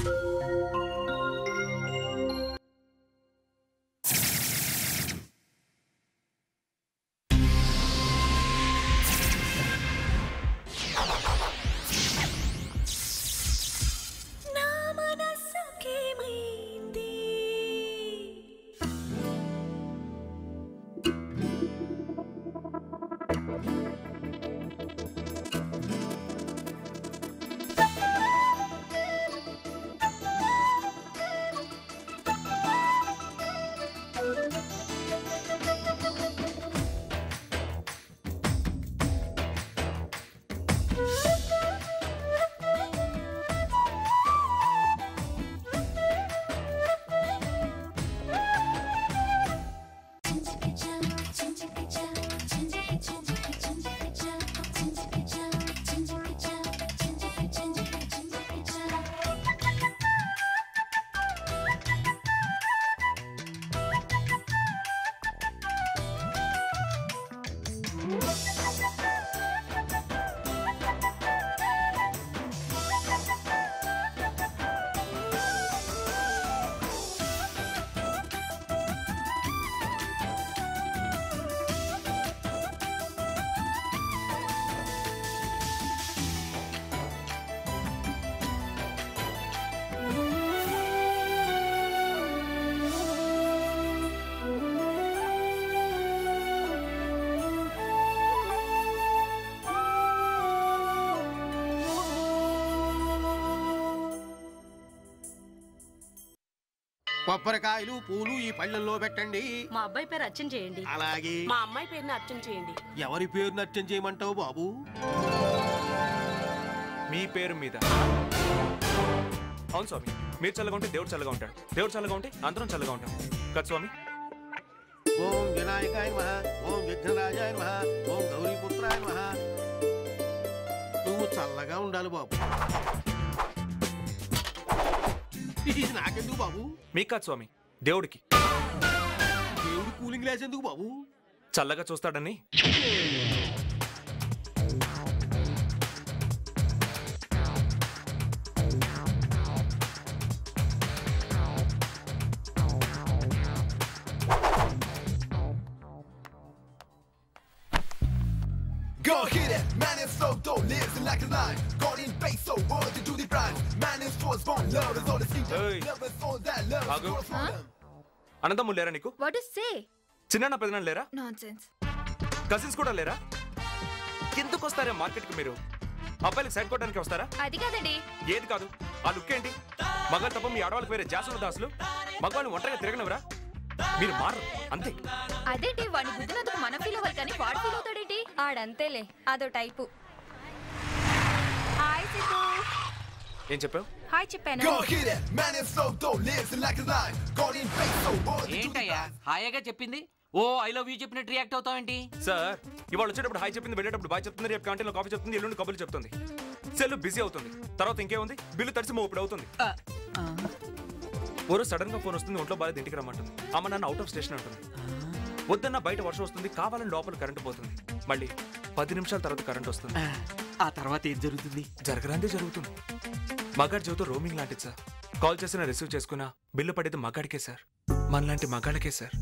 నా మనసుకేమైంది కొబ్బరికాయలు పూలు ఈ పళ్ళల్లో పెట్టండి మా అబ్బాయి పేరు అర్చన చేయండి అలాగే మా అమ్మాయి పేరుని అర్చన చేయండి ఎవరి పేరు నచ్చం చేయమంటావు బాబు మీ పేరు మీద అవును స్వామి మీరు చల్లగా ఉంటే దేవుడు చల్లగా ఉంటాడు దేవుడు చల్లగా ఉంటే అందరం చల్లగా ఉంటాం కదా స్వామి ఓం వినాయకాయ నమః ఓం విఘ్నరాజాయ నమః ఓం గౌరీపుత్రాయ నమః నువ్వు చల్లగా ఉండాలి బాబు ఇది నాకెందుకు బాబు మీకు కాదు స్వామి దేవుడికి దేవుడు కూలింగ్ గ్లాస్ ఎందుకు బాబు చల్లగా చూస్తాడని Go hit it, man is so dope, lives like a lion. Gone in base, so world to do the brand. Man is force born, love is all the season. Hey. Love is all that love is Agu. gonna flow them. అనంతమ్ములు లేరా నీకు what is సే చిన్న పెదనాన్న లేరా nonsense cousins కూడా లేరా ఎందుకు వస్తారా మార్కెట్కి మీరు అబ్బాయిలకు సైడ్ కొట్టడానికి వస్తారా అది కాదండి ఏది కాదు ఆ లుక్ ఏంటి మగాళ్ళు తప్ప మీ ఆడవాళ్ళకి వేరే జాసుల దాసులు మగవాళ్ళు ఒంటరిగా తిరగనవరా మీరు మారరు అంతే అదేంటి వాడిని గుద్దినందుకు మనం ఫీల్ అవ్వాలి కానీ వాడు ఫీల్ అవుతాడేంటి ఆడంతేలే అదో టైపు హాయ్ సిద్ధు ఏం చెప్పావు హాయ్ చెప్పాను Go hit it, man is so dope, lives like a lion. Gone in base, so world to do the ఏంటయ్యా brand. హాయిగా చెప్పింది ఓ ఐ లవ్ యూ చెప్పినట్టు రియాక్ట్ అవుతావేంటి సార్ ఇవాళ వచ్చేటప్పుడు హాయ్ చెప్పింది వెళ్ళేటప్పుడు బాయ్ చెప్తుంది రేపు క్యాంటీన్లో కాఫీ చెప్తుంది ఎల్లుండి కబుర్లు చెప్తుంది సెల్ బిజీ అవుతుంది తర్వాత ఇంకేముంది బిల్లు తడిసి మోపుడు అవుతుంది ఓ సడన్ గా ఫోన్ వస్తుంది ఒంట్లో బాగా ఇంటికి రమ్మంటుంది అమ్మ నాన్న అవుట్ ఆఫ్ స్టేషన్ అంటుంది వద్దన్న బయట వర్షం వస్తుంది కావాలని లోపల కరెంట్ పోతుంది మళ్ళీ పది నిమిషాల తర్వాత కరెంట్ వస్తుంది ఆ తర్వాత ఏం జరుగుతుంది జరగరాందే జరుగుతుంది మగాడి జీవితం రోమింగ్ లాంటిది సార్ కాల్ చేసినా రిసీవ్ చేసుకున్నా బిల్లు పడేది మగాడికే సార్ మనలాంటి మగాళ్ళకే సార్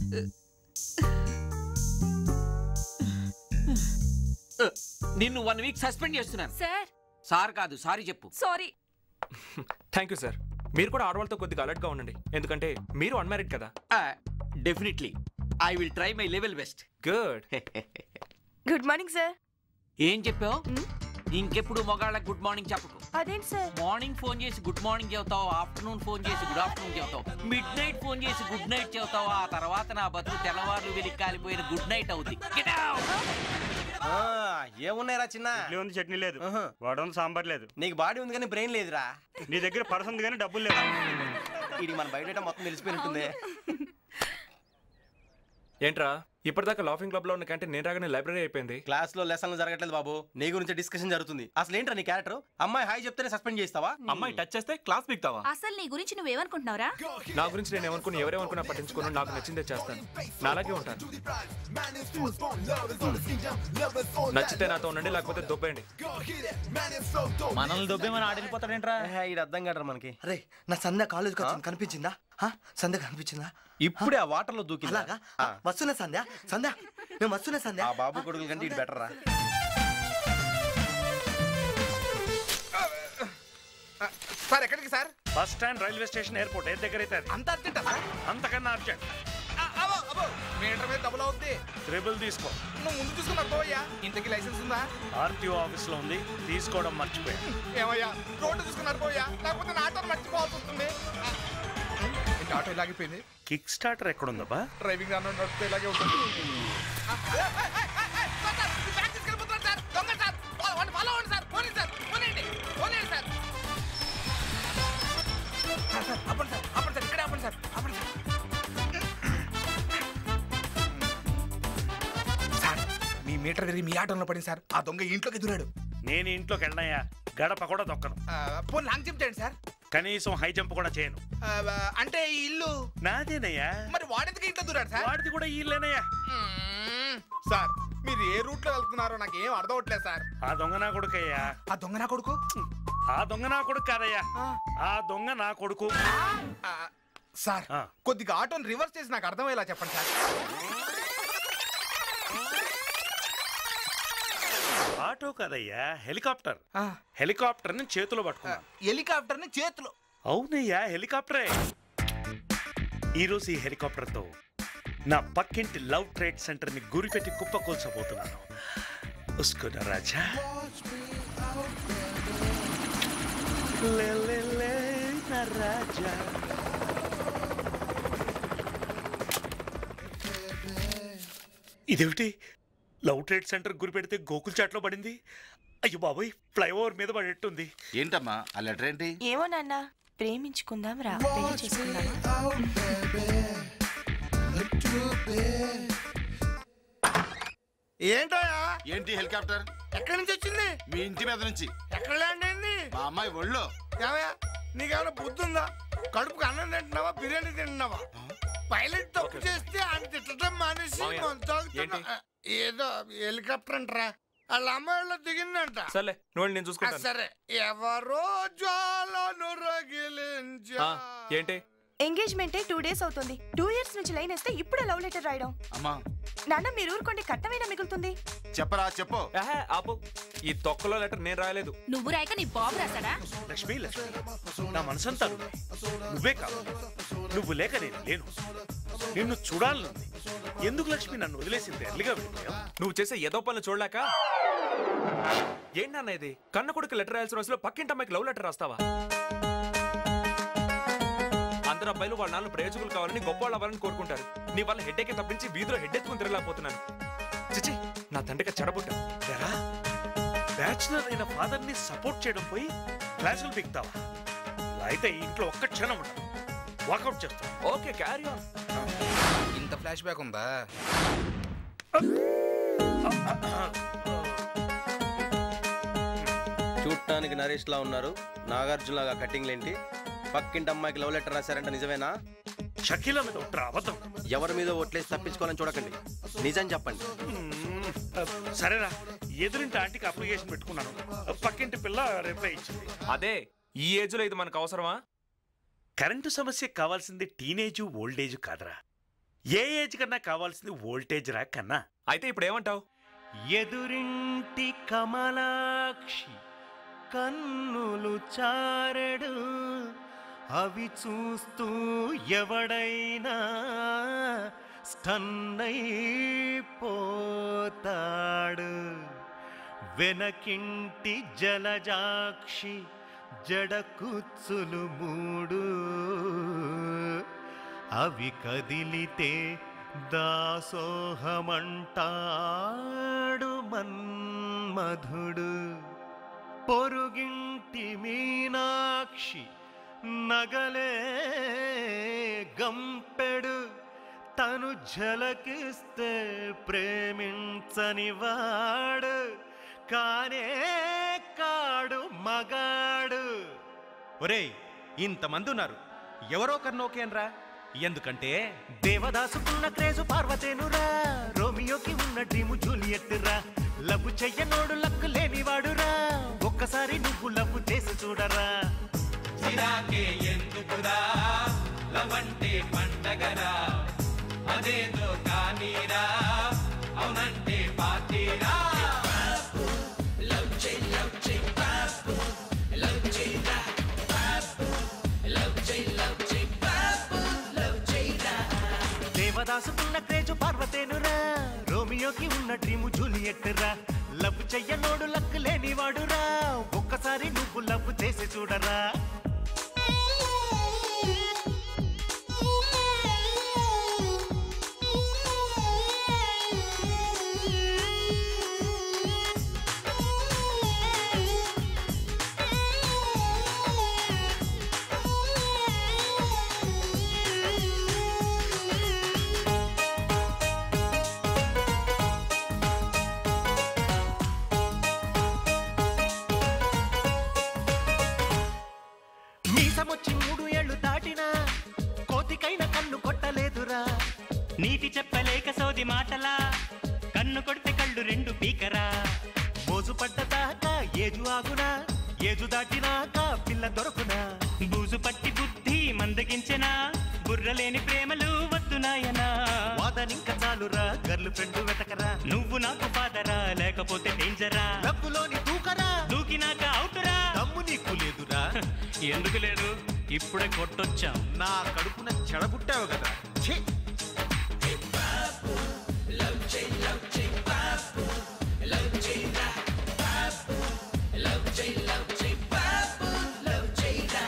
నిన్ను వన్ వీక్ సస్పెండ్ చేస్తున్నాను సార్ సార్ కాదు సారీ చెప్పు సారీ థ్యాంక్ యూ సార్ మీరు కూడా ఆడవాళ్ళతో కొద్దిగా అలర్ట్ గా ఉండండి ఎందుకంటే మీరు అన్మ్యారీడ్ కదా definitely I will try my level best good good morning sir ఏం చెప్పావు ఇంకెప్పుడు మొగాళ్ళకి గుడ్ మార్నింగ్ చెప్పకు అదేంటి సార్ మార్నింగ్ ఫోన్ చేసి గుడ్ మార్నింగ్ చెబుతావు ఆఫ్టర్నూన్ ఫోన్ చేసి గుడ్ ఆఫ్టర్నూన్ చెబుతావు మిడ్ నైట్ ఫోన్ చేసి గుడ్ నైట్ చెబుతావు ఆ తర్వాత నా బతుకు తెల్లవార్లు వెలికి కాలిపోయిన గుడ్ నైట్ అవుద్ది Get out! ఏమున్నాయిరా చిన్న ఇడ్లీ ఉంది చట్నీ లేదు వడ ఉంది సాంబార్ లేదు నీకు బాడీ ఉంది కానీ బ్రెయిన్ లేదురా నీ దగ్గర పర్స్ ఉంది కానీ డబ్బులు లేదు ఇది మన బయట మొత్తం తెలిసిపోయినట్టుంది ఏంట్రా ఇప్పటిదాకా లాఫింగ్ క్లబ్ లో ఉన్న క్యాంటీన్ నేను రాగానే లైబ్రరీ అయిపోయింది క్లాస్ లో లెసన్లు జరగట్లేదు బాబు నీ గురించి డిస్కషన్ జరుగుతుంది అసలు ఏంట్రా నీ క్యారెక్టర్ అమ్మాయి హాయ్ చెప్తేనే సస్పెండ్ చేస్తావా అమ్మాయి టచ్ చేస్తే క్లాస్ బిగుతావా అసలు నీ గురించి నువ్వేమనుకుంటున్నావురా నా గురించి నేను ఏమనుకుని ఎవరేమనుకున్నా పట్టించుకుని నాకు నచ్చిందే చేస్తాను నా అలాగే ఉంటాను Man is force born, love is all the kingdom, love is all నచ్చితే నాతో ఉండండి లేకపోతే దొబ్బేయండి Go hit it, man is so dope. మనల్ని దొబ్బేమని ఆడిపోతాడేంట్రా ఇది అర్థం కాదు మనకి అరే నా సంధ్య కాలేజ్కి వచ్చింది కనిపించిందా హా? సంధ్య కనిపించిందా ఇప్పుడే ఆ వాటర్ లో దూకి అలాగా ఆ, వస్తున్నా సంధ్య సంధ్య నేను వస్తున్నా సంధ్య ఆ బాబు కొడుకుల కంటే ఇది బెటర్ రా సార్ ఎక్కడికి sir bus stand railway station airport ఏది దగ్గర అయితే అది. అంత అర్జెంటా సార్ అంతకన్నా అర్జెంట్ ఆ, అబ్బో, అబ్బో, మీటర్ మీద డబ్బులు అవుద్ది ట్రిబుల్ తీసుకో నువ్వు ముందు చూసుకున్నా పోయా ఇంతకి లైసెన్స్ ఉందా ఆర్టీఓ ఆఫీస్ లో ఉంది తీసుకోవడం మర్చిపోయా ఏమయ్యా రోడ్డు చూసుకున్నారు పోయా లేకపోతే నా ఆటోని మర్చిపోవాల్సి వస్తుంది ఆ, ఏంటి ఆటో ఇలాగిపోయింది కిక్ స్టార్టర్ ఎక్కడుందబ్బా డ్రైవింగ్ రాను నడిపితే ఇలాగే ఉంటుంది ఆ, ఏ, ఏ, ఏ, ఏ, ఏ, సార్, సార్, మీ బ్యాగ్ తీసుకెళ్ళిపోతున్నారు సార్ దొంగ సార్ ఫాలో అవ్వండి, ఫాలో అవ్వండి సార్ పోనీ సార్ పోనీయండి పోనీయండి సార్ సార్ సార్ ఆపండి సార్ ఆపండి సార్ ఇక్కడే ఆపండి సార్ ఆపండి సార్ సార్ మీ మీటర్ తిరిగి మీ ఆటోలో పడింది సార్ ఆ దొంగ ఇంట్లోకి దూరాడు నేను ఇంట్లోకి వెళ్ళనయ్యా గడప కూడా దొక్కను ఆ, పోనీ లాంగ్ జంప్ చేయండి సార్ కనీసం హై జంప్ కూడా చేయను ఆ, అంటే ఈ ఇల్లు నాదేనయ్యా మరి వాడెందుకు ఇంట్లో దూరాడు సార్ వాడిది కూడా ఈ ఇల్లేనయ్యా మ్మ్. సార్ మీరు ఏ రూట్ లో వెళ్తున్నారో నాకు ఏం అర్థం అవట్లేదు సార్ ఆ దొంగ నా కొడుకయ్యా ఆ దొంగ నా కొడుకు ఆ దొంగ నా కొడుకు కాదయ్యా ఆ దొంగ నా కొడుకు ఆ, సార్ ఆ. కొద్దిగా ఆటోని రివర్స్ చేసి నాకు అర్థమయ్యేలా చెప్పండి సార్ ఆటో కాదయ్యా హెలికాప్టర్ ఆ, హెలికాప్టర్ ని చేతిలో పట్టుకున్నా హెలికాప్టర్ ని చేతిలో అవునయ్యా హెలికాప్టరే ఈరోజు ఈ హెలికాప్టర్ తో నా పక్కింటి లవ్ ట్రేడ్ సెంటర్ ని గురిపెట్టి కుప్పకూల్చబోతున్నాను ఉస్కున రాజా లే, లే, లే, నా రాజా ఇదేమిటి లవ్ ట్రేడ్ సెంటర్ గురిపెడితే గోకుల్ చాట్లో పడింది అయ్యో బాబోయ్ ఫ్లైఓవర్ మీద పడేట్టుంది ఏంటమ్మా ఆ లెటర్ ఏంటి ఏమో నాన్న ప్రేమించుకుందాం రా పెళ్లి చేసుకుందామా ఏంటోయా ఏంటి హెలికాప్టర్ ఎక్కడి నుంచి వచ్చింది మీ ఇంటి మీద నుంచి ఎక్కడ ల్యాండ్ అయింది మా అమ్మాయి ఒళ్ళో ఏమయ్యా నీకేమైనా బుద్ధి ఉందా కడుపుకి అన్నం తింటున్నావా బిర్యానీ తింటున్నావా పైలట్ తప్పు చేస్తే ఆయన తిట్టడం మానేసి మామయ్య, మందు తాగుతున్నా. ఏంటి? ఏదో హెలికాప్టర్ అంటరా వాళ్ళ అమ్మాయిలో దిగిందంట సర్లే నువ్వు వెళ్ళి నేను ఆ, చూసుకుంటాను సరే ఎవరో జ్వాలను రగిలించా ఆ, ఏంటి ఎంగేజ్మెంట్ టూ డేస్ అవుతుంది టూ ఇయర్స్ నుంచి లైన్ వేస్తే ఇప్పుడు లవ్ లెటర్ రాయడం అమ్మా నాన్న మీరు ఊరుకోండి కట్టమైనా మిగులుతుంది చెప్పరా చెప్పు ఆహా, ఆపు ఈ తొక్కలో లెటర్ నేను రాయలేదు నువ్వు రాయక నీ బాబు రాసాడా లక్ష్మి లక్ష్మి నా మనసంతా నువ్వే. నువ్వే కాదు నువ్వు లేక నేను లేను నిన్ను చూడాలనుంది ఎందుకు లక్ష్మి నన్ను వదిలేసింది ఎర్లిగా వెళ్ళిపోయావు నువ్వు చేసే ఏదో పనులు చూడలేక ఏంటన్న ఇది కన్న కొడుకు లెటర్ రాయాల్సిన రోజులో పక్కింటి అమ్మాయికి లవ్ లెటర్ రాస్తావా అందరు అబ్బాయిలు వాళ్ళ నాన్న ప్రయోజకులు కావాలని గొప్ప వాళ్ళు అవ్వాలని కోరుకుంటారు నీ వల్ల హెడ్ ఎక్కి తప్పించి వీధిలో హెడ్ ఎత్తుకుని తిరగలేకపోతున్నాను చిచి నా తండ్రికి చెడబుట్టా ఎరా బ్యాచులర్ అయిన ఫాదర్ ని సపోర్ట్ చేయడం పోయి క్లాసులు బిగుతావా ఇలా అయితే ఈ ఇంట్లో ఒక్క క్షణం ఉండదు వాకౌట్ చేస్తాను ఓకే క్యారీ ఆన్ ఇంత ఫ్లాష్ బ్యాక్ ఉందా చూడటానికి నరేష్ లా ఉన్నారు నాగార్జున లాగా కట్టింగ్ ఏంటి పక్కింటి అమ్మాయికి లవ్ లెటర్ రాశారంట నిజమేనా షకీల మీద ఒట్రా అబద్ధం ఎవరి మీద ఒట్లేసి తప్పించుకోవాలని చూడకండి నిజం చెప్పండి మ్మ్. సరేరా ఎదురింటి ఆంటీకి అప్లికేషన్ పెట్టుకున్నాను పక్కింటి పిల్ల రిప్లై ఇచ్చింది అదే ఈ ఏజ్ లో ఇది మనకు అవసరమా కరెంటు సమస్య కావాల్సింది టీనేజ్ ఓల్డేజ్ కాదురా ఏ ఏజ్ కన్నా కావాల్సింది వోల్టేజ్ రా కన్నా అయితే ఇప్పుడు ఏమంటావు ఎదురింటి కమలాక్షి కన్నులు చారెడు అవి చూస్తూ ఎవడైనా స్టన్నైపోతాడు వెనకింటి జలజాక్షి జడకుచ్చులు మూడు అవి కదిలితే దాసోహమంటాడు మన్మధుడు పొరుగింటి మీనాక్షి నగలే గంపెడు తన తాను ఝలకిస్తే ప్రేమించని వాడు కానే కాడు మగాడు ఒరేయ్ ఇంతమంది ఉన్నారు ఎవరో ఒకరిని ఓకే అనరా ఎందుకంటే దేవదాసుకున్న క్రేజు పార్వతేనురా రోమియోకి ఉన్న డ్రీము జూలియట్ రా లవ్వు చెయ్యనోడు లక్కు లేనివాడురా ఒక్కసారి నువ్వు లవ్వు చేసి చూడరా చిరాకే ఎందుకురా లవంటే పండగరా అదేదో కానీరా అవునంటే పార్టీరా లవ్ చెయ్ లవ్ చెయ్ బాబు లవ్ చెయ్ రా బాబు లవ్ చెయ్ లవ్ చెయ్ బాబు లవ్ చెయ్ రా దేవదాసుకున్న క్రేజు పార్వతేనురా రోమియోకి ఉన్న డ్రీము జూలియట్ రా లవ్ చెయ్యనోడు లక్కు లేనివాడురా ఒక్కసారి నువ్వు లవ్ చేసి చూడరా మీసమొచ్చి మూడు ఏళ్ళు దాటినా కోతికైన కన్ను కొట్టలేదురా నీటి చెప్పలేక సోది మాటలా కన్ను కొడితే కళ్ళు రెండు పీకరా మోజు పడ్డదాకా ఏజు ఆగునా ఏజు దాటినాక పిల్ల దొరకునా బూజు పట్టి బుద్ధి మందగించెనా బుర్రలేని ప్రేమలు వద్దు నాయనా వాదనింక చాలురా గర్ల్ ఫ్రెండ్ వెతకరా నువ్వు నాకు ఫాదరా లేకపోతే డేంజరా డబ్బులోని దూకరా దూకినాక అవుతురా దమ్ము నీకు లేదురా ఎందుకు లేదు ఇప్పుడే కొట్టొచ్చాం నా కడుపున చెడబుట్టావు కదా ఛీ లవ్ చెయ్ లవ్ చెయ్ బాబు లవ్ చెయ్ రా బాబు లవ్ చెయ్ లవ్ చెయ్ బాబు లవ్ చెయ్ రా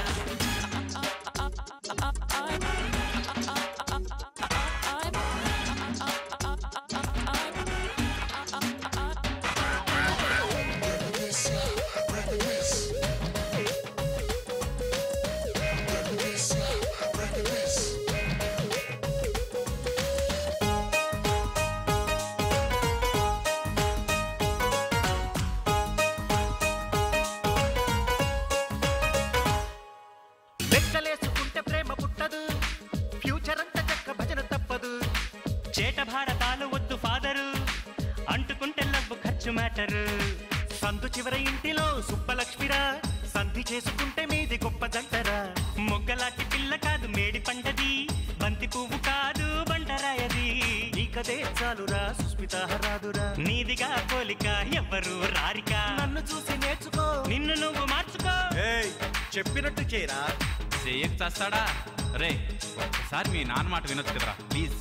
లెక్కలేసుకుంటే ప్రేమ పుట్టదు ఫ్యూచర్ అంతా చక్క భజన తప్పదు చేట భారతాలు వద్దు ఫాదరు అంటుకుంటే లవ్వు ఖర్చు మ్యాటరు సందు చివర ఇంటిలో సుబ్బలక్ష్మిరా సంధి చేసుకుంటే మీది గొప్ప జంటరా మొగ్గలాంటి పిల్ల కాదు మేడి పండది బంతి పువ్వు కాదు బండరాయది నీకదే చాలురా సుస్మిత రాదురా నీదిగా పోలిక ఎవ్వరు రారిక నన్ను చూసి నేర్చుకో నిన్ను నువ్వు మార్చుకో ఏయ్ చెప్పినట్టు చేయరా చేయకు చేస్తాడా రే ఒక్కసారి మీ నాన్న మాట వినొచ్చు కదరా ప్లీజ్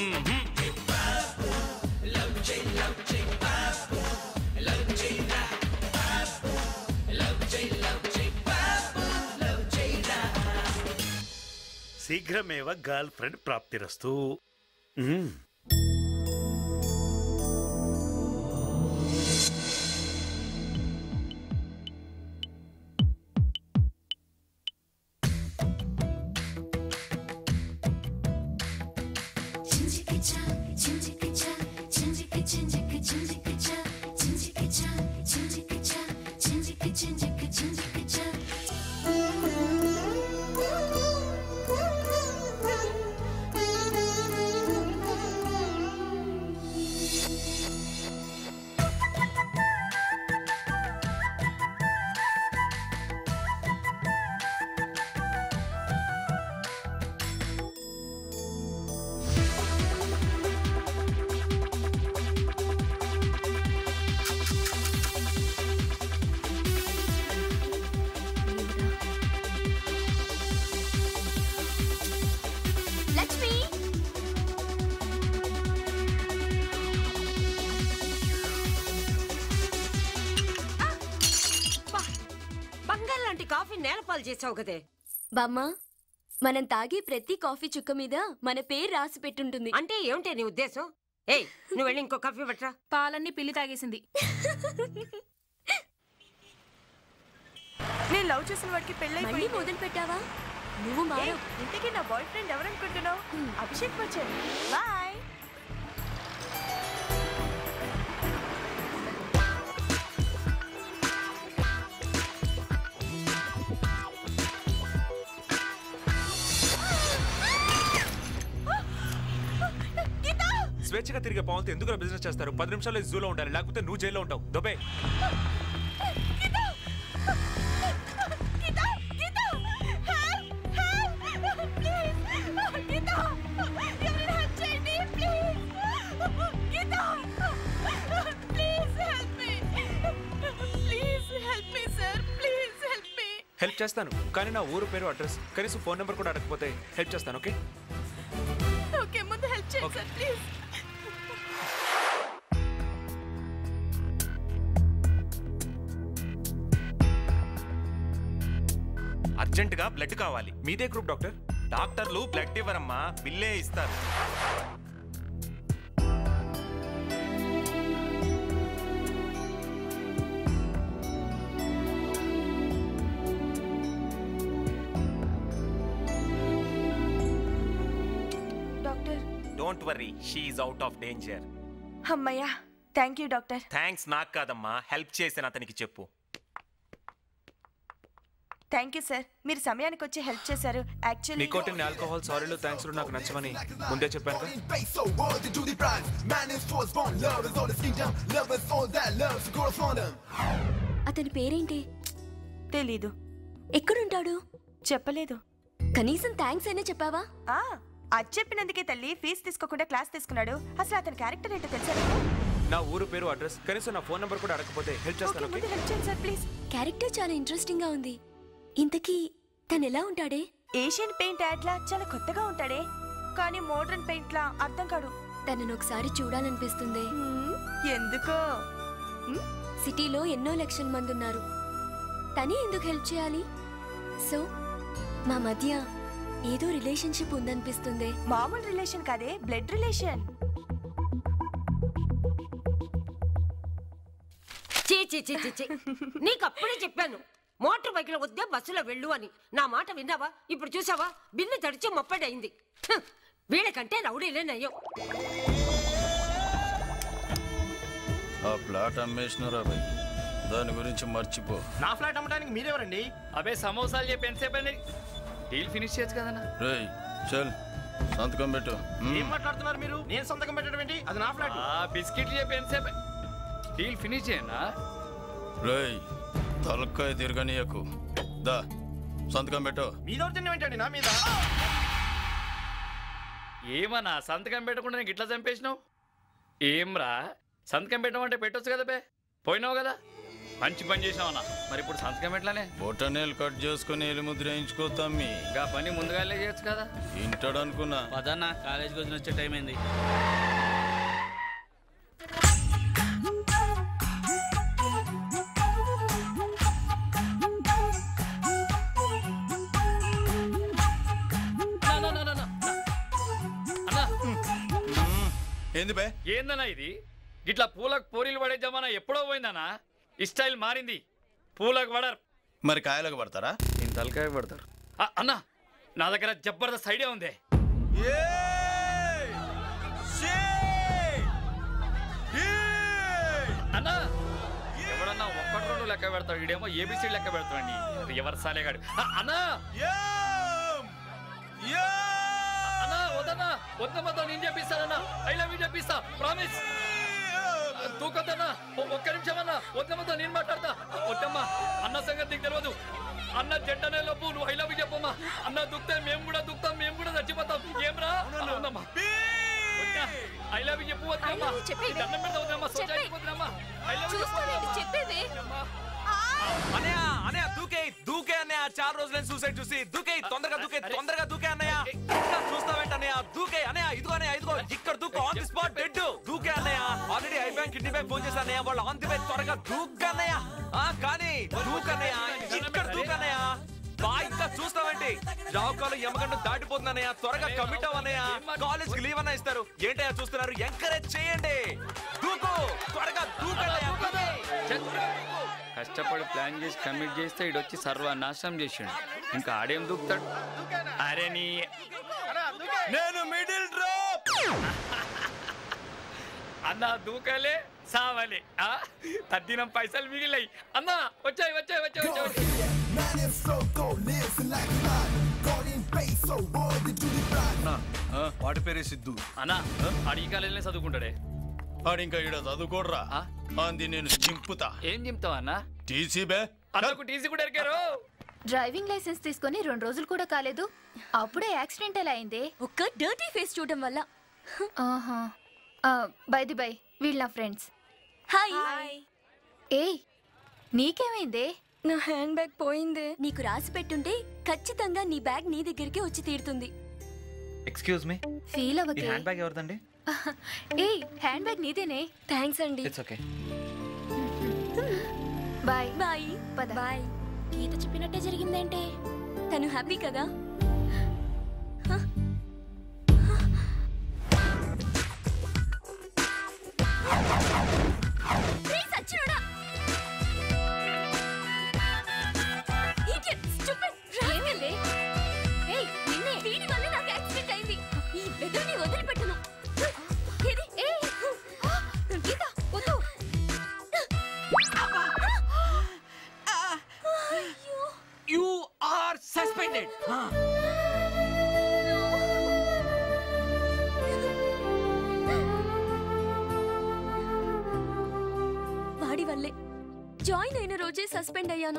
లవ్ చెయ్ లవ్ చెయ్ బాబు లవ్ చెయ్ రా బాబు లవ్ చెయ్ లవ్ చెయ్ బాబు లవ్ చెయ్ రా శీఘ్రమేవ గర్ల్ ఫ్రెండ్ ప్రాప్తిరస్తు మ్మ్. లక్ష్మి బంగారు లాంటి కాఫీ నేలపాలు చేసావు కదే బామ్మ మనం తాగే ప్రతి కాఫీ చుక్క మీద మన పేరు రాసి పెట్టుంటుంది అంటే ఏమిటే నీ ఉద్దేశం ఏయ్ నువ్వు వెళ్ళి ఇంకో కాఫీ పట్టరా పాలన్నీ పిల్లి తాగేసింది నేను లవ్ చేసిన వాడికి మళ్ళీ పెళ్ళైపోయింది మొదలు పెట్టావా నువ్వు మారు ఏయ్, ఇంతకీ నా బాయ్ ఫ్రెండ్ ఎవరనుకుంటున్నావు అభిషేక్ బచ్చన్ బాయ్ స్వేచ్ఛగా తిరిగే పావులతో ఎందుకు బిజినెస్ చేస్తారు పది నిమిషాలు జూలో ఉండాలి లేకపోతే నువ్వు జైల్లో ఉంటావు దొబ్బే హెల్ప్ చేస్తాను కానీ నా ఊరు పేరు అడ్రస్ కనీసం ఫోన్ నెంబర్ కూడా అడగకపోతే హెల్ప్ చేస్తాను ఓకే ఓకే ముందు హెల్ప్ చేయండి సార్ ప్లీజ్ అర్జెంటుగా బ్లడ్ కావాలి మీదే గ్రూప్ డాక్టర్ డాక్టర్లు బ్లడ్ ఇవ్వరమ్మా బిల్లే ఇస్తారు doctor don't worry she's out of danger అమ్మయ్యా థ్యాంక్ యూ డాక్టర్ థ్యాంక్స్ నాకు కాదమ్మా హెల్ప్ చేసిన అతనికి చెప్పు థ్యాంక్ యూ సార్ మీరు సమయానికి వచ్చి హెల్ప్ చేశారు యాక్చువల్లీ నికోటిన్ ఆల్కహాల్ సారీలు థ్యాంక్స్ నాకు నచ్చమని ముందే చెప్పాను కదా Face so world to do the prize. Man is force born, love is all the kingdom. Love is all that love, so grow on them. అతని పేరేంటి తెలీదు ఎక్కడుంటాడు చెప్పలేదు కనీసం థ్యాంక్స్ అయినా చెప్పావా ఆ అది చెప్పినందుకే తల్లి ఫీజు తీసుకోకుండా క్లాస్ తీసుకున్నాడు అసలు అతని క్యారెక్టర్ ఏంటో తెలుసా నీకు? నా ఊరు పేరు అడ్రస్ కనీసం నా ఫోన్ నెంబర్ కూడా అడగకపోతే హెల్ప్ చేస్తాను ఓకే హెల్ప్ చేయండి సార్ ప్లీజ్ క్యారెక్టర్ చాలా ఇంట్రెస్టింగ్ గా ఉంది ఇంతకీ తను ఎలా ఉంటాడే ఏషియన్ పెయింట్ యాడ్ లా చాలా కొత్తగా ఉంటాడే కానీ మోడర్న్ పెయింట్ లా అర్థం కాడు తనను ఒకసారి చూడాలనిపిస్తుంది ఎందుకో సిటీలో ఎన్నో లక్షల మంది ఉన్నారు తనే ఎందుకు హెల్ప్ చేయాలి సో మా మధ్య ఏదో రిలేషన్షిప్ ఉందనిపిస్తుంది మామూలు రిలేషన్ కాదే బ్లడ్ రిలేషన్ చీ చీ చీ చీ చీ నీకు అప్పుడే చెప్పాను మోటార్ బైక్లో వద్దే బస్సులో వెళ్ళు అని నా మాట విన్నావా ఇప్పుడు చూసావా బిల్లు తడిచి మొప్పడి అయింది హ్, వీళ్ళకంటే రౌడీలే నయ్యం ఆ ప్లాట్ అమ్మేసినారా భయ్ దాని గురించి మర్చిపో నా ఫ్లాట్ అమ్మడానికి మీరెవరండి అబే సమోసాలు చెప్పి ఎంతసేపు అయింది డీల్ ఫినిష్ చేయొచ్చు కదన్నా రేయ్ చల్ సంతకం పెట్టు ఏం మాట్లాడుతున్నారు మీరు నేను సంతకం పెట్టడం ఏంటి అది నా ఫ్లాట్ ఆ బిస్కెట్లు చెప్పి ఎంతసేపు డీల్ ఫినిష్ చేయనా రేయ్ తలకాయ తిరగనీయకు దా సంతకం పెట్టు మీ దౌర్జన్యం ఏంటండి నా మీద ఏమన్నా సంతకం పెట్టకుండా నీకు ఇట్లా చంపేసినావు ఏమ్రా సంతకం పెట్టమంటే పెట్టొచ్చు కదా బే పోయినావు కదా మంచి పని చేసినావన్నా మరి ఇప్పుడు సంతకం పెట్టలానే బొటనేలు కట్ చేసుకుని ఎలిముద్ర వేయించుకో తమ్మి ఇంకా పని ముందుగానే చేయొచ్చు కదా ఇంటాడు అనుకున్నా పదన్నా కాలేజీకి వచ్చి వచ్చే టైం అయింది ఏంది బే ఏందన్నా ఇది ఇట్లా పూలకు పూరీలు పడే జమానా ఎప్పుడో పోయిందన్నా ఈ స్టైల్ మారింది పూలకు పడరు మరి కాయలకు పడతారా నేను తలకాయ పడతారు అన్న నా దగ్గర జబర్దస్త్ ఐడియా ఉంది అన్నా ఎవడన్నా ఒక్కటి రెండు లెక్క పెడతాడు ఇడేమో ఏబిసి లెక్క పెడతాడు ఎవరు సాలేగాడు ఆ, అన్నా అన్నా వద్దన్నా వద్దమ్మతో నేను చెప్పిస్తానన్నా ఐ లవ్ యూ చెప్పిస్తా ప్రామిస్ తూకొద్దన్నా ఒ- ఒక్క నిమిషం అన్నా వద్దమ్మతో నేను మాట్లాడతా వద్దమ్మా అన్న సంగతి నీకు తెలియదు అన్న జడ్డనే లోపు నువ్వు ఐ లవ్ యూ చెప్పమ్మా అన్న దుక్తే మేము కూడా దుక్తాం మేము కూడా చచ్చిపోతాం ఏమ్రా అవునమ్మా ఐ లవ్ యూ చెప్పు వద్దమ్మా దండం పెడతా వద్దమ్మా సొసైటీ వద్దమ్మా ఐ లవ్ యూ చెప్పేది అనయ్య అనయ్య దూకే దూకే అన్నయ్య చాలా రోజులు సూసైడ్ చూసి దూకే తొందరగా దూకే తొందరగా దూకే అన్నయ్య ఇంకా చూస్తావేంట అన్నయ్య దూకే అన్నయ్య ఇదిగో అన్నయ్య ఇదిగో ఇక్కడ దూకు ఆన్ ది స్పాట్ డెడ్ దూకే అన్నయ్య already eye bank kidney bank phone చేశాను అన్నయ్య వాళ్ళు ఆన్ ది వే త్వరగా దూక్ అన్నయ్య ఆ కానీ దూక్ అన్నయ్య ఇక్కడ దూక్ అన్నయ్య బా ఇంకా చూస్తావేంటి రావుకాలు యమగండం దాటిపోతుంది అన్నయ్య త్వరగా కమిట్ అవ్వన్నయ్య కాలేజ్ కి లీవ్ అన్న ఇస్తారు ఏంటయ్యా చూస్తున్నారు ఎంకరేజ్ చేయండి దూకు త్వరగా దూకన్నయ్య దూకు. కష్టపడి ప్లాన్ చేసి కమిట్ చేస్తే ఇడు వచ్చి సర్వనాశనం చేసిండు ఇంకా ఆడేం దూకుతాడు అరే నీ నేను మిడిల్ డ్రాప్ అన్న దూకలే సావలే ఆ? తద్దినం పైసలు మిగిలాయి అన్న వచ్చాయి వచ్చాయి వచ్చాయి వచ్చాయి Man is so go lives like a lion. God in base, so worthy to the blind. వాడి పేరే సిద్ధు అన్న అడిగి కాలేజీలో చదువుకుంటాడే వాడు ఇంకా ఈడ చదువుకోడ్రా అంది నేను చింపుతా ఏం చింపుతావు అన్న టీసీ బే అన్నకు టీసీ కూడా ఎరికారు డ్రైవింగ్ లైసెన్స్ తీసుకొని రెండు రోజులు కూడా కాలేదు అప్పుడే యాక్సిడెంట్ ఎలా అయింది ఒక్క డర్టీ ఫేస్ చూడడం వల్ల ఆహా బైది బై వీళ్ళ నా ఫ్రెండ్స్ హాయ్ ఏయ్ నీకేమైంది నా హ్యాండ్ బ్యాగ్ పోయిందే నీకు రాసి పెట్టుంటే ఖచ్చితంగా నీ బ్యాగ్ నీ దగ్గరికి వచ్చి తీరుతుంది ఎక్స్క్యూజ్ మీ ఫీల్ ఈ అవ్వకే హ్యాండ్ బ్యాగ్ ఎవరిదండి ఏయ్ హ్యాండ్ బ్యాగ్ నీదేనే థ్యాంక్స్ అండి ఇట్స్ ఓకే బాయ్ బాయ్ పద బాయ్ గీత చెప్పినట్టే జరిగిందేంటే తను హ్యాపీ కదా Please, సచ్చినోడా! Idiot, stupid, rascal. ఏయ్, నిన్నే. వీడి వల్ల నాకు యాక్సిడెంట్ అయింది. ఈ వెధవని వదిలిపెట్టను. ఏది? ఏయ్, గీత, వద్దు. అయ్యో. యు ఆర్ సస్పెండెడ్ వాడి వల్లే జాయిన్ అయిన రోజే సస్పెండ్ అయ్యాను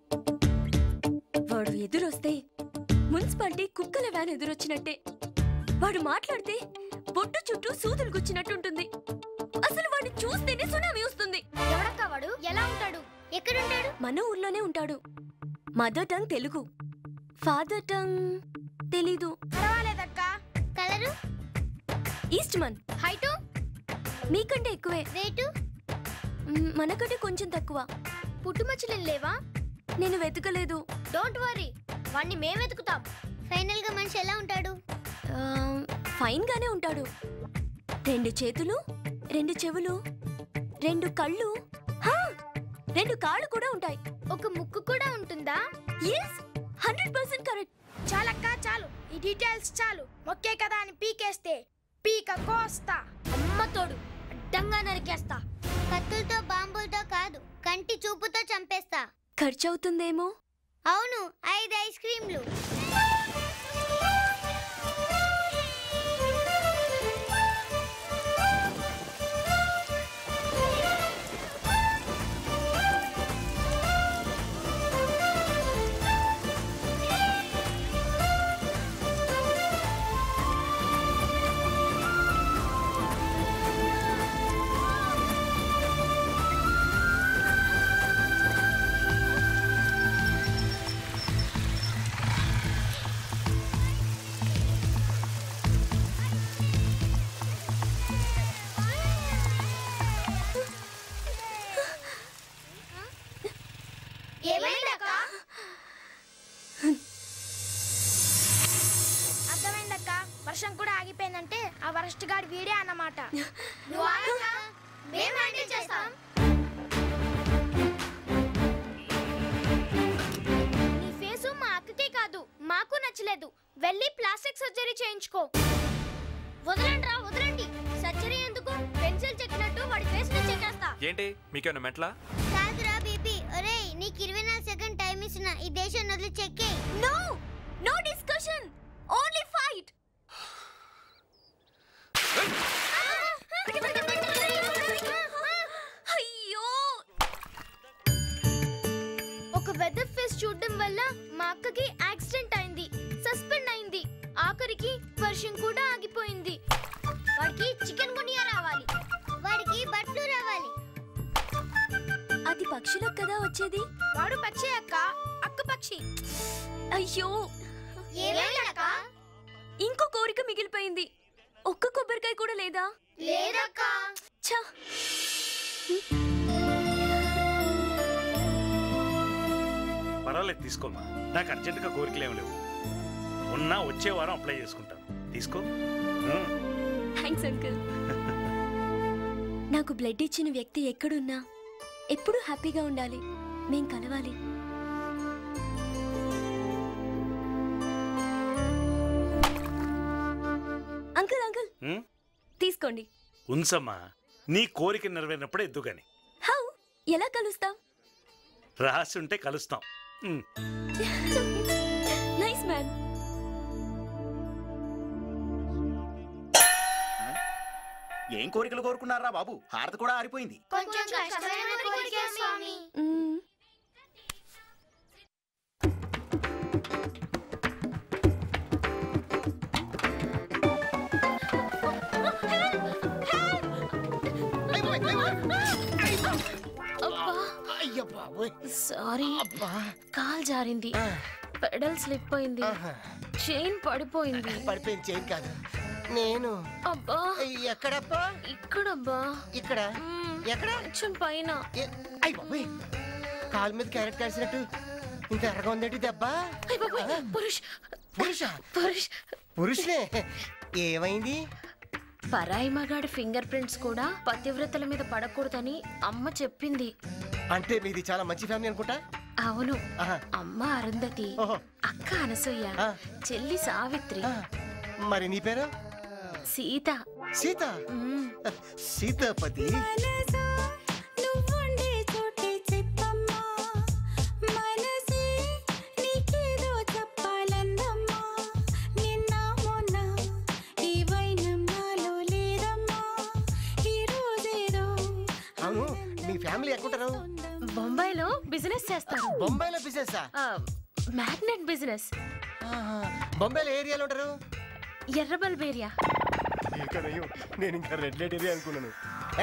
వాడు ఎదురొస్తే మున్సిపాలిటీ కుక్కల వ్యాన్ ఎదురొచ్చినట్టే వాడు మాట్లాడితే బొట్టు చుట్టూ సూదులు గుచ్చినట్టుంటుంది అసలు వాడిని చూస్తేనే సునామీ వస్తుంది ఎవడక్క వాడు ఎలా ఉంటాడు ఎక్కడుంటాడు మన ఊర్లోనే ఉంటాడు mother tongue Telugu father tongue తెలీదు పర్వాలేదక్క కలరు ఈస్ట్ మన్ హైటు మీకంటే ఎక్కువే వెయిటు మ్, మనకంటే కొంచెం తక్కువ పుట్టుమచ్చలు లేవా నేను వెతకలేదు డోంట్ వరీ వాణ్ణి మేము వెతుకుతాం ఫైనల్ గా మనిషి ఎలా ఉంటాడు ఆ, ఫైన్ గానే ఉంటాడు రెండు చేతులు రెండు చెవులు రెండు కళ్ళు హా, రెండు కాళ్ళు కూడా ఉంటాయి ఒక ముక్కు కూడా ఉంటుందా ఎస్ హండ్రెడ్ పర్సెంట్ కరెక్ట్ చాలక్క చాలు ఈ డీటెయిల్స్ చాలు మొక్కే కదా అని పీకేస్తే పీక కోస్తా అమ్మ తోడు అడ్డంగా నరికేస్తా కత్తులతో బాంబులతో కాదు కంటి చూపుతో చంపేస్తా ఖర్చు అవుతుందేమో అవును ఐదు ఐస్ క్రీమ్లు ఏమైందక్క అర్థమైందక్క వర్షం కూడా ఆగిపోయిందంటే ఆ వరస్ట్ గాడి వీడే అన్నమాట నువ్వు ఆగక్క. మేం హ్యాండిల్ చేస్తాం నీ ఫేసు మా అక్కకే కాదు మాకు నచ్చలేదు వెళ్ళి ప్లాస్టిక్ సర్జరీ చేయించుకో వదలండి రా వదలండి సర్జరీ ఎందుకు పెన్సిల్ చెక్కినట్టు వాడి ఫేస్ ని చెక్కేస్తా ఏంటి మీకేమైనా మెంట్లా కాదురా బీపీ ఒరేయ్ నీకు ఇరవై నాలుగు సెకండ్ టైం ఇస్తున్న ఈ దేశం వదిలి చెక్కే no no discussion only fight అయ్యో ఒక వెదర్ ఫేస్ చూడడం వల్ల మా అక్కకి యాక్సిడెంట్ అయింది సస్పెండ్ అయింది ఆఖరికి వర్షం కూడా ఆగిపోయింది వాడికి చికెన్ గునియా రావాలి వాడికి బట్లు రావాలి అది పక్షులకు కదా వచ్చేది వాడు పక్షి అక్క అక్క పక్షి అయ్యో ఏమైందక్క ఇంకో కోరిక మిగిలిపోయింది ఒక్క కొబ్బరికాయ కూడా లేదా లేదక్క ఛ! పర్వాలేదు తీసుకోమ్మా నాకు అర్జెంటుగా కోరికలు ఏమి లేవు ఉన్నా వచ్చే వారం అప్లై చేసుకుంటాను తీసుకో ఉమ్. థ్యాంక్స్ అంకుల్ నాకు బ్లడ్ ఇచ్చిన వ్యక్తి ఎక్కడున్నా ఎప్పుడూ హ్యాపీగా ఉండాలి మేం కలవాలి అంకుల్ అంకుల్ హ్మ్? తీసుకోండి ఉంచమ్మా నీ కోరిక నెరవేరినప్పుడే ఎద్దు గాని హౌ ఎలా కలుస్తాం రాసి ఉంటే కలుస్తాం హ్మ్. నైస్ మ్యాన్ ఏం కోరికలు కోరుకున్నారా బాబు హారతి కూడా ఆరిపోయింది కొంచెం కష్టమైన కోరిక స్వామి అయ్యో బాబోయ్ సారీ కాల్ జారింది పెడల్ స్లిప్ అయింది చైన్ పడిపోయింది పడిపోయింది చైన్ కాదు నేను అబ్బా ఎక్కడబ్బా ఇక్కడబ్బా ఇక్కడ ఎక్కడ కొంచెం పైన అయ్యి బాబోయ్ కాలు మీద క్యారెట్ కాల్సినట్టు ఇంత ఎర్రగా ఉందేంటి దెబ్బ పురుష్ పురుష పురుష్ పురుషులే ఏమైంది పరాయి మగాడి ఫింగర్ ప్రింట్స్ కూడా పతివ్రతల మీద పడకూడదని అమ్మ చెప్పింది అంటే మీది చాలా మంచి ఫ్యామిలీ అనుకుంటా అవును అమ్మ అరుంధతి అక్క అనసూయ చెల్లి సావిత్రి మరి నీ పేరు సీత సీత సీతాపతి అవును మీ ఫ్యామిలీ ఎక్కడుంటారు బొంబాయిలో బిజినెస్ చేస్తారు బొంబాయిలో బిజినెస్ మ్యాగ్నెట్ బిజినెస్ బొంబాయిలో ఏరియాలో ఉంటారు ఎర్రబల్బేరియా ఇకనయ్యో నేను ఇంకా రెడ్ లైట్ ఏరియా అనుకున్నాను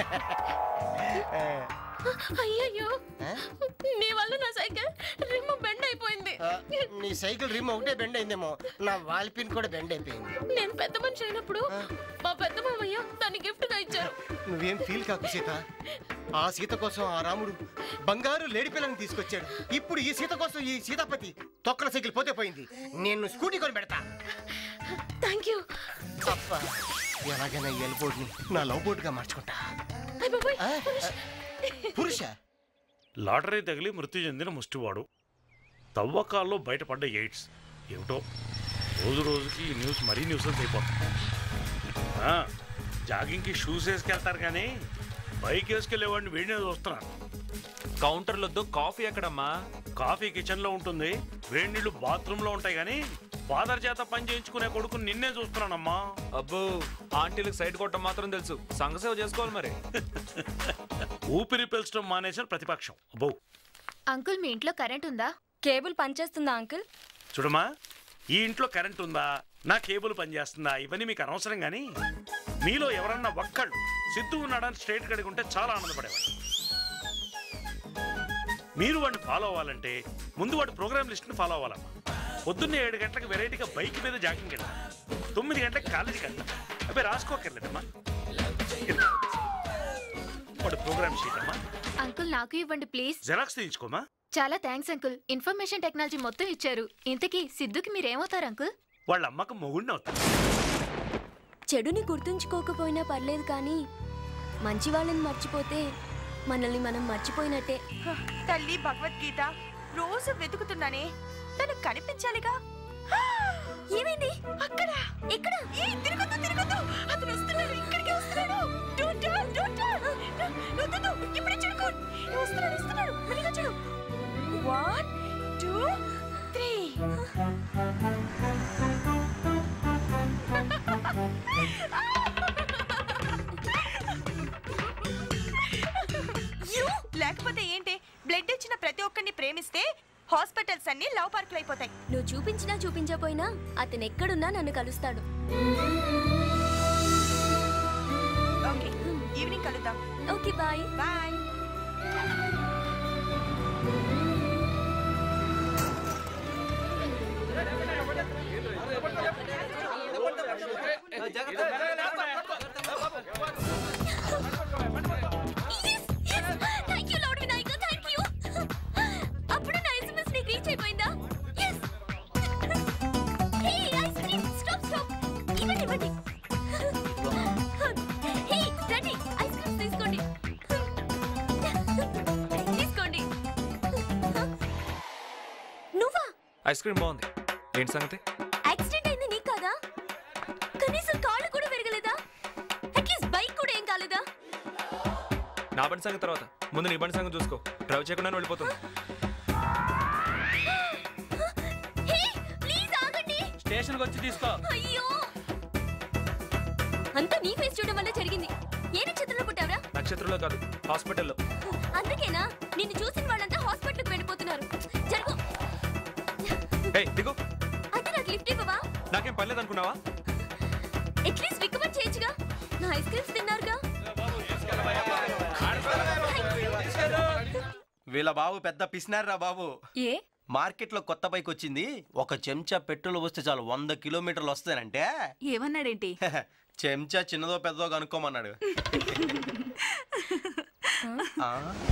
అయ్యయ్యో నీ వల్ల నా సైకిల్ రిమ్ బెండ్ అయిపోయింది ఆ, నీ సైకిల్ రిమ్ ఒకటే బెండ్ అయిందేమో నా వాల్ పిన్ కూడా బెండ్ అయిపోయింది నేను పెద్ద మనిషి అయినప్పుడు మా పెద్ద మామయ్య దాన్ని గిఫ్ట్ గా ఇచ్చారు నువ్వేం ఫీల్ కాకు సీత ఆ సీత కోసం ఆ రాముడు బంగారు లేడి పిల్లని తీసుకొచ్చాడు ఇప్పుడు ఈ సీత కోసం ఈ సీతాపతి తొక్కల సైకిల్ పోతే పోయింది నేను స్కూటీ కొని పెడతా థ్యాంక్ యూ అబ్బా ఎలాగైనా ఈ ఎల్బోర్డ్ ని నా లవ్ బోర్డ్ గా మార్చుకుంటా ఆ, ఆ, పురుష లాటరీ తగిలి మృతి చెందిన ముష్టివాడు తవ్వకాల్లో బయటపడ్డ ఎయిడ్స్ ఏమిటో రోజు రోజుకి ఈ న్యూస్ మరీ న్యూస్ అయిపోతుంది ఆ, జాగింగ్కి షూస్ వేసుకెళ్తారు కానీ బైక్ వేసుకెళ్ళేవాడిని వీడినే చూస్తున్నాను కౌంటర్లొద్దు కాఫీ ఎక్కడమ్మా కాఫీ కిచెన్ లో ఉంటుంది వేడి నీళ్లు బాత్రూమ్ లో ఉంటాయి కానీ ఫాదర్ చేత పని చేయించుకునే కొడుకు నిన్నే చూస్తున్నానమ్మా అబ్బో ఆంటీలకు సైడ్ కొట్టడం మాత్రం తెలుసు సంఘసేవ చేసుకోవాలి మరి ఊపిరి పీల్చడం మానేసిన ప్రతిపక్షం అబ్బో అంకుల్ మీ ఇంట్లో కరెంట్ ఉందా కేబుల్ పనిచేస్తుందా అంకుల్ చూడమ్మా ఈ ఇంట్లో కరెంట్ ఉందా నా కేబుల్ పనిచేస్తుందా ఇవన్నీ మీకు అనవసరం కానీ మీలో ఎవరన్నా ఒక్కళ్ళు సిద్ధు ఉన్నాడని స్ట్రైట్ కడిగి ఉంటే చాలా ఆనందపడేవాడు మీరు వాడిని ఫాలో అవ్వాలంటే ముందు వాడి ప్రోగ్రామ్ లిస్ట్ని ఫాలో అవ్వాలమ్మా పొద్దున్నే ఏడు గంటలకు వెరైటీగా బైక్ మీద జాగింగ్ వెళ్ళాలి తొమ్మిది గంటలకు కాలేజీకి వెళ్ళాలి అబ్బాయి రాసుకోకర్లేదమ్మా ఇదిగో. వాడు ప్రోగ్రామ్ షీట్ అమ్మా అంకుల్ నాకు ఇవ్వండి ప్లీజ్ జెరాక్స్ తీయించుకోమా చాలా థ్యాంక్స్ అంకుల్ ఇన్ఫర్మేషన్ టెక్నాలజీ మొత్తం ఇచ్చారు ఇంతకీ సిద్ధుకి మీరేమవుతారు అంకుల్ వాళ్ళ అమ్మకు మొగుడిని అవుతాడు చెడుని గుర్తుంచుకోకపోయినా పర్లేదు కానీ మంచి వాళ్ళని మర్చిపోతే మనల్ని మనం మర్చిపోయినట్టే హ, తల్లి భగవద్గీత రోజు వెతుకుతున్నానే తను కనిపించాలిగా ఏమైంది అక్కడ ఎక్కడ ఏ తిరగదు తిరగదు అతను వస్తున్నాడు ఇక్కడికి వస్తున్నాడు డోంట్ టర్న్ డోంట్ టర్న్ వద్దు ఇప్పుడే చూడుకో వస్తున్నాడు వస్తున్నాడు మెల్లిగా చూడు వన్ టూ త్రీ యు లేకపోతే ఏంటి బ్లడ్ ఇచ్చిన ప్రతి ఒక్కరిని ప్రేమిస్తే హాస్పిటల్స్ అన్ని లవ్ పార్కులు అయిపోతాయి నువ్వు చూపించినా చూపించకపోయినా అతను ఎక్కడున్నా నన్ను కలుస్తాడు ఓకే ఈవినింగ్ కలుద్దాం okay bye bye thank you lord Vinayaka thank you అప్పుడు నా ఎస్ఎంఎస్ నీకు రీచ్ అయిపోయిందా yes hey ice cream stop stop ఇవ్వండి ఇవ్వండి హే రండి ఐస్ క్రీమ్స్ తీసుకోండి ఐస్ క్రీమ్ బాగుంది ఏంటి సంగతి యాక్సిడెంట్ అయింది నీకు కాదా కనీసం కాళ్ళు కూడా విరగలేదా అట్లీస్ట్ బైక్ కూడా ఏం కాలేదా నా బండి సంగతి తర్వాత ముందు నీ బండి సంగతి చూసుకో డ్రైవ్ చేయకుండా వెళ్ళిపోతుంది హే ప్లీజ్ ఆగండి స్టేషన్కి వచ్చి తీసుకో అయ్యో అంతా నీ ఫేస్ చూడడం వల్ల జరిగింది ఏ నక్షత్రంలో పుట్టావరా నక్షత్రంలో కాదు హాస్పిటల్లో అందుకేనా నిన్ను చూసిన వాళ్ళంతా హాస్పిటల్కి వెళ్ళిపోతున్నారు జరుగు ఏయ్ దిగు అయితే నాకు లిఫ్ట్ ఇవ్వవా నాకేం పర్లేదు అనుకున్నావా అట్లీస్ట్ రికమెండ్ చేయొచ్చుగా నా ఐస్ క్రీమ్స్ తిన్నారుగా వీళ్ళ బాబు పెద్ద పిసినారా బాబు ఏ మార్కెట్ లో కొత్త బైక్ వచ్చింది ఒక చెంచా పెట్రోల్ వస్తే చాలు వంద కిలోమీటర్లు వస్తానంటే ఏమన్నాడేంటి చెంచా చిన్నదో పెద్దదో కనుక్కోమన్నాడు ఆ?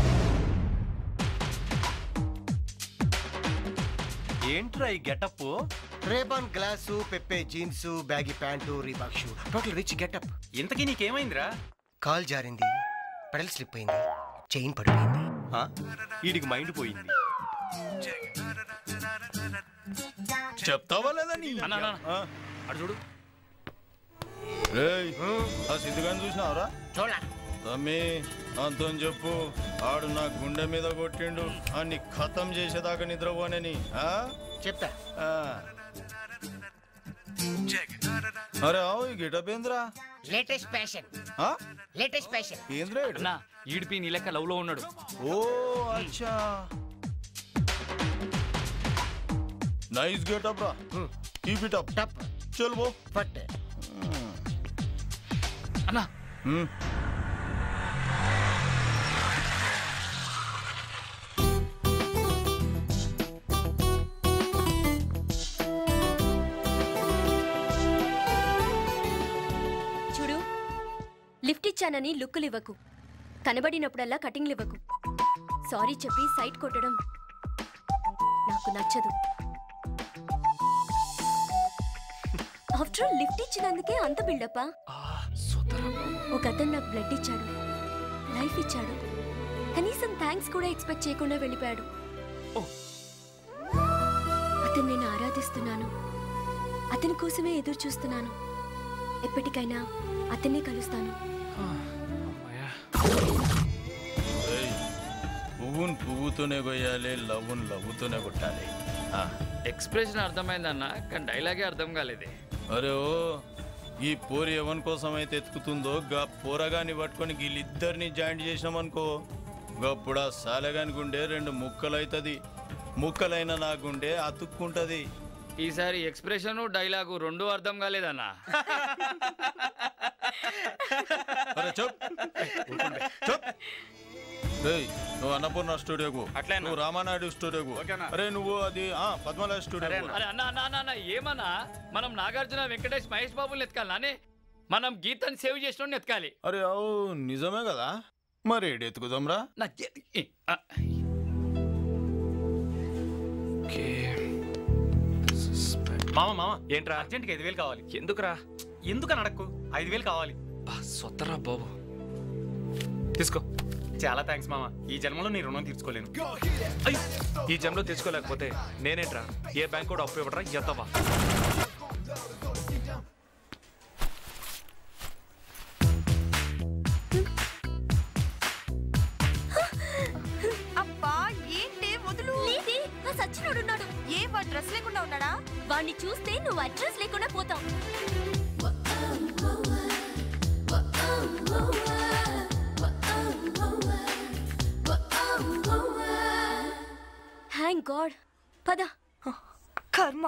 ఏంట్రా ఈ getup Ray-Ban glass Pepe jeans baggy pant Reebok shoe total rich getup ఇంతకీ నీకేమైందిరా కాల్ జారింది పెడల్ స్లిప్ అయింది చైన్ పడిపోయింది వీడికి మైండ్ పోయింది చెప్తావా లేదా నీ అన్నా, అన్నా, ఆ? అటు చూడు రేయ్ ఆ సిద్ధుగాని చూసినావరా చూడా తమ్మి అంతం చెప్పు ఆడు నా గుండె మీద కొట్టిండు అన్ని ఖతం చేసేదాకా నిద్రపోనని ఆ? చెప్తా ఆ. అరే ఆవు ఈ గిటప్ ఏంద్రా లేటెస్ట్ ఫ్యాషన్ ఆ? లేటెస్ట్ ఫ్యాషన్ ఏంద్రా ఈడు? అన్నా ఈడిపి నీ లెక్క లవ్ లో ఉన్నాడు ఓ అచ్చా నైస్ గెటప్ రా కీప్ ఇట్ అప్ టప్ చల్ బో ఫట్ అన్నా హ్మ్. చూడు లిఫ్ట్ ఇచ్చానని లుక్కులు ఇవ్వకు కనబడినప్పుడల్లా కటింగ్లు ఇవ్వకు సారీ చెప్పి సైట్ కొట్టడం నాకు నచ్చదు ఆఫ్టర్ ఆల్ లిఫ్ట్ ఇచ్చినందుకే అంత బిల్డప్పా ఒక అతను నాకు బ్లడ్ ఇచ్చాడు లైఫ్ ఇచ్చాడు కనీసం థ్యాంక్స్ కూడా ఎక్స్పెక్ట్ చేయకుండా వెళ్ళిపోయాడు అతన్ని నేను ఆరాధిస్తున్నాను అతని కోసమే ఎదురు చూస్తున్నాను ఎప్పటికైనా అతన్ని కలుస్తాను ఏయ్, పువ్వును పువ్వుతోనే కొయ్యాలి లవ్వును లవ్వుతోనే కొట్టాలి ఆ. ఎక్స్ప్రెషన్ అర్థమైందన్న కానీ డైలాగే అర్థం కాలేదే అరే ఓ ఈ పోరి ఎవరి కోసం అయితే ఎత్తుకుతుందో గా పోరగాని పట్టుకొని వీళ్ళిద్దరిని జాయింట్ చేసినామనుకో గప్పుడా సాలగాని గుండె రెండు ముక్కలైతది ముక్కలైన నా గుండె అతుక్కుంటది ఈసారి ఎక్స్ప్రెషన్ డైలాగు రెండు అర్థం కాలేదన్నా అరే చెప్ చెప్ ఏయ్, నువ్వు అన్నపూర్ణ స్టూడియోకు అట్లా నువ్వు రామానాయుడు స్టూడియోకు అరే నువ్వు అది ఆ పద్మనాభ స్టూడియో అరే అన్న అన్న అన్న, అన్న ఏమన్నా మనం నాగార్జున వెంకటేష్ మహేష్ బాబుని ఎత్తుకాలనే మనం గీతని సేవ్ చేసిన ఎత్తుకాలి అరే అవు నిజమే కదా మరి ఏడు ఎత్తుకుదాంరా నా జే- ఈ, ఆ, మామ మామ ఏంట్రా అర్జెంట్గా ఐదు వేలు కావాలి ఎందుకురా ఎందుకని అడక్కు ఐదు వేలు కావాలి సొత్తరా బాబు తీసుకో చాలా థ్యాంక్స్ మామ ఈ జన్మలో నీ రుణం తీర్చుకోలేను అయ్! ఈ జన్మలో తీర్చుకోలేకపోతే నేనేంట్రా ఏ బ్యాంక్ కూడా అప్పు ఇవ్వడరా ఎత్తవా అబ్బా ఏంటి వదులు లేదే ఆ సచ్చినోడున్నాడు ఏ వాడు డ్రెస్ లేకుండా ఉన్నాడా వాణ్ణి చూస్తే నువ్వు అడ్రస్ లేకుండా పోతావు థ్యాంక్ గాడ్ పద కర్మ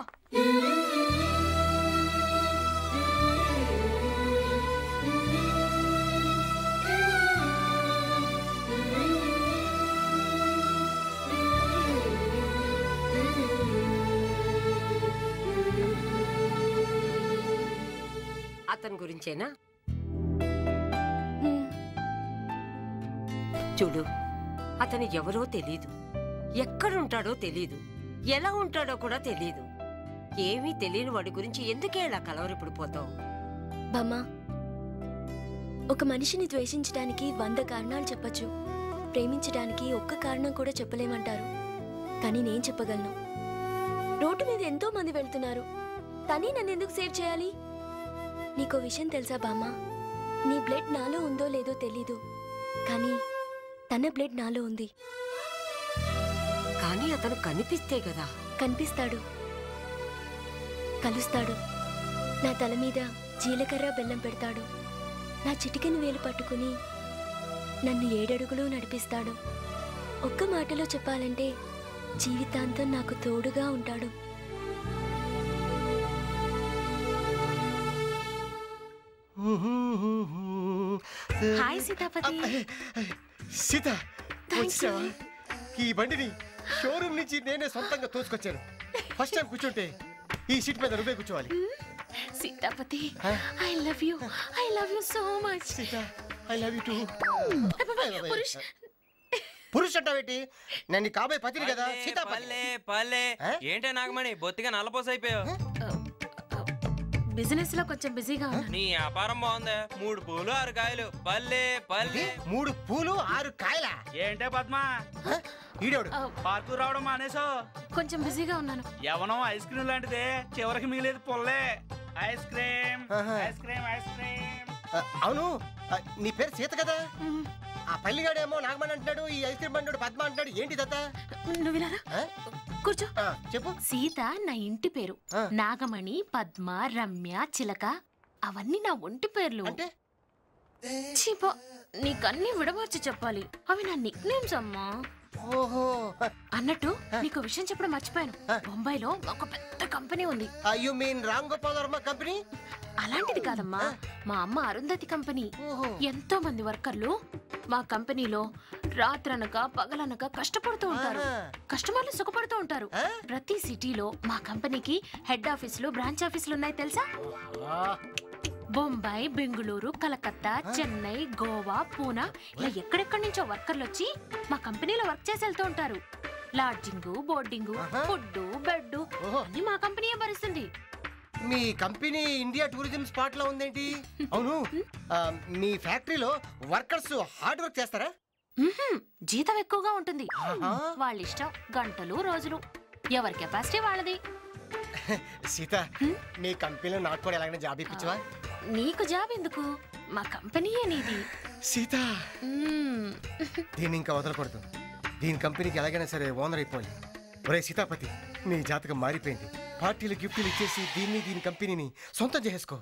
అతని గురించేనా చూడు అతను ఎవరో తెలీదు ఎక్కడుంటాడో తెలీదు ఎలా ఉంటాడో కూడా తెలీదు ఏమీ తెలియని వాడి గురించి ఎందుకే ఇలా కలవరిప్పుడు పోతావు బామ్మ ఒక మనిషిని ద్వేషించడానికి వంద కారణాలు చెప్పొచ్చు ప్రేమించడానికి ఒక్క కారణం కూడా చెప్పలేమంటారు కానీ నేను చెప్పగలను రోడ్డు మీద ఎంతో మంది వెళ్తున్నారు తనే నన్ను ఎందుకు సేవ్ చేయాలి నీకో విషయం తెలుసా బామ్మ నీ బ్లడ్ నాలో ఉందో లేదో తెలీదు కానీ తన బ్లడ్ నాలో ఉంది కానీ అతను కనిపిస్తే కదా కనిపిస్తాడు కలుస్తాడు నా తల మీద జీలకర్ర బెల్లం పెడతాడు నా చిటికెను వేలు పట్టుకుని నన్ను ఏడడుగులు నడిపిస్తాడు ఒక్క మాటలో చెప్పాలంటే జీవితాంతం నాకు తోడుగా ఉంటాడు హాయ్ సీతాపతి సీత వచ్చావా ఈ బండిని షోరూమ్ నుంచి నేనే సొంతంగా తోసుకొచ్చాను ఫస్ట్ టైం కూర్చుంటే ఈ సీట్ మీద నువ్వే కూర్చోవాలి Seethapathi I love you I love you so much Seetha I love you too పురుష్ పురుష్ అంటావేంటి నేను నీ కాబోయే పతిని కదా సీత పల్లె పల్లె ఏంటే నాగమణి బొత్తిగా నల్లపోస అయిపోయావు బిజినెస్ లో కొంచెం బిజీగా ఉన్నా నీ వ్యాపారం బాగుంది మూడు పూలు ఆరు కాయలు పల్లె పల్లె మూడు పూలు ఆరు కాయల ఏంటే పద్మా ఈడోడు పార్కు రావడం మానేసో కొంచెం బిజీగా ఉన్నాను యవనం ఐస్ క్రీమ్ లాంటిదే చివరికి మిగిలేదు పొల్లే ice cream ice cream ice cream ఆ, అవును ఆ, నీ పేరు సీత కదా ఆ పల్లిగాడేమో నాగమణి అంటున్నాడు ఈ ఐస్ క్రీమ్ బండి పద్మ అంటున్నాడు ఏంటి దత్తా నువ్వు ఇలా రా. కూర్చో చెప్పు సీత నా ఇంటి పేరు నాగమణి పద్మ రమ్య చిలక అవన్నీ నా ఒంటి పేర్లు చీపో నీకన్నీ విడమర్చి చెప్పాలి అవి నా నిక్ నేమ్స్ అమ్మా ఓహో అన్నట్టు నీకు విషయం చెప్పడం మర్చిపోయాను బొంబాయిలో ఒక పెద్ద కంపెనీ ఉంది you mean Ram Gopal Varma company అలాంటిది కాదమ్మా మా అమ్మ అరుంధతి కంపెనీ ఎంతో మంది వర్కర్లు మా కంపెనీలో రాత్రనక పగలనక కష్టపడుతూ ఉంటారు కస్టమర్లు సుఖపడుతూ ఉంటారు ప్రతి సిటీలో మా కంపెనీకి హెడ్ ఆఫీసులు బ్రాంచ్ ఆఫీసులు ఉన్నాయి తెలుసా బొంబాయి బెంగుళూరు కలకత్తా చెన్నై గోవా పూనా ఇలా ఎక్కడెక్కడి నుంచో వర్కర్లు వచ్చి మా కంపెనీలో వర్క్ చేసి వెళ్తూ ఉంటారు లాడ్జింగ్ బోర్డింగ్ ఫుడ్ బెడ్ అన్ని మా కంపెనీయే భరిస్తుంది మీ కంపెనీ ఇండియా టూరిజం స్పాట్ లో ఉందేంటి అవును ఆ, మీ ఫ్యాక్టరీలో వర్కర్స్ హార్డ్ వర్క్ చేస్తారా మ్మ్హ్మ్. జీతం ఎక్కువగా ఉంటుంది వాళ్ళ ఇష్టం గంటలు రోజులు ఎవరి కెపాసిటీ వాళ్ళది సీత నీ కంపెనీలో నాకు కూడా ఎలాగైనా జాబ్ ఇప్పించవా నీకు జాబ్ ఎందుకు మా కంపెనీయే నీది సీత మ్మ్. దీన్ని ఇంకా వదలకూడదు దీని కంపెనీకి ఎలాగైనా సరే ఓనర్ అయిపోవాలి ఒరే సీతాపతి నీ జాతకం మారిపోయింది పార్టీలు గిఫ్ట్లు ఇచ్చేసి దీన్ని దీని కంపెనీని సొంతం చేసుకో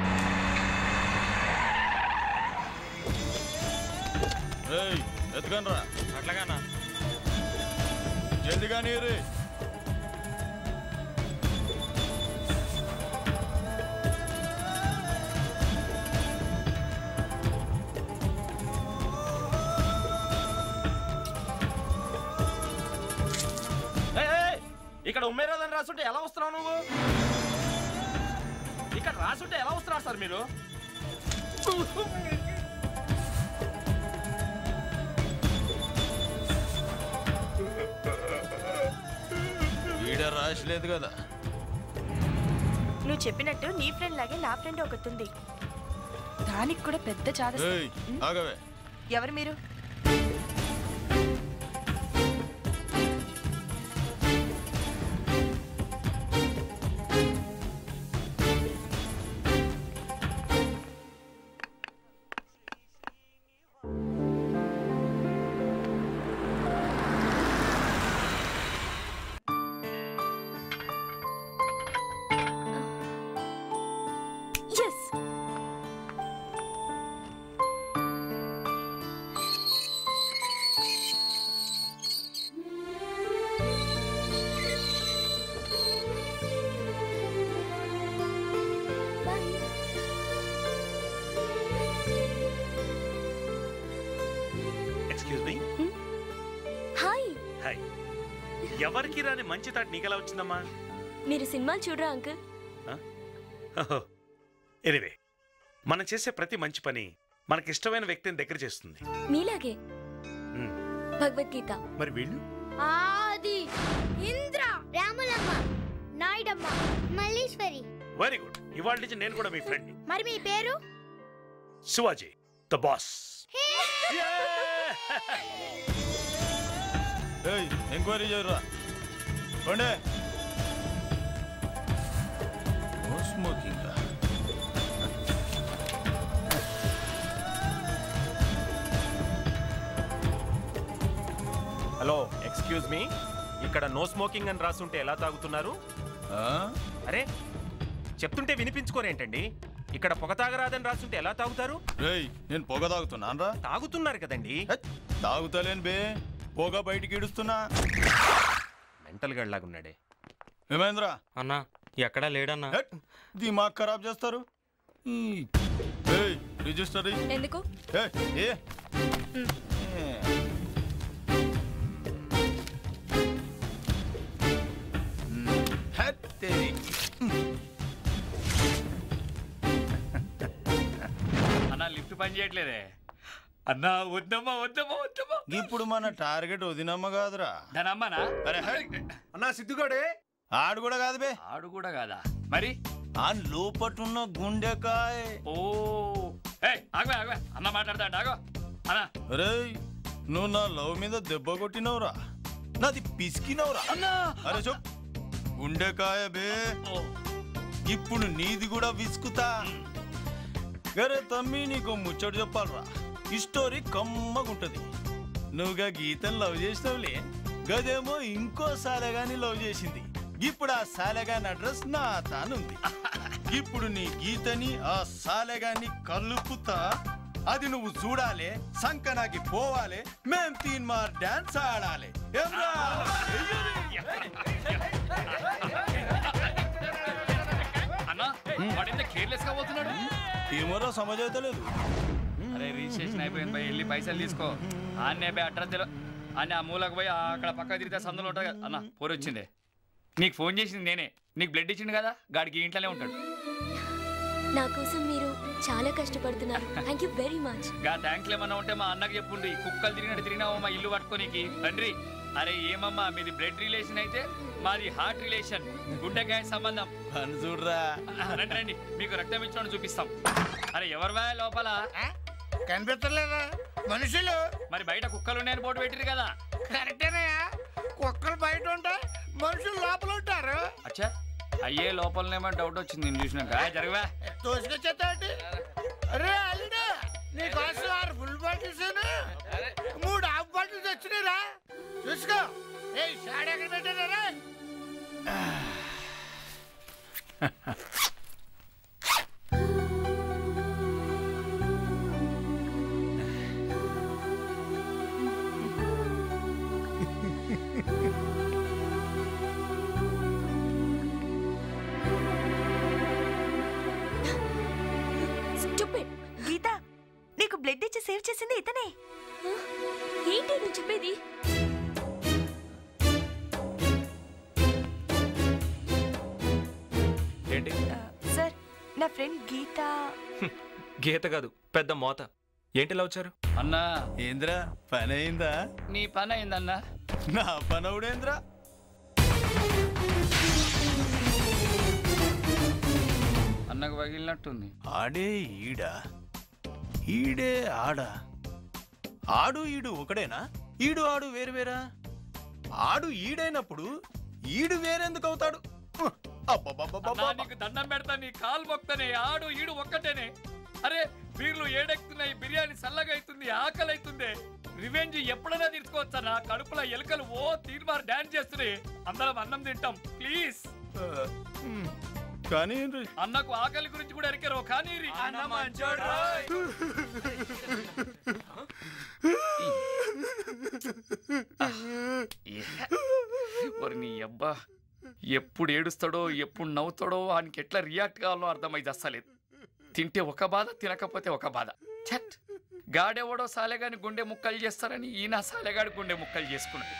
ఏయ్ ఎత్తుకనరా అట్లాగానా జల్దిగా నీరు ఏయ్, ఏయ్, ఇక్కడ ఉమ్మేరాదని రాసుంటే ఎలా వస్తున్నావు నువ్వు ఇక్కడ రాసుంటే ఎలా వస్తున్నారు సార్ మీరు ఈడ రాసలేదు కదా నువ్వు చెప్పినట్టు నీ ఫ్రెండ్ లాగే నా ఫ్రెండ్ ఒకటి ఉంది దానికి కూడా పెద్ద చాదస్తం. ఏయ్ ఆగవే ఎవరు మీరు yes excuse me hi hi ఎవరికి రాని మంచి తాట నీకెలా వచ్చిందమ్మా మీరు సినిమాలు చూడరా అంకుల్ ఎనివే మనం చేసే ప్రతి మంచి పని మనకిష్టమైన వ్యక్తిని దగ్గర చేస్తుంది మీలాగే మ్మ్. భగవద్గీత మరి వీళ్ళు ఆది ఇంద్ర రాములమ్మ నాయుడమ్మ మల్లీశ్వరి వెరీ గుడ్ ఇవాళ నుంచి నేను కూడా మీ ఫ్రెండ్ మరి మీ పేరు శివాజీ ద బాస్ ఏయ్ ఎంక్వైరీ చేయరా పండే ఎక్స్క్యూజ్ మీ ఇక్కడ నో స్మోకింగ్ అని రాసుంటే ఎలా తాగుతున్నారు అరే చెప్తుంటే వినిపించుకోరేంటండి ఇక్కడ పొగ తాగరాదని రాసుంటే ఎలా తాగుతారు రేయ్ నేను పొగ తాగుతున్నాను రా తాగుతున్నారు కదండి తాగుతలేను బే పొగ బయటికి ఇడుస్తున్నా మెంటల్ గడ్లాగున్నాడే ఏమైందిరా అన్నా ఎక్కడా లేడన్నా దిమాగ్ ఖరాబ్ చేస్తారు ఈ, ఏయ్, రిజిస్టర్ ఇయ్యి. ఎందుకు ఏయ్, ఏ ఏ. మ్, హట్ తెరికి. అన్న లిఫ్ట్ పని చేయట్లేదే అన్నా వద్దమ్మా వద్దమ్మా వద్దమ్మా ఇప్పుడు మన టార్గెట్ వదినమ్మ కాదురా దాని అమ్మనా అరే అన్నా సిద్ధుగాడే ఆడు కూడా కాదు బే ఆడు కూడా కాదా మరి ఆ లోపటున్న గుండెకాయ ఓ ఏ ఆగవే ఆగవే అన్న మాట్లాడతా ఆగో అన్న రేయ్ నువ్వు నా లవ్ మీద దెబ్బ కొట్టినవురా నాది పిసికినవురా అరే చెప్ గుండెకాయ బే ఇప్పుడు నీది కూడా విసుకుతా గరే తమ్మి నీకు ముచ్చట చెప్పాలరా ఈ స్టోరీ కమ్మగుంటది నువ్వుగా గీతను లవ్ చేసినవులే గదేమో ఇంకో సాలెగాని లవ్ చేసింది ఇప్పుడు ఆ సాలెగాని అడ్రస్ నా తానుంది ఇప్పుడు నీ గీతని ఆ సాలెగాని కలుపుతా అది నువ్వు చూడాలి సంకనాకి పోవాలి మేం తీన్ మార్ డాన్స్ ఆడాలి ఏమ్రా? అన్న వాడింత కేర్లెస్ గా పోతున్నాడు ఏమోరా సమజ్ అవుతలేదు అరే రిజిస్ట్రేషన్ అయిపోయింది పోయి వెళ్ళి పైసలు తీసుకో ఆన్నే పోయి అడ్రస్ తెలు అన్నీ ఆ మూలకు పోయి ఆ అక్కడ పక్క తిరిగితే సందులో ఉంటుంది కదా అన్న పోరు వచ్చింది నీకు ఫోన్ చేసింది నేనే నీకు బ్లడ్ ఇచ్చిండు కదా గాడికి ఇంట్లోనే ఉంటాడు నా కోసం మీరు చాలా కష్టపడుతున్నారు థ్యాంక్ యూ వెరీ మచ్ గా థ్యాంక్లు ఏమన్నా ఉంటే మా అన్నకి చెప్పుండి కుక్కలు తిరిగినట్టు తిరిగినావు మా ఇల్లు పట్టుకోనికి తండ్రి అరే ఏమమ్మా మీది బ్లడ్ రిలేషన్ అయితే మాది హార్ట్ రిలేషన్ గుండెకాయ సంబంధం అని చూడరా రండి రండి మీకు రక్తం ఇచ్చిన చూపిస్తాం అరే ఎవరు వా లోపల కనిపించలేదా మనుషులు మరి బయట కుక్కలు ఉన్నాయని బోర్డు పెట్టిరు కదా కరెక్టేనయ్యా కుక్కలు బయట ఉంటాయి మనుషులు లోపల ఉంటారు అచ్చా అయ్యే లోపలనేమో డౌట్ వచ్చింది నేను చూసినాక జరగవా తోసుకొచ్చేతాటి అరే అల్లుడు నీకోసం ఆరు ఫుల్ బాటిల్స్ మూడు హాఫ్ బాటిల్స్ వచ్చినాయిరా చూసుకో ఏ షాడ్ ఎక్కడ పెట్టారా స్టూపిడ్ గీత నీకు బ్లడ్ ఇచ్చి సేవ్ చేసింది ఇతనే ఏంటి నువ్వు చెప్పేది ఏంటి సార్ నా ఫ్రెండ్ గీత గీత కాదు పెద్ద మోత ఏంటి ఇలా వచ్చారు అన్నా ఏంద్రా పని అయిందా నీ పని అయిందన్నా నా పని అవుడేంద్రా అన్నకు పగిలినట్టుంది ఆడే ఈడా ఈడే ఆడా ఆడు ఈడు ఒకడేనా ఈడు ఆడు వేరువేరా ఆడు ఈడైనప్పుడు ఈడు వేరెందుకు అవుతాడు ఉహ్, అబ్బబ్బబ్బబ్బబ్బ. అన్నా, నీకు దండం పెడతా నీ కాలు మొక్తనే ఆడు ఈడు ఒక్కటేనే అరే వీళ్ళు ఏడెక్కుతున్నాయి బిర్యానీ చల్లగా అవుతుంది ఆకలి అవుతుంది రివెంజ్ ఎప్పుడైనా తీర్చుకోవచ్చా నా కడుపులో ఎలుకలు ఓ తీర్మార్ డాన్స్ చేస్తున్నాయి అందరం అన్నం తింటాం ప్లీజ్ ఉమ్, కానీ అన్నకు ఆకలి గురించి కూడా ఎరికారు కానీ మరి నీ అబ్బా ఎప్పుడు ఏడుస్తాడో ఎప్పుడు నవ్వుతాడో ఆయనకి ఎట్లా రియాక్ట్ కావాలో అర్థమైంది అస్సలేదు తింటే ఒక బాధ తినకపోతే ఒక బాధ ఛట్ గాడెవడో సాలెగాని గుండె ముక్కలు చేస్తారని ఈయన సాలెగాడి గుండె ముక్కలు చేసుకున్నాడు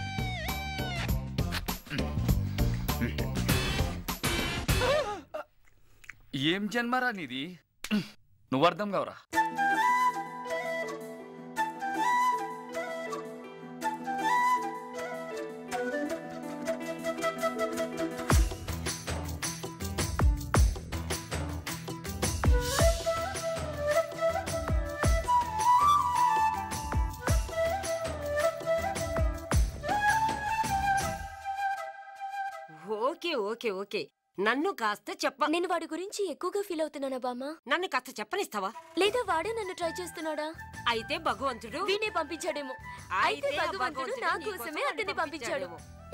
ఏం జన్మరా నీది నువ్వు అర్థం కావరా ఓకే ఓకే ఓకే నన్ను కాస్త చెప్ప నేను వాడి గురించి ఎక్కువగా ఫీల్ అవుతున్నానా బామ్మ నన్ను కాస్త చెప్పనిస్తావా లేదా వాడే నన్ను ట్రై చేస్తున్నాడా అయితే భగవంతుడు వీడే పంపించాడేమో అయితే అయితే ఆ భగవంతుడు భగవంతుడు నా నీ కోసం కోసమే నన్ను అతన్ని పంపించాడు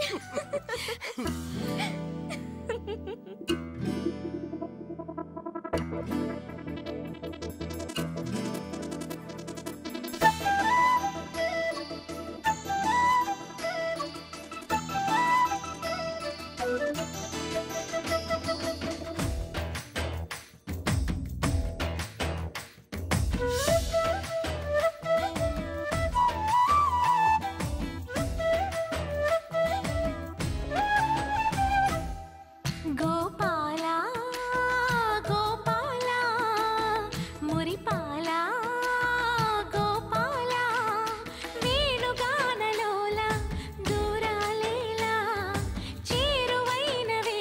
గోపాల గోపాల మురిపాల గోపాల వేణుగానలోల దూరాలేలా చేరువైన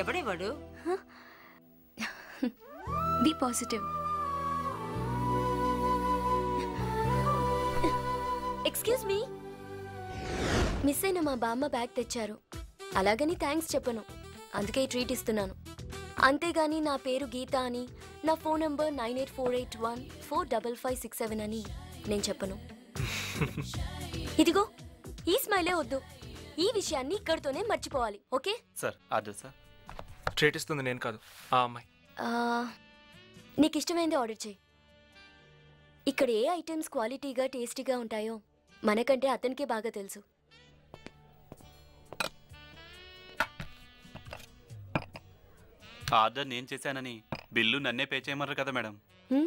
ఎవడే వాడు B positive excuse me miss అయిన మా బామ్మ బ్యాగ్ తెచ్చారు అలాగని థ్యాంక్స్ చెప్పను అందుకే ఈ ట్రీట్ ఇస్తున్నాను అంతేగాని నా పేరు గీత అని నా phone number nine eight four eight one four double five six seven అని నేను చెప్పను ఇదిగో ఈ స్మైలే వద్దు ఈ విషయాన్ని ఇక్కడితోనే మర్చిపోవాలి ఓకే సార్ అదే సార్ ట్రీట్ ఇస్తుంది నేను కాదు ఆ అమ్మాయి ఆ, నీకు ఇష్టమైంది ఆర్డర్ చేయి ఇక్కడ ఏ ఐటమ్స్ క్వాలిటీగా టేస్టీగా ఉంటాయో మనకంటే అతనికే బాగా తెలుసు ఆర్డర్ నేను చేశానని బిల్లు నన్నే పే చేయమన్నారు కదా మేడం హ్మ్?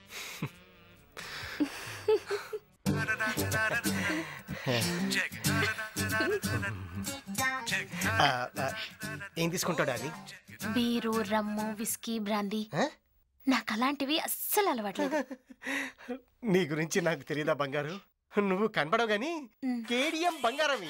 ఆ, ఆ, ఏం తీసుకుంటాడు అది బీరు రమ్ము విస్కీ బ్రాందీ నాకు అలాంటివి అస్సలు అలవాట్లేదు నీ గురించి నాకు తెలియదా బంగారు నువ్వు కనపడవు గాని కేడిఎం బంగారమి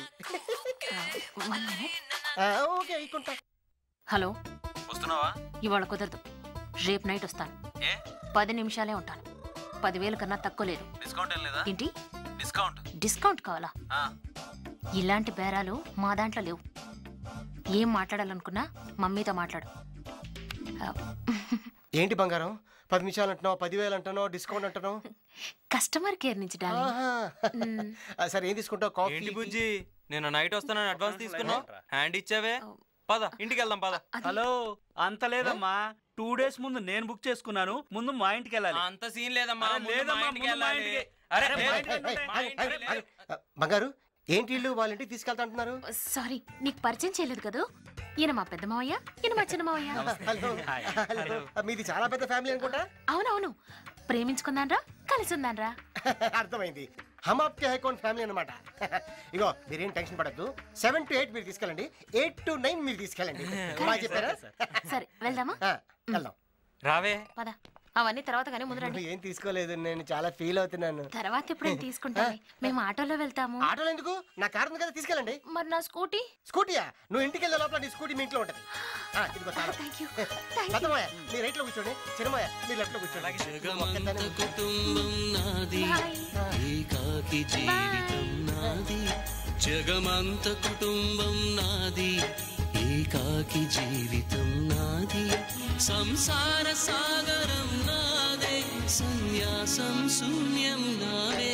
వన్ మినిట్ ఆ, ఓకే ఇక్కుంటా హలో వస్తున్నావా ఇవాళ కుదరదు రేపు నైట్ వస్తాను ఏ పది నిమిషాలే ఉంటాను పదివేలు కన్నా తక్కువ లేదు డిస్కౌంట్ ఏం లేదా ఏంటి డిస్కౌంట్ డిస్కౌంట్ కావాలా ఆ, ఇలాంటి బేరాలు మా దాంట్లో లేవు ఏం మాట్లాడాలనుకున్నా మమ్మీతో మాట్లాడు ఆ, ఏంటి బంగారం పది నిమిషాలు అంటున్నావు పదివేలు అంటున్నావు డిస్కౌంట్ అంటున్నావు కస్టమర్ కేర్ నుంచి డార్లింగ్ ఆహా. మ్. ఆ, సరే ఏం తీసుకుంటావు కాఫీ ఏంటి బుజ్జి నేను నైట్ వస్తానని అడ్వాన్స్ తీసుకున్నావు హ్యాండ్ ఇచ్చావే పద ఇంటికి వెళ్దాం పద హలో అంత లేదమ్మా టూ డేస్ ముందు నేను బుక్ చేసుకున్నాను ముందు మా ఇంటికి వెళ్ళాలి అంత సీన్ లేదమ్మా అరే, ముందు మా లేదమ్మా, ఇంటికి ముందు మా వెళ్ళాలి. ఇంటికి. అరే అరే, లేదు. మా ఇంటికి ఏయ్, ఆగు, ఆగు, ఆగు. ఆ, బంగారు ఏంటి ఇల్లు వాళ్ళ ఇంటికి తీసుకెళ్తా అంటున్నారు సారీ నీకు పరిచయం చేయలేదు కదా ఈయన మా పెద్ద మావయ్య ఈయన మా చిన్న మావయ్య హలో హలో మీది చాలా పెద్ద ఫ్యామిలీ అనుకుంటా అవునవును ప్రేమించుకుందాన్రా కలిసి ఉందాన్రా అర్థమైంది హమ్ ఆప్కే హైకోన్ ఫ్యామిలీ అనమాట ఇగో మీరేం టెన్షన్ పడద్దు సెవెన్ టు ఎయిట్ మీరు తీసుకెళ్ళండి ఎయిట్ టు నైన్ మీరు తీసుకెళ్ళండి బాగా చెప్పారా సరే వెళ్దామా ఆ, వెళ్దాం రావే పద అవన్నీ తర్వాత కానీ ముందు రండి ఏం తీసుకోలేదు నేను చాలా ఫీల్ అవుతున్నాను తర్వాత ఎప్పుడైనా తీసుకుంటామే మేము ఆటోలో వెళ్తాము ఆటోలో ఎందుకు నా కారు ఉంది కదా తీసుకెళ్ళండి మరి నా స్కూటీ స్కూటీయా నువ్వు ఇంటికి వెళ్ళే లోపల నీ స్కూటీ మీ ఇంట్లో ఉంటది ఆ, ఇదిగో తాళం. పెద్దమాయ మీ రైట్ లో కూర్చోండి చిన్నమాయ మీ లెఫ్ట్ లో కూర్చోండి కుటుంబం నాది ఏకాకి జీవితం నాది జగమంత కుటుంబం నాది ఏకాకి జీవితం నాది సంసార సాగరం నాదే సన్యాసం శూన్యం నావే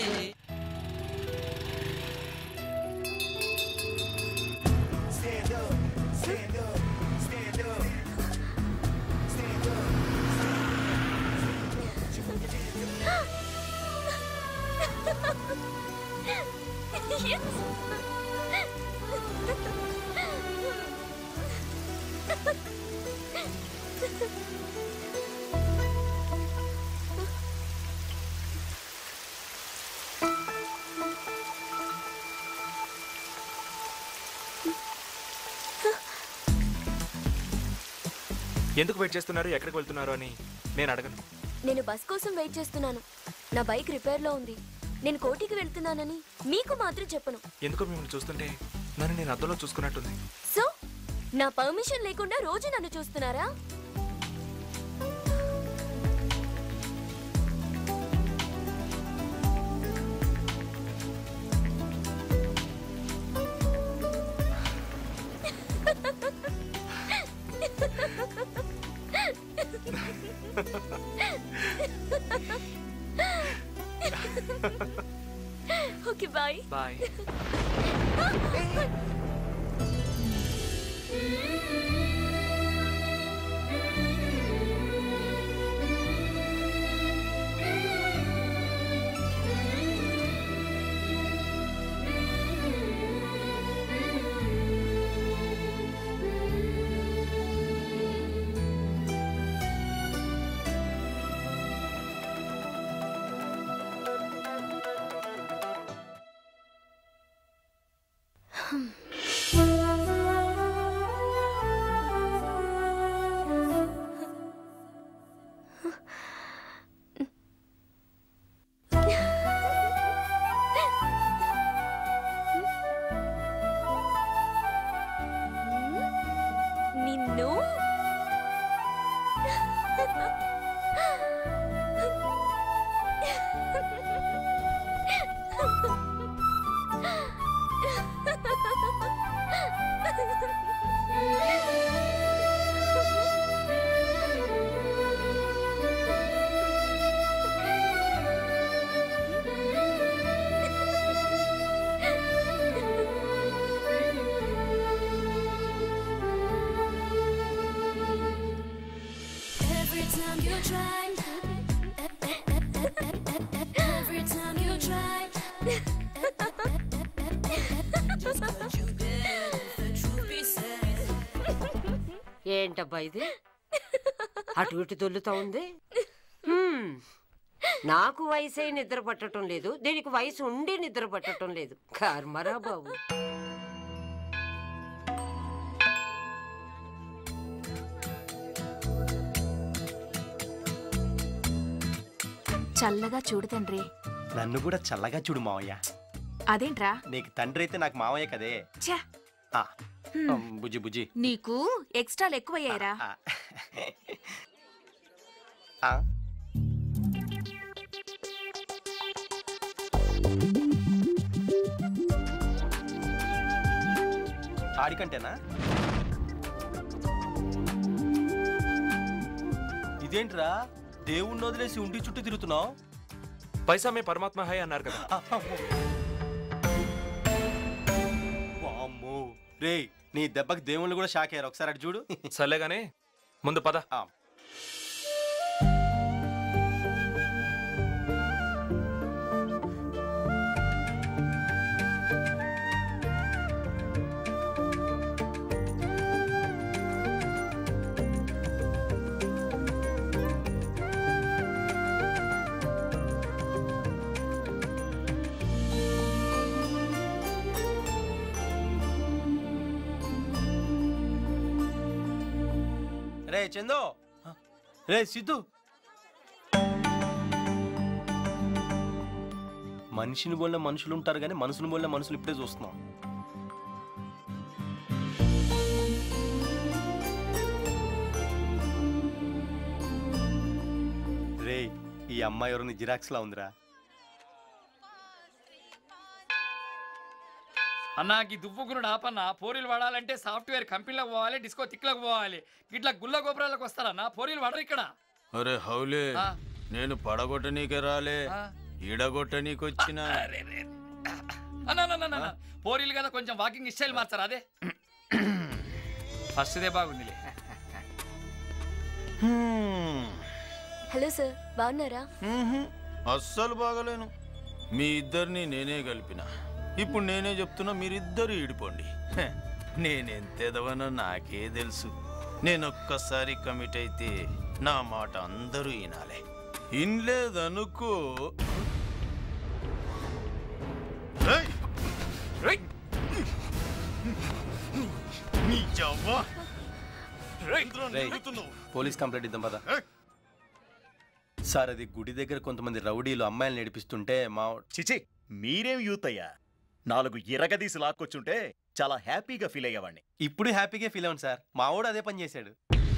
Stand up, stand up, stand up, stand up. ఎందుకు వెయిట్ చేస్తున్నారు ఎక్కడికి వెళ్తున్నారు అని నేను అడగను నేను బస్ కోసం వెయిట్ చేస్తున్నాను నా బైక్ రిపేర్లో ఉంది నేను కోటికి వెళ్తున్నానని మీకు మాత్రం చెప్పను ఎందుకో మిమ్మల్ని చూస్తుంటే నన్ను నేను అద్దంలో చూసుకున్నట్టుంది సో నా పర్మిషన్ లేకుండా రోజు నన్ను చూస్తున్నారా ఓకే బాయ్ బాయ్ నిన్ను Every time you try, every time you try, just 'cause you did, the truth be said. ఏంటబ్బా ఇది అటు ఇటు దొల్లుతా ఉంది హ్మ్. నాకు వయసే నిద్ర పట్టడం లేదు దీనికి వయసు ఉండి నిద్ర పట్టడం లేదు కర్మరా బాబు చల్లగా చూడు తండ్రి నన్ను కూడా చల్లగా చూడు మావయ్య అదేంట్రా నీకు తండ్రి అయితే నాకు మావయ్య కదే ఛ! ఆ, హ్మ్. బుజ్జి బుజ్జి నీకు ఎక్స్ట్రాలు ఎక్కువయ్యాయిరా ఆ, ఆడికంటేనా ఇదేంట్రా దేవుణ్ణి వదిలేసి ఉండి చుట్టూ తిరుగుతున్నావు పైసా మే పరమాత్మ హై అన్నారు కదా వామ్మో రే నీ దెబ్బకి దేవుళ్ళు కూడా షాక్ అయ్యారు ఒకసారి అటు చూడు సర్లేగానే ముందు పద రే చందో రే సిద్ధు మనిషిని పోలిన మనుషులు ఉంటారు కానీ మనసుని పోలిన మనుషులు ఇప్పుడే చూస్తున్నాం రే ఈ అమ్మాయి ఎవరిని జిరాక్స్ లా ఉందిరా అన్నాకి దువ్వుకునుడు ఆపన్న పోరీలు వాడాలంటే సాఫ్ట్వేర్ కంపెనీలకు పోవాలి డిస్కో తిక్కులకు పోవాలి ఇట్లా గుల్ల గోపురాలకు వస్తారన్న పోరీలు వాడరు ఇక్కడ అరే హౌలే ఆ. నేను పడగొట్టనీకే రాలే ఈడగొట్టనీకొచ్చిన అన్న అన్న, అన్న, అన్న. పోరీలు కదా కొంచెం వాకింగ్ స్టైల్ మార్చారు అదే ఫస్ట్దే బాగుందిలే హలో సార్ బాగున్నారా అస్సలు బాగలేను మీ ఇద్దరిని నేనే కలిపిన ఇప్పుడు నేనే చెప్తున్నా మీరిద్దరు ఈడిపోండి హె, నేనెంతెదవనో నాకే తెలుసు నేనొక్కసారి కమిట్ అయితే నా మాట అందరూ వినాలి ఇన్లేదనుకో ఏయ్! ఏయ్! నీ జవ్వ! ఎందులో రేయ్, నిలుగుతున్నావు? పోలీస్ కంప్లైంట్ ఇద్దాం పద సార్ అది గుడి దగ్గర కొంతమంది రౌడీలు అమ్మాయిలు నడిపిస్తుంటే మా చిచి మీరేం యూత్ అయ్యా నాలుగు ఇరగదీసి లాక్కొచ్చుంటే చాలా హ్యాపీగా ఫీల్ అయ్యేవాడిని ఇప్పుడు హ్యాపీగా ఫీల్ అవ్వండి సార్ మా వాడు అదే పని చేశాడు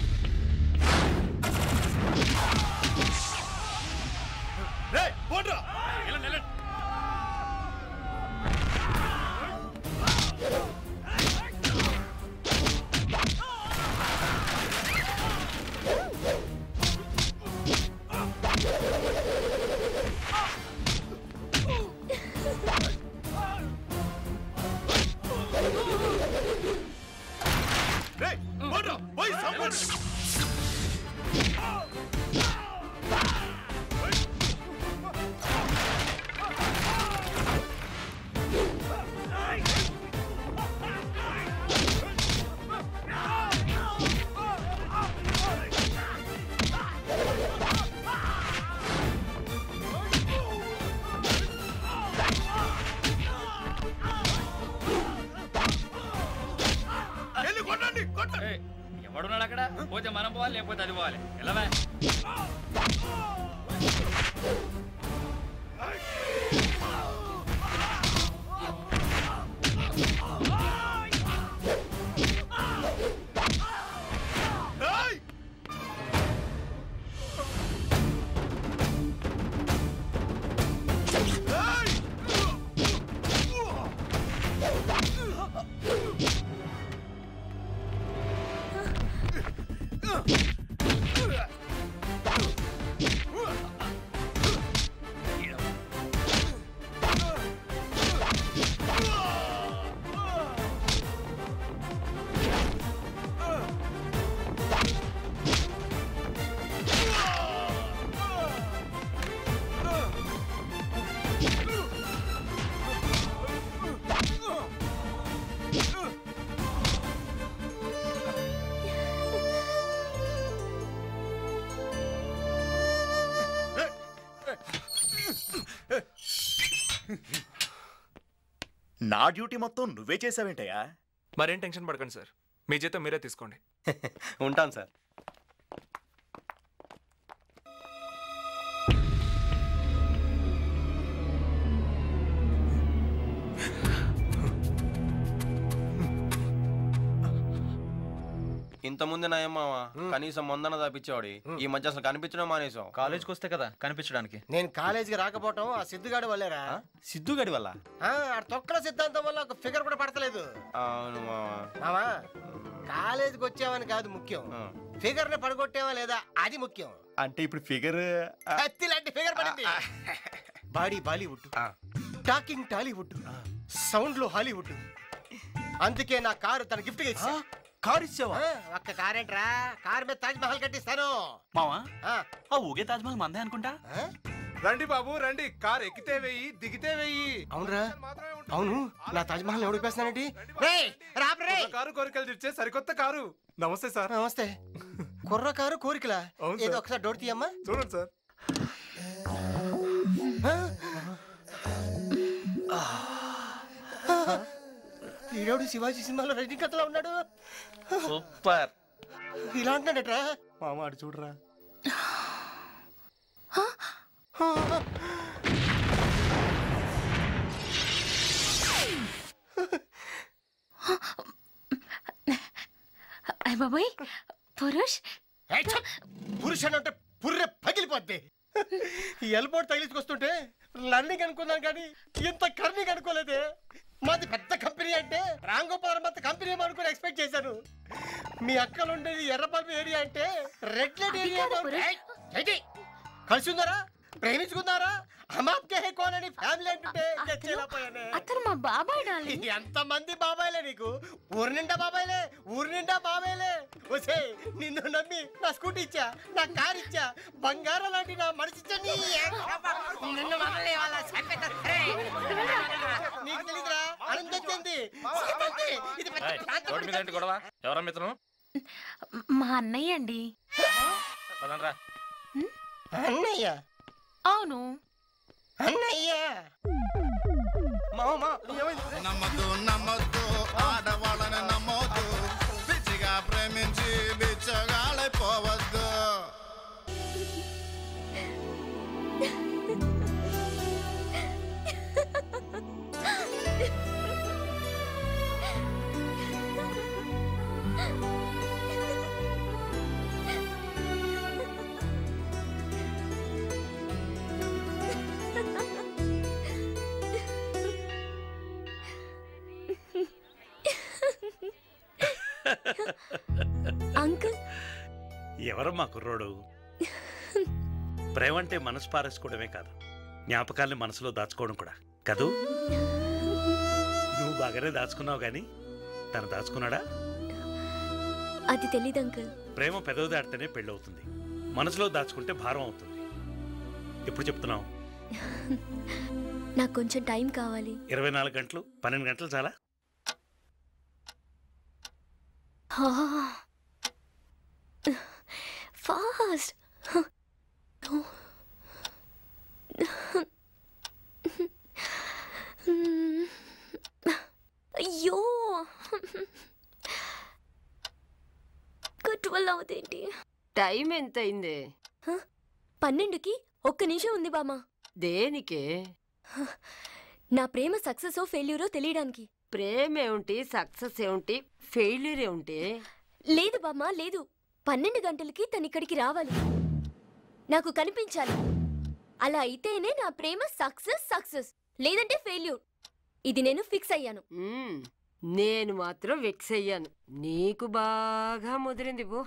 ఏయ్, ఎవడున్నాడు అక్కడ పోతే మనం పోవాలి లేకపోతే అది పోవాలి ఎలా నా డ్యూటీ మొత్తం నువ్వే చేసావేంటయ్యా మరేం టెన్షన్ పడకండి సార్ మీ జీతం మీరే తీసుకోండి ఉంటాను సార్ ఇంతకుముందు నయమ్మావా కనీసం మందన దాపించేవాడి ఈ మధ్య అసలు కనిపించడం మానేసాం కాలేజ్కి వస్తే కదా కనిపించడానికి నేను కాలేజీకి రాకపోవటం ఆ సిద్ధుగాడి వల్లేరా సిద్ధుగడి వల్ల ఆ, ఆ తొక్కల సిద్ధాంతం వల్ల ఒక ఫిగర్ కూడా పడతలేదు అవును మావా మామా కాలేజీకి వచ్చావని కాదు ముఖ్యం ఫిగర్ ని పడగొట్టావా లేదా అది ముఖ్యం అంటే ఇప్పుడు ఫిగర్ కత్తి లాంటి ఫిగర్ పడింది body Bollywood talking Tollywood sound లో హాలీవుడ్ అందుకే నా కారు తన గిఫ్ట్ ఇచ్చా కారు ఇచ్చావా ఒక్క కారేంట్రా కారు మీద తాజ్ మహల్ కట్టిస్తాను మావా ఆ ఊగే తాజ్మహల్ మందే అనుకుంటా రండి బాబు రండి కార్ ఎక్కితే వెయ్యి దిగితే వెయ్యి అవునరా అవును నా తాజ్ మహల్ ఎవడు పేస్తున్నానండి రేయ్ రాప్ రే కారు కోరికలు తీర్చే సరికొత్త కారు నమస్తే సార్ నమస్తే కుర్ర కారు కోరికలా అవును ఏదో సార్. ఒకసారి డోర్ తీయమ్మా చూడండి సార్ ఈరోడు శివాజీ సినిమాలో రజనీకాంత్లా ఉన్నాడు సూపర్ ఇలా అంటున్నాడట్రా మామ అటు చూడరా అయ్య బాబాయ్ పురుష్ పురుషుడు అంటే పుర్రె పగిలిపోద్ది ఈ ఎల్బోర్డ్ తగిలించుకొస్తుంటే లర్నింగ్ అనుకున్నాను కానీ ఇంత కర్నింగ్ అనుకోలేదే మాది పెద్ద కంపెనీ అంటే రాంగోపాలం అంత కంపెనీ అనుకుని ఎక్స్పెక్ట్ చేశాను మీ అక్కలు ఉండేది ఎర్రపల్లి ఏరియా అంటే రెడ్ లైట్ ఏరియా ఏయ్, ఏంటి? కలిసి ఉందారా ప్రేమించుకున్నారా అమాప్కే హే కోన్ అని ఫ్యామిలీ అంటుంటే చచ్చిపోయానే అతను మా బాబాయ్ డార్లింగ్ ఎంత మంది బాబాయ్లే నీకు ఊరు నిండా బాబాయ్లే ఊరు నిండా బాబాయ్లే వచ్చే నిన్ను నమ్మి నా స్కూటీ ఇచ్చా నా కార్ ఇచ్చా బంగారం లాంటి నా మనిషి ఇచ్చా నీ నిన్ను వదలలే వాళ్ళ చంపేస్తారు. రేయ్, నీకు తెలీదురా అనంత వచ్చింది సీత ఉంది. ఇది పెద్ద ప్రాంతం రోడ్డు మీద ఏంటి గొడవ ఎవరా మిత్రం మా అన్నయ్య అండి పదండ్రా అన్నయ్య అవును అన్నయ్య నమ్మద్దు నమ్మద్దు ఆడవాళ్ళని నమ్మొద్దు పిచ్చిగా ప్రేమించి బిచ్చగాళ్ళైపోవద్దు అంకుల్ ఎవరమ్మా కుర్రోడు ప్రేమ అంటే మనసు పారేసుకోవడమే కాదు జ్ఞాపకాల్ని మనసులో దాచుకోవడం కూడా కదూ నువ్వు బాగానే దాచుకున్నావు కానీ తను దాచుకున్నాడా అది తెలీదు అంకుల్ ప్రేమ పెదవి దాటితేనే పెళ్ళవుతుంది మనసులో దాచుకుంటే భారం అవుతుంది ఎప్పుడు చెప్తున్నావు నాకు కొంచెం టైం కావాలి ఇరవై నాలుగు గంటలు పన్నెండు గంటలు చాలా ఫాస్ట్ అయ్యో ట్వెల్వ్ అవుతేంటి టైం ఎంత అయింది పన్నెండుకి ఒక్క నిమిషం ఉంది బామా దేనికే నా ప్రేమ సక్సెస్ ఫెయిల్యూరో తెలియడానికి ప్రేమ ఏమిటి సక్సెస్ ఏమిటి ఫెయిల్యూర్ ఏమిటి లేదు బామ్మ లేదు పన్నెండు గంటలకి తను ఇక్కడికి రావాలి నాకు కనిపించాలి అలా అయితేనే నా ప్రేమ సక్సెస్ సక్సెస్ లేదంటే ఫెయిల్యూర్ ఇది నేను ఫిక్స్ అయ్యాను మ్మ్. నేను మాత్రం వెక్స్ అయ్యాను నీకు బాగా ముదిరింది బో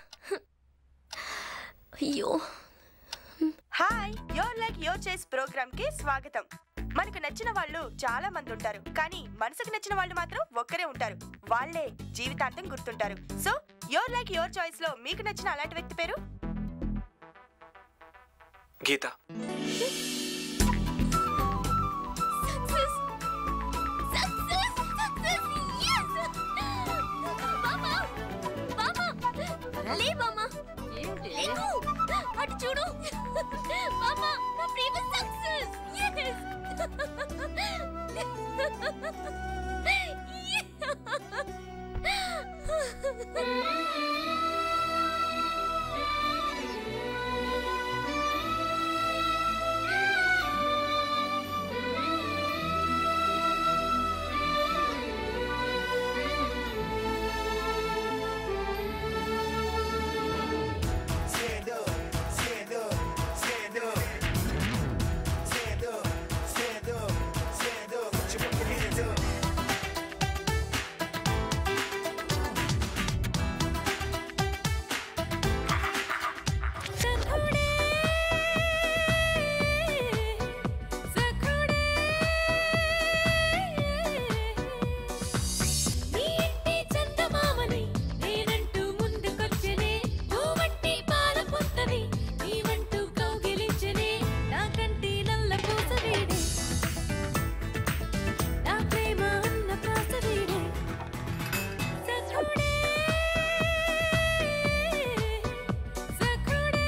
అయ్యో hi your like your choice program కి స్వాగతం మనకు నచ్చిన వాళ్ళు చాలా మంది ఉంటారు కానీ మనసుకు నచ్చిన వాళ్ళు మాత్రం ఒక్కరే ఉంటారు వాళ్ళే జీవితాంతం గుర్తుంటారు so your like your choice లో మీకు నచ్చిన అలాంటి వ్యక్తి పేరు గీత లే బామ్మ లేకు. అటు చూడు బామ్మ నా ప్రేమ success Stand up, stand up, stand up. Stand up, stand up, stand up. Put your fucking hands up. నీ ఇంటి చందమామని నేనంటూ ముందుకొచ్చనే నువ్వంటి పాల పుంతని నీవంటూ కౌగిలించనే నా కంటి నల్ల పూస వీడే నా ప్రేమ అన్న ప్రాస వీడే సఖుడే సఖుడే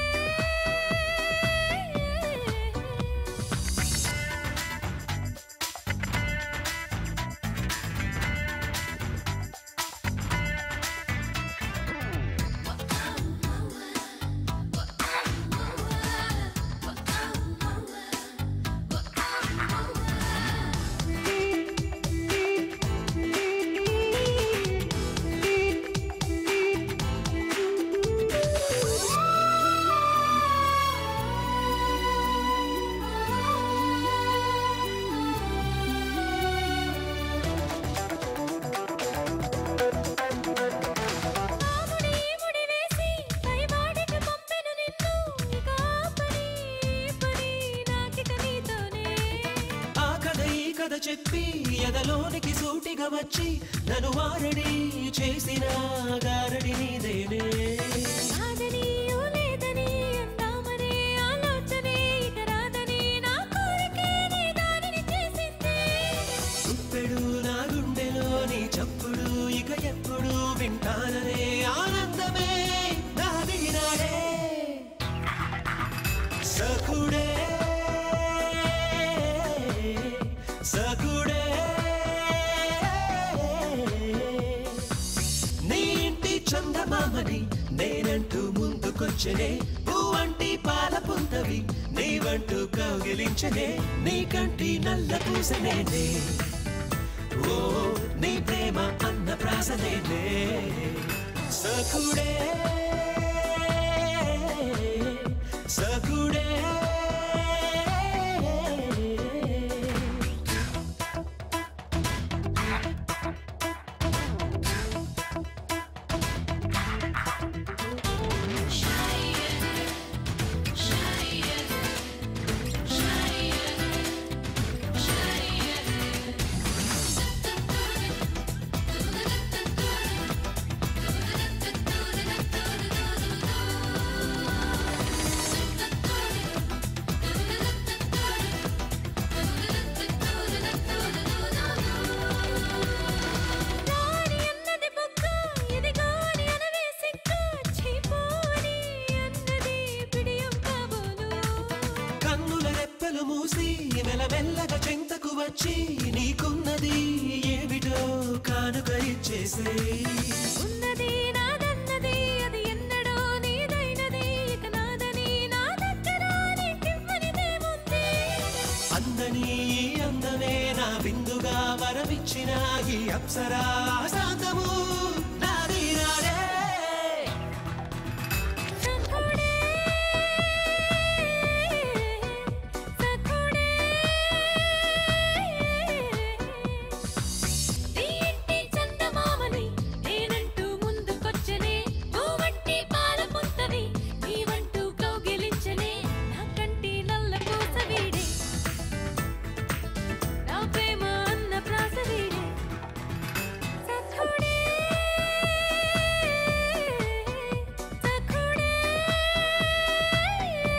ఆముడి ముడి వేసి పైవాడికి పంపెను నిన్ను ఇక ఆ పని ఈ పని నాకిక నీతోనే ఆ కథ ఈ కథ చెప్పి ఎదలోనికి సూటిగా వచ్చి నన్ను వారడి చేసిన గారడి నీదేనే కాదని ఓ లేదని అందామనే ఆలోచనే ఇక రాదని నా కోరికే నీ దారిని చేసిందే గుప్పెడు నా గుండెలో నీ చప్పుడు ఇక ఎప్పుడు వింటాననే ఆనందమే నాది నాడే సఖుడే సఖుడే నీ ఇంటి చందమామని నేనంటూ ముందుకొచ్చనే పువ్వంటి పాల పుంతవి నీవంటూ కౌగిలించనే నీ కంటి నల్ల పూసనేనే ఓ నీ ప్రేమ అన్న ప్రాసనేనే సఖుడే సఖుడే రాని అన్నది బొక్క ఎదిగాని అనవే సిక్క చీపోని అన్నది పిడియం కాబోలు కన్నుల రెప్పలు మూసి మెల్లమెల్లగా చెంతకు వచ్చి నీకున్నది ఏమిటో కానుక ఇచ్చేసే ఉన్నది నాదన్నది అది ఎన్నడో నీదైనది ఇక నాదని నా దగ్గర నీకివ్వనిదేముంది అందని ఈ అందమే నా విందుగా వరమిచ్చిన ఈ అప్సరా శాంతము నాది నాడే సఖుడే సఖుడే నీ ఇంటి చందమామని నేనంటూ ముందుకొచ్చనే నువ్వంటి పాల పుంతని నీవంటూ కౌగిలించనే నా కంటి నల్ల పూస వీడే నా ప్రేమ అన్న ప్రాస వీడే సఖుడే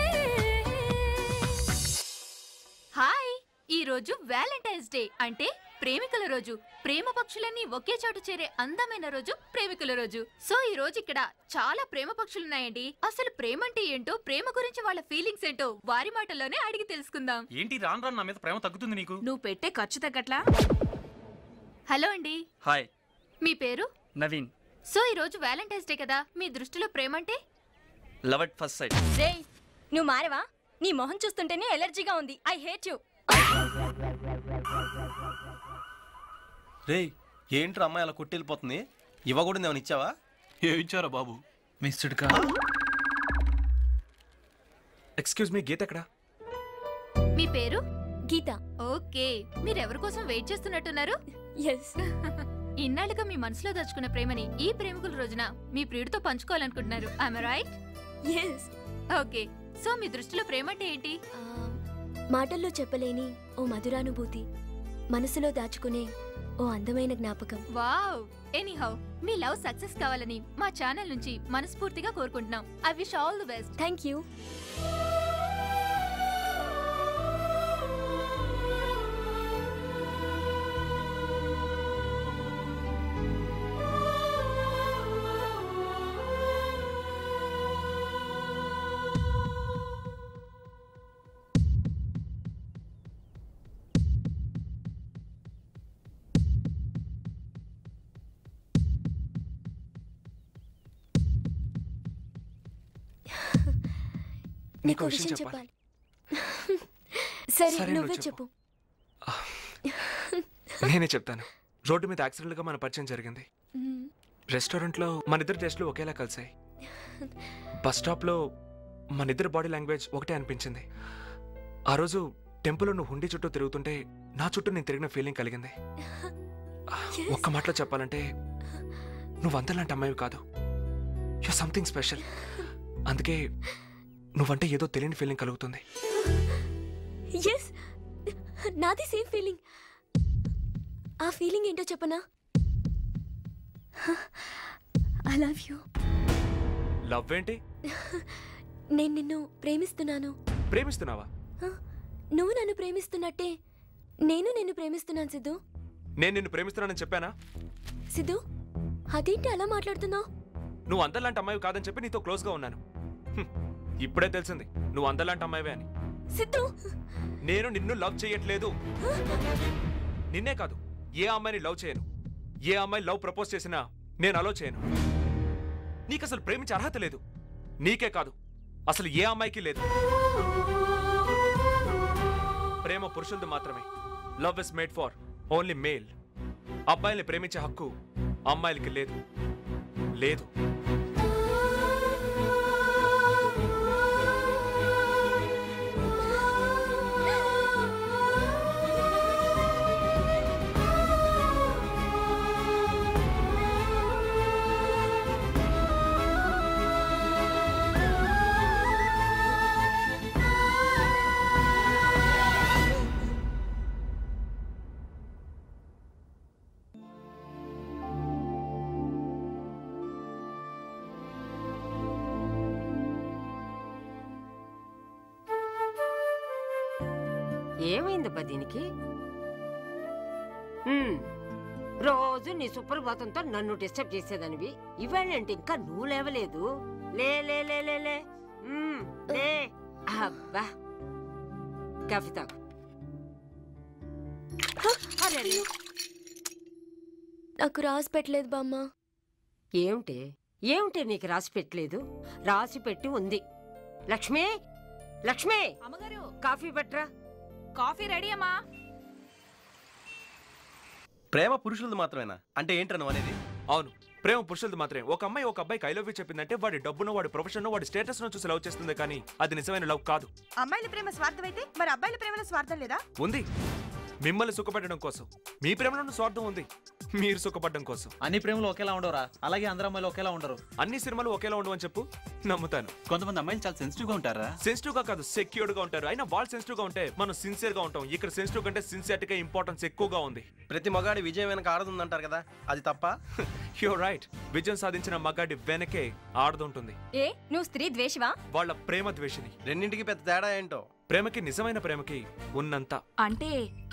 హాయ్ ఈ రోజు వ్యాలంటైన్స్ డే అంటే ప్రేమికుల రోజు ప్రేమ పక్షులన్నీ ఒకే చోట చేరే అందమైన రోజు ప్రేమికుల రోజు సో ఈ రోజు ఇక్కడ చాలా ప్రేమ పక్షులున్నాయండి అసలు ప్రేమ అంటే ఏంటో ప్రేమ గురించి వాళ్ళ ఫీలింగ్స్ ఏంటో వారి మాటల్లోనే అడిగి తెలుసుకుందాం ఏంటి రాను రాను నా మీద ప్రేమ తగ్గుతుంది నీకు నువ్వు పెట్టే ఖర్చు తగ్గట్లా హలో అండి హాయ్ మీ పేరు నవీన్ సో ఈ రోజు వ్యాలంటైన్స్ డే కదా మీ దృష్టిలో ప్రేమ అంటే లవ్ అట్ ఫస్ట్ సైట్ రేయ్ నువ్వు మారవా నీ మొహం చూస్తుంటేనే ఎలర్జీగా ఉంది ఐ హేట్ యు రేయ్ ఏంట్రా అమ్మాయి అలా కొట్టెళ్ళిపోతుంది ఇవ్వకూడదు ఏమైనా ఇచ్చావా ఏ ఇచ్చారా బాబు మిస్డ్ కా ఎక్స్క్యూజ్ మీ గీత ఎక్కడ మీ పేరు గీత ఓకే మీరు ఎవరి కోసం వెయిట్ చేస్తున్నట్టున్నారు ఎస్ ఇన్నాళ్ళుగా మీ మనసులో దాచుకున్న ప్రేమని ఈ ప్రేమికుల రోజున మీ ప్రియుడితో పంచుకోవాలనుకుంటున్నారు I'm right yes okay so మీ దృష్టిలో ప్రేమ అంటే ఏంటి మాటల్లో చెప్పలేని ఓ మధురానుభూతి మనసులో దాచుకునే ఓ అందమైన జ్ఞాపకం వావ్ ఎనీహౌ మీ లవ్ సక్సెస్ కావాలని మా ఛానల్ నుంచి మనస్ఫూర్తిగా కోరుకుంటున్నాం I wish all the best thank you నీకు నీకు విషయం విషయం చెప్పాలి సరే సరే, నువ్వే నువ్వు చెప్పు నేనే చెప్తాను రోడ్డు మీద యాక్సిడెంట్గా మన పరిచయం జరిగింది మ్మ్. రెస్టారెంట్లో మన ఇద్దరు టెస్ట్లు ఒకేలా కలిసాయి బస్ స్టాప్లో మన ఇద్దరు బాడీ లాంగ్వేజ్ ఒకటే అనిపించింది ఆ రోజు టెంపుల్లో నువ్వు హుండీ చుట్టూ తిరుగుతుంటే నా చుట్టూ నేను తిరిగిన ఫీలింగ్ కలిగింది ఒక్క మాటలో చెప్పాలంటే నువ్వు అంతలాంటి అమ్మాయివి కాదు యు సంథింగ్ స్పెషల్ అందుకే నువ్వంటే ఏదో తెలియని ఫీలింగ్ కలుగుతుంది ఎస్ నాది సేమ్ ఫీలింగ్ ఆ ఫీలింగ్ ఏంటో చెప్పనా ఐ లవ్ యూ లవ్ ఏంటి నేను నిన్ను ప్రేమిస్తున్నాను ప్రేమిస్తున్నావా నువ్వు నన్ను ప్రేమిస్తున్నట్టే నేను నిన్ను ప్రేమిస్తున్నాను సిద్ధు నేను నిన్ను ప్రేమిస్తున్నానని చెప్పానా సిద్ధు అదేంటి అలా మాట్లాడుతున్నావు నువ్వు అందరిలాంటి అమ్మాయి కాదని చెప్పి నీతో క్లోజ్గా ఉన్నాను హ్మ్. ఇప్పుడే తెలిసింది నువ్వు అందరిలాంటి అమ్మాయివే అని సిద్ధు నేను నిన్ను లవ్ చేయట్లేదు నిన్నే కాదు ఏ అమ్మాయిని లవ్ చేయను ఏ అమ్మాయి లవ్ ప్రపోజ్ చేసినా నేను అలో చేయను నీకు అసలు ప్రేమించే అర్హత లేదు నీకే కాదు అసలు ఏ అమ్మాయికి లేదు ప్రేమ పురుషులది మాత్రమే love is made for only male అబ్బాయిల్ని ప్రేమించే హక్కు అమ్మాయిలకి లేదు లేదు ఏమైందబ్బా దీనికి హ్మ్. రోజు నీ సుప్రభాతంతో నన్ను డిస్టర్బ్ చేసేదానివి ఇవాళంటే ఇంకా నువ్వు లేవలేదు లే లే లే లే లే హ్మ్, లే అబ్బా కాఫీ తాగు అరే, అరే. నాకు రాసి పెట్టలేదు బామ్మ ఏమిటి ఏమిటి నీకు రాసి పెట్టలేదు రాసి పెట్టి ఉంది లక్ష్మి లక్ష్మి అమ్మగారు కాఫీ పట్రా కాఫీ రెడీ అమ్మా ప్రేమ పురుషులది మాత్రమేనా అంటే ఏంట్రా నువ్వు అనేది అవును ప్రేమ పురుషులది మాత్రమే ఒక అమ్మాయి ఒక అబ్బాయికి ఐ లవ్ యూ చెప్పిందంటే వాడి డబ్బును వాడి ప్రొఫెషన్ వాడి స్టేటస్ ను చూసి లవ్ చేస్తుంది కానీ అది నిజమైన లవ్ కాదు అమ్మాయిల ప్రేమ స్వార్థం అయితే మరి అబ్బాయిల ప్రేమలో స్వార్థం లేదా ఉంది మిమ్మల్ని సుఖపెట్టడం కోసం మీ ప్రేమలో స్వార్థం ఉంది మీరు సుఖపడడం కోసం అన్ని ప్రేమలు ఒకేలా ఉండవురా అలాగే అందరు అమ్మాయిలు ఒకేలా ఉండరు అన్ని సినిమాలు ఒకేలా ఉండవని చెప్పు నమ్ముతాను కొంతమంది అమ్మాయిలు చాలా సెన్సిటివ్ గా ఉంటారా సెన్సిటివ్ గా కాదు సెక్యూర్డ్ గా ఉంటారు అయినా వాళ్ళు సెన్సిటివ్ గా ఉంటే మనం సిన్సియర్ గా ఉంటాం ఇక్కడ సెన్సిటివ్ కంటే సిన్సియారిటీ ఇంపార్టెన్స్ ఎక్కువగా ఉంది ప్రతి మగాడి విజయం వెనక ఆడదుందంటారు కదా అది తప్ప యూర్ రైట్ విజయం సాధించిన మగాడి వెనకే ఆడదుంటుంది ఏ నువ్వు స్త్రీ ద్వేషవా వాళ్ళ ప్రేమ ద్వేషిని రెండింటికి పెద్ద తేడా ఏంటో ప్రేమకి నిజమైన ప్రేమకి ఉన్నంత అంటే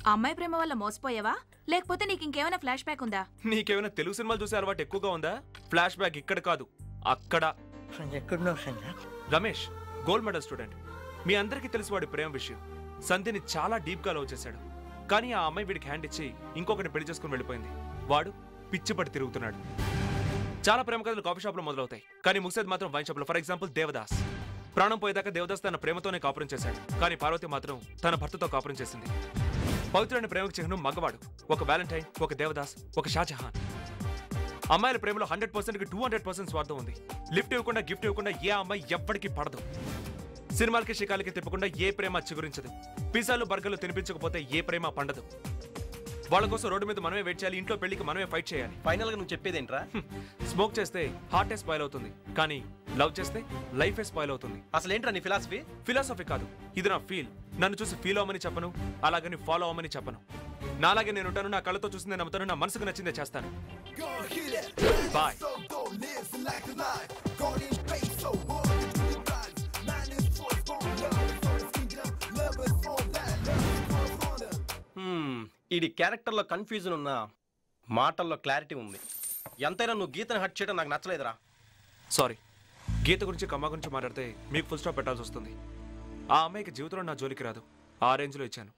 ఆ అమ్మాయి ప్రేమ వల్ల మోసపోయావా లేకపోతే నీకు ఇంకేమైనా ఫ్లాష్ బ్యాక్ ఉందా నీకేమైనా తెలుగు సినిమాలు చూసే అలవాటు ఎక్కువగా ఉందా ఫ్లాష్ బ్యాక్ ఇక్కడ కాదు అక్కడ ఎక్కడున్నావు Sanjay Ramesh gold medal student మీ అందరికీ తెలుసు వాడి ప్రేమ విషయం సంధ్యని చాలా డీప్ గా లవ్ చేశాడు కానీ ఆ అమ్మాయి వీడికి హ్యాండ్ ఇచ్చి ఇంకొకటి పెళ్లి చేసుకుని వెళ్ళిపోయింది వాడు పిచ్చి పట్టి తిరుగుతున్నాడు చాలా ప్రేమ కథలు కాఫీ షాప్ లో మొదలవుతాయి కానీ ముగిసేది మాత్రం వైన్ షాప్ లో ఫర్ ఎగ్జాంపుల్ దేవదాస్ ప్రాణం పోయేదాకా దేవదాస్ తన ప్రేమతోనే కాపురం చేశాడు కానీ పార్వతి మాత్రం తన భర్తతో కాపురం చేసింది పవిత్రుడైన ప్రేమకు చిహ్నం మగవాడు ఒక వ్యాలంటైన్ ఒక దేవదాస్ ఒక షాజహాన్ అమ్మాయిల ప్రేమలో హండ్రెడ్ పర్సెంట్ కి టూ హండ్రెడ్ పర్సెంట్ స్వార్థం ఉంది లిఫ్ట్ ఇవ్వకుండా గిఫ్ట్ ఇవ్వకుండా ఏ అమ్మాయి ఎవ్వడికి పడదు సినిమాలకి షికాలకి తిప్పకుండా ఏ ప్రేమ చిగురించదు పిజ్జాలు బర్గర్లు తినిపించకపోతే ఏ ప్రేమ పండదు వాళ్ళ కోసం రోడ్డు మీద మనమే వెయిట్ చేయాలి ఇంట్లో పెళ్లికి మనమే ఫైట్ చేయాలి ఫైనల్ గా నువ్వు చెప్పేదేంట్రా స్మోక్ చేస్తే హార్టే స్పాయిల్ అవుతుంది కానీ లవ్ చేస్తే లైఫే స్పాయిల్ అవుతుంది అసలు ఏంట్రా నీ ఫిలాసఫీ ఫిలాసఫీ కాదు ఇది నా ఫీల్ నన్ను చూసి ఫీల్ అవ్వమని చెప్పను అలాగని ఫాలో అవ్వమని చెప్పను నాలాగే నేను ఉంటాను నా కళ్ళతో చూసిందే నమ్ముతాను నా మనసుకు నచ్చిందే చేస్తాను boy lives like a life. Gone in space, so world into the rise. Man is force born, love is on his kingdom. Love is all that, love is correspondent. ఇది క్యారెక్టర్లో కన్ఫ్యూజన్ ఉన్నా మాటల్లో క్లారిటీ ఉంది ఎంతైనా నువ్వు గీతను hot చేయడం నాకు నచ్చలేదురా సారీ గీత గురించి కమ్మ గురించి మాట్లాడితే మీకు ఫుల్ స్టాప్ పెట్టాల్సి వస్తుంది ఆ అమ్మాయికి జీవితంలో నా జోలికి రాదు ఆ రేంజ్లో ఇచ్చాను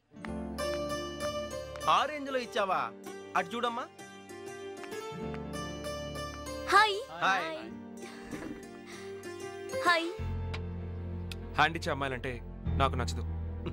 ఆ రేంజ్లో ఇచ్చావా అటు చూడమ్మా హాయ్ హాయ్ హాయ్ హ్యాండ్ ఇచ్చే అమ్మాయిలంటే నాకు నచ్చదు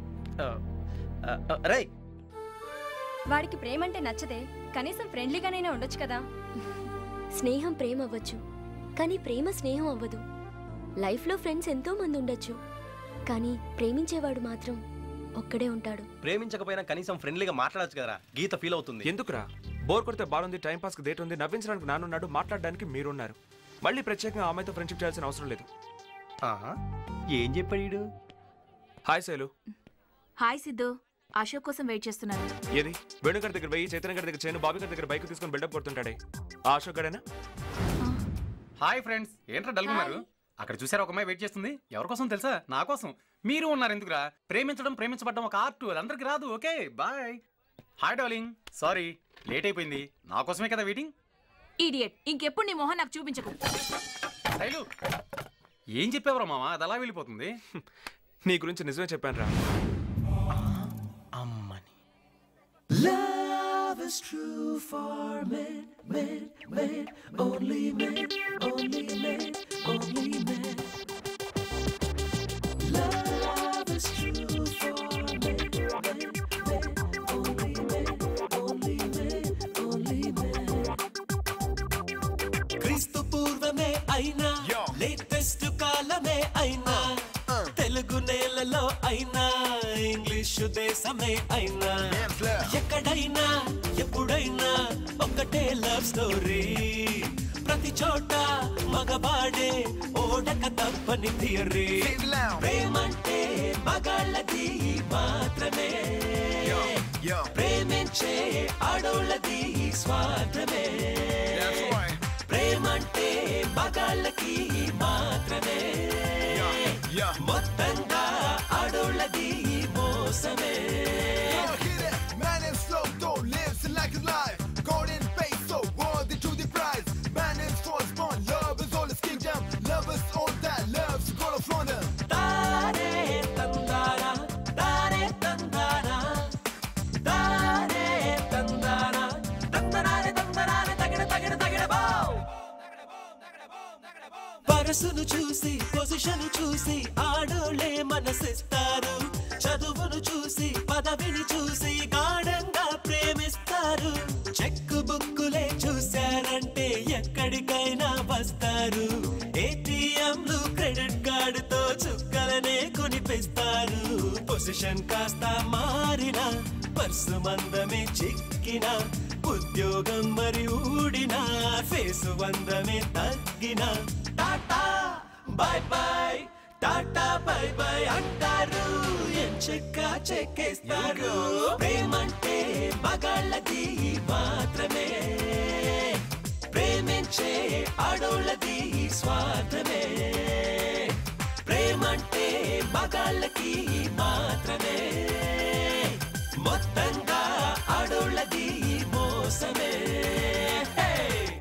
రేయ్ వాడికి ప్రేమ అంటే నచ్చదే కనీసం ఫ్రెండ్లీగానైనా ఉండొచ్చు కదా స్నేహం ప్రేమ అవ్వచ్చు కానీ ప్రేమ స్నేహం అవ్వదు లైఫ్లో ఫ్రెండ్స్ ఎంతో మంది ఉండొచ్చు కానీ ప్రేమించేవాడు మాత్రం ఒక్కడే ఉంటాడు ప్రేమించకపోయినా కనీసం ఫ్రెండ్లీగా మాట్లాడచ్చు కదరా గీత ఫీల్ అవుతుంది ఎందుకురా బోర్ కొడితే బాగుంది టైం పాస్ కి డేట్ ఉంది నవ్వించడానికి నానున్నాడు మాట్లాడడానికి మీరున్నారు మళ్ళీ ప్రత్యేకంగా ఆ అమ్మాయితో ఫ్రెండ్షిప్ చేయాల్సిన అవసరం లేదు ఏం చెప్పాడు హాయ్ శైలు హాయ్ సిద్ధు అశోక్ కోసం వెయిట్ చేస్తున్నాను ఏది వేణుగారి దగ్గర వెయ్యి చైతన్య గారి దగ్గర చేయను బాబీ గారి దగ్గర బైక్ తీసుకొని బిల్డప్ కొడుతుంటాడే ఆ అశోక్ గడేనా హాయ్ ఫ్రెండ్స్ ఏంట్రా డల్గున్నారు అక్కడ చూసారా ఒక అమ్మాయి వెయిట్ చేస్తుంది ఎవరి కోసం తెలుసా నా కోసం మీరు ఉన్నారు ఎందుకురా ప్రేమించడం ప్రేమించబడడం ఒక ఆర్ట్ అది అందరికి రాదు okay bye hi darling sorry late అయిపోయింది నా కోసమే కదా వెయిటింగ్ ఈడియట్ ఇంకెప్పుడు నీ మొహం నాకు చూపించకు శైలు ఏం చెప్పేవరా మామ అది అలా వెళ్ళిపోతుంది నీ గురించి నిజమే చెప్పాను రా Love is true for men, men, men, only men, only men, only men. Love is true for men, men, men, only men, only men, only men. క్రీస్తు పూర్వమే అయినా లేటెస్ట్ కాలమే అయినా తెలుగు నేలలో అయినా ఇంగ్లీషు దేశమే అయినా ఎక్కడైనా ఎప్పుడైనా ఒకటే లవ్ స్టోరీ ప్రతి చోట మగవాడే ఓడక తప్పని థియరీ ప్రేమంటే మగాళ్ళది మాత్రమే ప్రేమించే ఆడోళ్ళది స్వార్థమే ప్రేమంటే మగాళ్ళకి మాత్రమే మొత్తంగా ఆడోళ్ళది మోసమే Man is slow, though, lives like a life. God in space, so worthy to the prize. Man is force born, love is all his kingdom. Love is all that loves to call upon him. తారే తందారా తారే తందారా తారే తందారా తందనారే తందనారే తగిన తగిన తగిన బావ్ పరసును చూసి position చూసి ఆడోళ్ళే మనసిస్తారు చదువును చూసి పదవిని చూసి గాఢంగా ప్రేమిస్తారు చెక్ బుక్కులే చూశారంటే ఎక్కడికైనా వస్తారు ఏటీఎంలు క్రెడిట్ కార్డుతో చుక్కలనే కొనిపిస్తారు పొజిషన్ కాస్త మారిన పర్సు మందమే చిక్కిన ఉద్యోగం మరి ఊడిన ఫేసు వందమే తగ్గిన tata bye bye tata bye bye అంటారు ఎంచక్క చెక్కేస్తారు ప్రేమంటే మగాళ్ళది మాత్రమే ప్రేమించే ఆడోళ్ళది స్వార్థమే ప్రేమంటే మగాళ్ళకి మాత్రమే మొత్తంగా అడోళ్ళది ఈ మోసమే హే!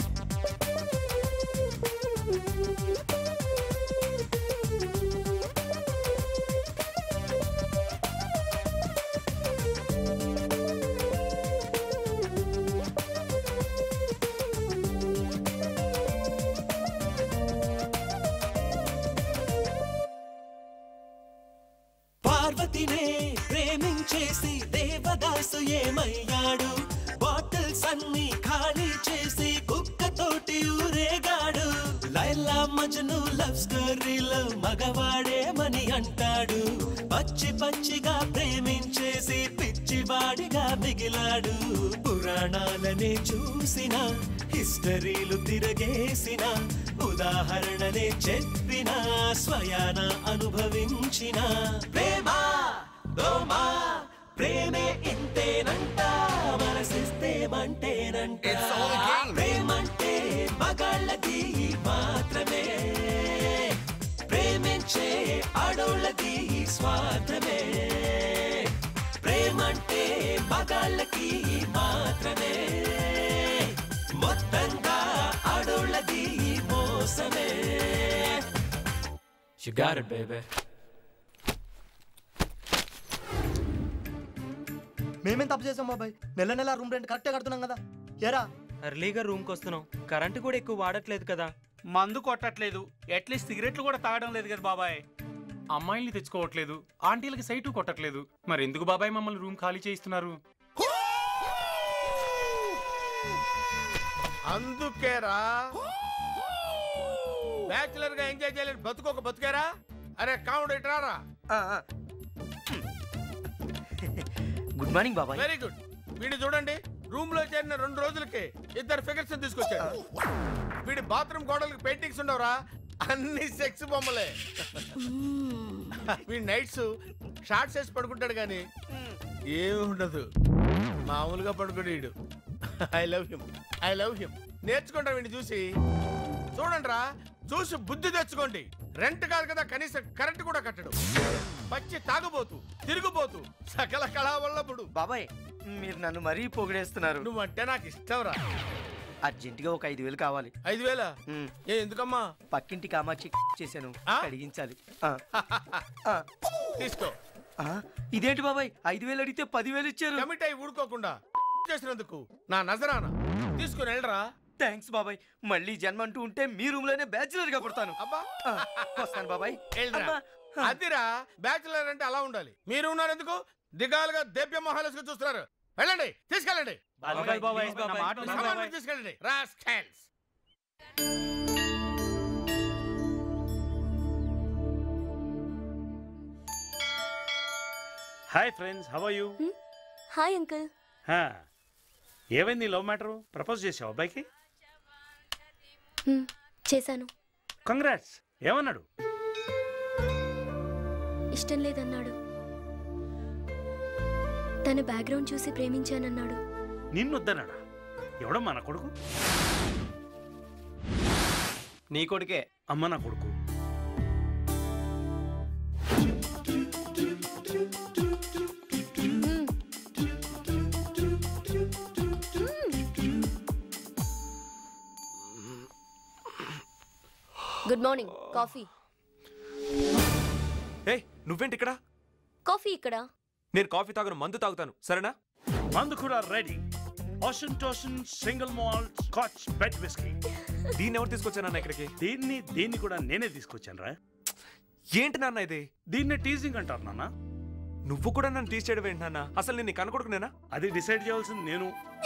పార్వతినే ప్రేమించేసి దేవదాసు ఏమయ్యాడు బాటిల్స్ అన్ని ఖాళీ చేసి కుక్కతోటి ఊరేగాడు లైలా మజ్ను లవ్ స్టోరీలో మగవాడేమని అంటాడు పచ్చి పచ్చిగా ప్రేమించేసి పిచ్చివాడిగా మిగిలాడు పురాణాలనే చూసిన హిస్టరీలు తిరగేసిన ఉదాహరణలే చెప్పిన స్వయాన అనుభవించిన ప్రేమ దోమ ప్రేమే ఇంతేనంట మనసిస్తే మంటేనంట ప్రేమంటే మగాళ్ళది మాత్రమే ప్రేమించే ఆడోళ్ళది స్వార్థమే ప్రేమంటే మగాళ్ళకి మాత్రమే మొత్తంగా ఆడోళ్ళది మోసమే You got it, baby. మేమేం తప్పు చేసాం బాబాయ్ నెల నెల రూమ్ రెంట్ కరెక్టే కడుతున్నాం కదా ఏరా ఎర్లీగా రూమ్కి వస్తున్నాం కరెంట్ కూడా ఎక్కువ వాడట్లేదు కదా మందు కొట్టట్లేదు అట్లీస్ట్ సిగరెట్లు కూడా తాగడం లేదు కదా బాబాయ్ అమ్మాయిల్ని తెచ్చుకోవట్లేదు ఆంటీలకి సైటు కొట్టట్లేదు మరి ఎందుకు బాబాయ్ మమ్మల్ని రూమ్ ఖాళీ చేయిస్తున్నారు అందుకేరా బ్యాచులర్ గా ఎంజాయ్ చేయలేని బతుకోక బతుకేరా అరే కావుడు ఇట్రారా గుడ్ మార్నింగ్ బాబాయ్ వెరీ గుడ్ వీడిని చూడండి రూమ్ లో చేరిన రెండు రోజులకి ఇద్దరు ఫిగర్స్ తీసుకొచ్చాడు వీడి బాత్రూమ్ గోడలకు పెయింటింగ్స్ ఉండవురా అన్ని సెక్స్ బొమ్మలే వీడి నైట్స్ షార్ట్స్ వేసి పడుకుంటాడు కానీ ఏమి ఉండదు మామూలుగా పడుకోడు వీడు I love him I love him నేర్చుకుంటా వీడిని చూసి చూడండి రా చూసి బుద్ధి తెచ్చుకోండి రెంట్ కాదు కదా కనీసం కరెంట్ కూడా కట్టడు పచ్చి తాగుబోతు తిరుగుబోతు సకల కళావల్లప్పుడు బాబాయ్ మీరు నన్ను మరీ పొగిడేస్తున్నారు నువ్వంటే నాకు ఇష్టం రా అర్జెంటుగా ఒక ఐదు వేలు కావాలి ఐదు వేల ఏ ఎందుకమ్మా పక్కింటి కామాక్షి చేశాను అడిగించాలి ఆ. ఆ. తీసుకో ఆ, ఇదేంటి బాబాయ్ ఐదు వేలు అడిగితే పదివేలు ఇచ్చారు కమిట్ అయి ఊడుకోకుండా చేసినందుకు నా నజరానా తీసుకుని వెళ్ళరా థ్యాంక్స్ బాబాయ్ మళ్ళీ జన్మ అంటూ ఉంటే మీ రూమ్ లోనే బ్యాచులర్ గా పుడతాను అబ్బా వస్తాను బాబాయ్ వెళ్ళరా అమ్మా. అదిరా బ్యాచులర్ అంటే అలా ఉండాలి మీరు ఉన్నారు ఎందుకు దిగాలుగా దేవ్య మొహాలసుగా చూస్తున్నారు వెళ్ళండి తీసుకెళ్ళండి బాబాయ్, బాబాయ్, నా మాట విను, సామాన్లు బాబాయ్. తీసుకెళ్ళండి rascals hi friends how you hi uncle ఏమైంది లవ్ మ్యాటర్ ప్రపోజ్ చేసావు అబ్బాయికి హ్మ్, చేశాను కంగ్రాట్స్ ఏమన్నాడు ఇష్టం లేదన్నాడు తన బ్యాక్గ్రౌండ్ చూసి ప్రేమించానన్నాడు నిన్నొద్దన్నాడా ఎవడో మన కొడుకు నీ కొడుకే అమ్మ నా కొడుకు గుడ్ మార్నింగ్ కాఫీ ఏ నువ్వేంటి ఇక్కడ కాఫీ ఇక్కడ నేను కాఫీ తాగను మందు తాగుతాను సరేనా మందు కూడా రెడీ ఓషన్ టోషన్ single malt scotch bed whisky దీన్ని ఎవరు తీసుకొచ్చానన్న ఇక్కడికి దీన్ని దీన్ని కూడా నేనే తీసుకొచ్చాను రా ఏంటి నాన్న ఇది దీన్ని టీజింగ్ అంటారు నాన్న నువ్వు కూడా నన్ను టీచ్ చేయడం ఏంటి నాన్న అసలు నేను కనుకొడుకునేనా అది డిసైడ్ చేయాల్సింది నేను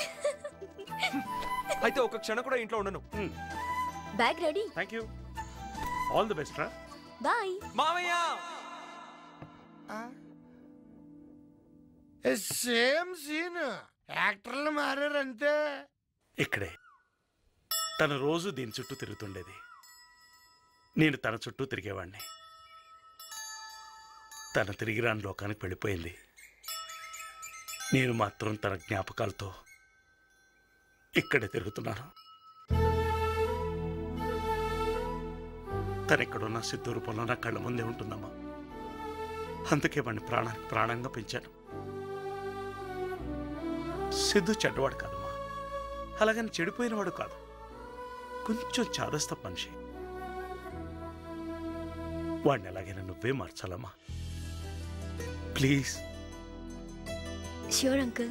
అయితే ఒక క్షణం కూడా ఇంట్లో ఉండను bag ready thank you all the best రా బాయ్ మామయ్య సేమ్ సీన్ యాక్టర్లు మారారు అంతే ఇక్కడే తను రోజు దీని చుట్టూ తిరుగుతుండేది నేను తన చుట్టూ తిరిగేవాడిని తన తిరిగి రాని లోకానికి వెళ్ళిపోయింది నేను మాత్రం తన జ్ఞాపకాలతో ఇక్కడే తిరుగుతున్నాను తను ఎక్కడున్న సిద్ధు రూపంలో నా కళ్ళ ముందే ఉంటుందమ్మా అందుకే వాడిని ప్రాణానికి ప్రాణంగా పెంచాను సిద్ధు చెడ్డవాడు కాదమ్మా అలాగని చెడిపోయినవాడు కాదు కొంచెం చాదస్త మనిషి వాడిని ఎలాగైనా నువ్వే మార్చాలమ్మా ప్లీజ్ ష్యూర్ అంకుల్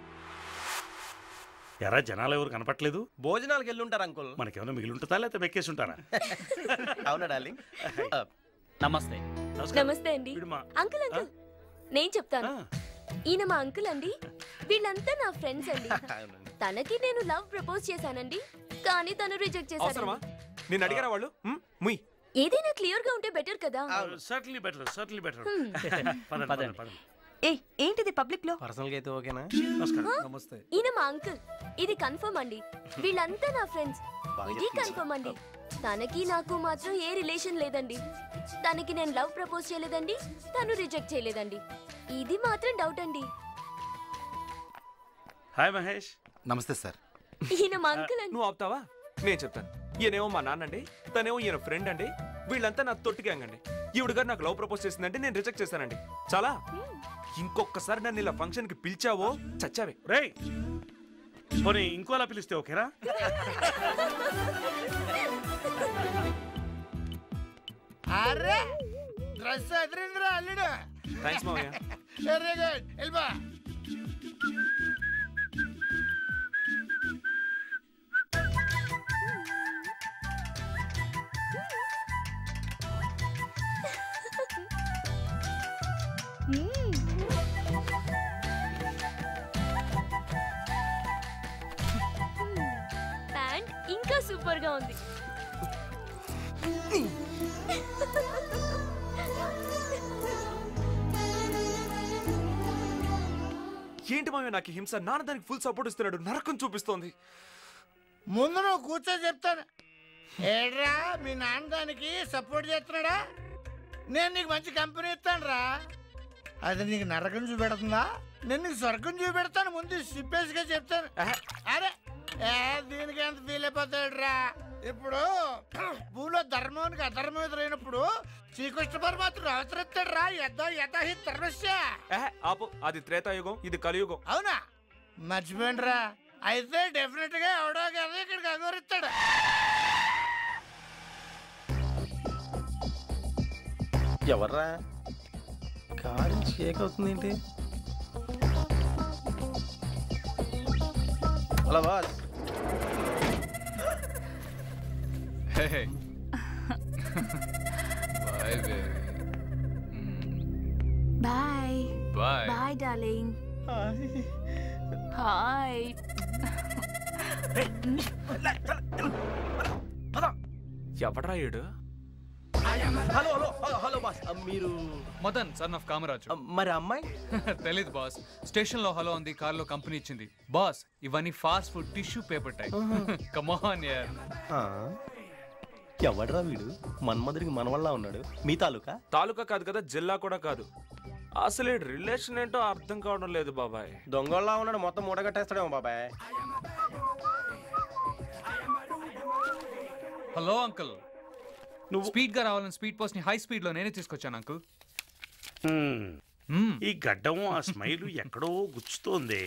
ఎరా జనాలు ఎవరు కనపట్లేదు భోజనాలకు వెళ్ళి ఉంటారు అంకుల్ మనకేమైనా మిగిలి ఉంటుందా లేకపోతే వెక్కేసి ఉంటారా అవునా డార్లింగ్ నమస్తే నమస్తే అండి అంకుల్ అంకుల్ నేను చెప్తాను ఈయన మా అంకుల్ అండి వీళ్ళంతా నా ఫ్రెండ్స్ అండి తనకి నేను లవ్ ప్రపోజ్ చేశానండి కానీ తను రిజెక్ట్ అవసరమా చేశాను నేను అడిగారా వాళ్ళు హ్మ్? ముయ్ ఏదైనా క్లియర్ గా ఉంటే బెటర్ కదా surely better surely better Hmm. పదండి పదండి ఏ ఏంటిది పబ్లిక్ లో పర్సనల్ గా అయితే ఓకేనా ఆ? నమస్తే ఈయన మా అంకుల్ ఇది కన్ఫర్మ్ అండి వీళ్ళంతా నా ఫ్రెండ్స్ ఇది కన్ఫర్మ్ అండి తనకి నాకు మాత్రం ఏ రిలేషన్ లేదండి తనకి నేను లవ్ ప్రపోజ్ చేయలేదండి తను రిజెక్ట్ చేయలేదండి ఇది మాత్రం డౌట్ అండి హాయ్ మహేష్ నమస్తే సార్ ఈయన మా అంకుల్ అండి నువ్వు ఆపుతావా నేను చెప్తాను ఈయనేమో మా నాన్న అండి తనేమో ఈయన ఫ్రెండ్ అండి వీళ్ళంతా నా తొట్టి గ్యాంగ్ అండి ఈవిడ గారు నాకు లవ్ ప్రపోజ్ చేసిందంటే నేను రిజెక్ట్ చేశానండి చాలా ఇంకొకసారి నన్ను ఇలా ఫంక్షన్ కి పిలిచావో చచ్చావే రేయ్ పోనీ ఇంకోలా పిలిస్తే ఓకేనా అరే డ్రెస్ ఎదిరిందిరా అల్లుడు థ్యాంక్స్ మావయ్య వెరీ గుడ్ వెళ్ళిపో ప్యాంట్ ఇంకా సూపర్ గా ఉంది ఏంటి మావయ్య నాకు ఈ హింస నాన్న దానికి ఫుల్ సపోర్ట్ ఇస్తున్నాడు నరకం చూపిస్తోంది ముందు నువ్వు కూర్చో చెప్తాను ఏడ్రా మీ నాన్న దానికి సపోర్ట్ చేస్తున్నాడా నేను నీకు మంచి కంపెనీ ఇస్తాను రా అది నీకు నరకం చూపెడుతుందా నేను నీకు స్వర్గం చూపెడతాను ముందు సిప్పేసిగా చెప్తాను అరే ఏ దీనికి ఎంత ఫీల్ అయిపోతాడు రా ఇప్పుడు భూలో ధర్మానికి అధర్మం ఎదురైనప్పుడు శ్రీకృష్ణ పరమాత్ముడు అవతరిస్తాడు రా యథ యథహి ధర్మస్య ఏహే, ఆపు అది త్రేతాయుగం ఇది కలియుగం అవునా మర్చిపోయింది రా అయితే డెఫినెట్ గా ఎవడో కదా ఇక్కడికి అగోరిస్తాడు ఎవర్రా కారు షేక్ అవుతుంది ఏంటి hello boss Hey, hey. Bye, baby. Bye Bye. Bye darling hi ఎవడ్రా ఏడు hello hello hello hello boss మీరు మదన్ సన్ ఆఫ్ కామరాజు మరి అమ్మాయి తెలీదు బాస్ స్టేషన్ లో హలో ఉంది కార్ లో కంపెనీ ఇచ్చింది బాస్ ఇవన్నీ fast food tissue paper type come on యార్ ఎవడరా వీడు మన్మధుడికి మనవల్లా ఉన్నాడు మీ తాలూకా తాలూకా కాదు కదా జిల్లా కూడా కాదు అసలు ఈ రిలేషన్ ఏంటో అర్థం కావడం లేదు బాబాయ్ దొంగల్లా ఉన్నాడు మొత్తం మూడగట్టేస్తాడేమో బాబాయ్ హలో అంకుల్ నువ్వు స్పీడ్ గా రావాలని స్పీడ్ పోస్ట్ ని హై స్పీడ్ లో నేనే తీసుకొచ్చాను అంకుల్ ఈ గడ్డం ఆ స్మైల్ ఎక్కడో గుచ్చుతోంది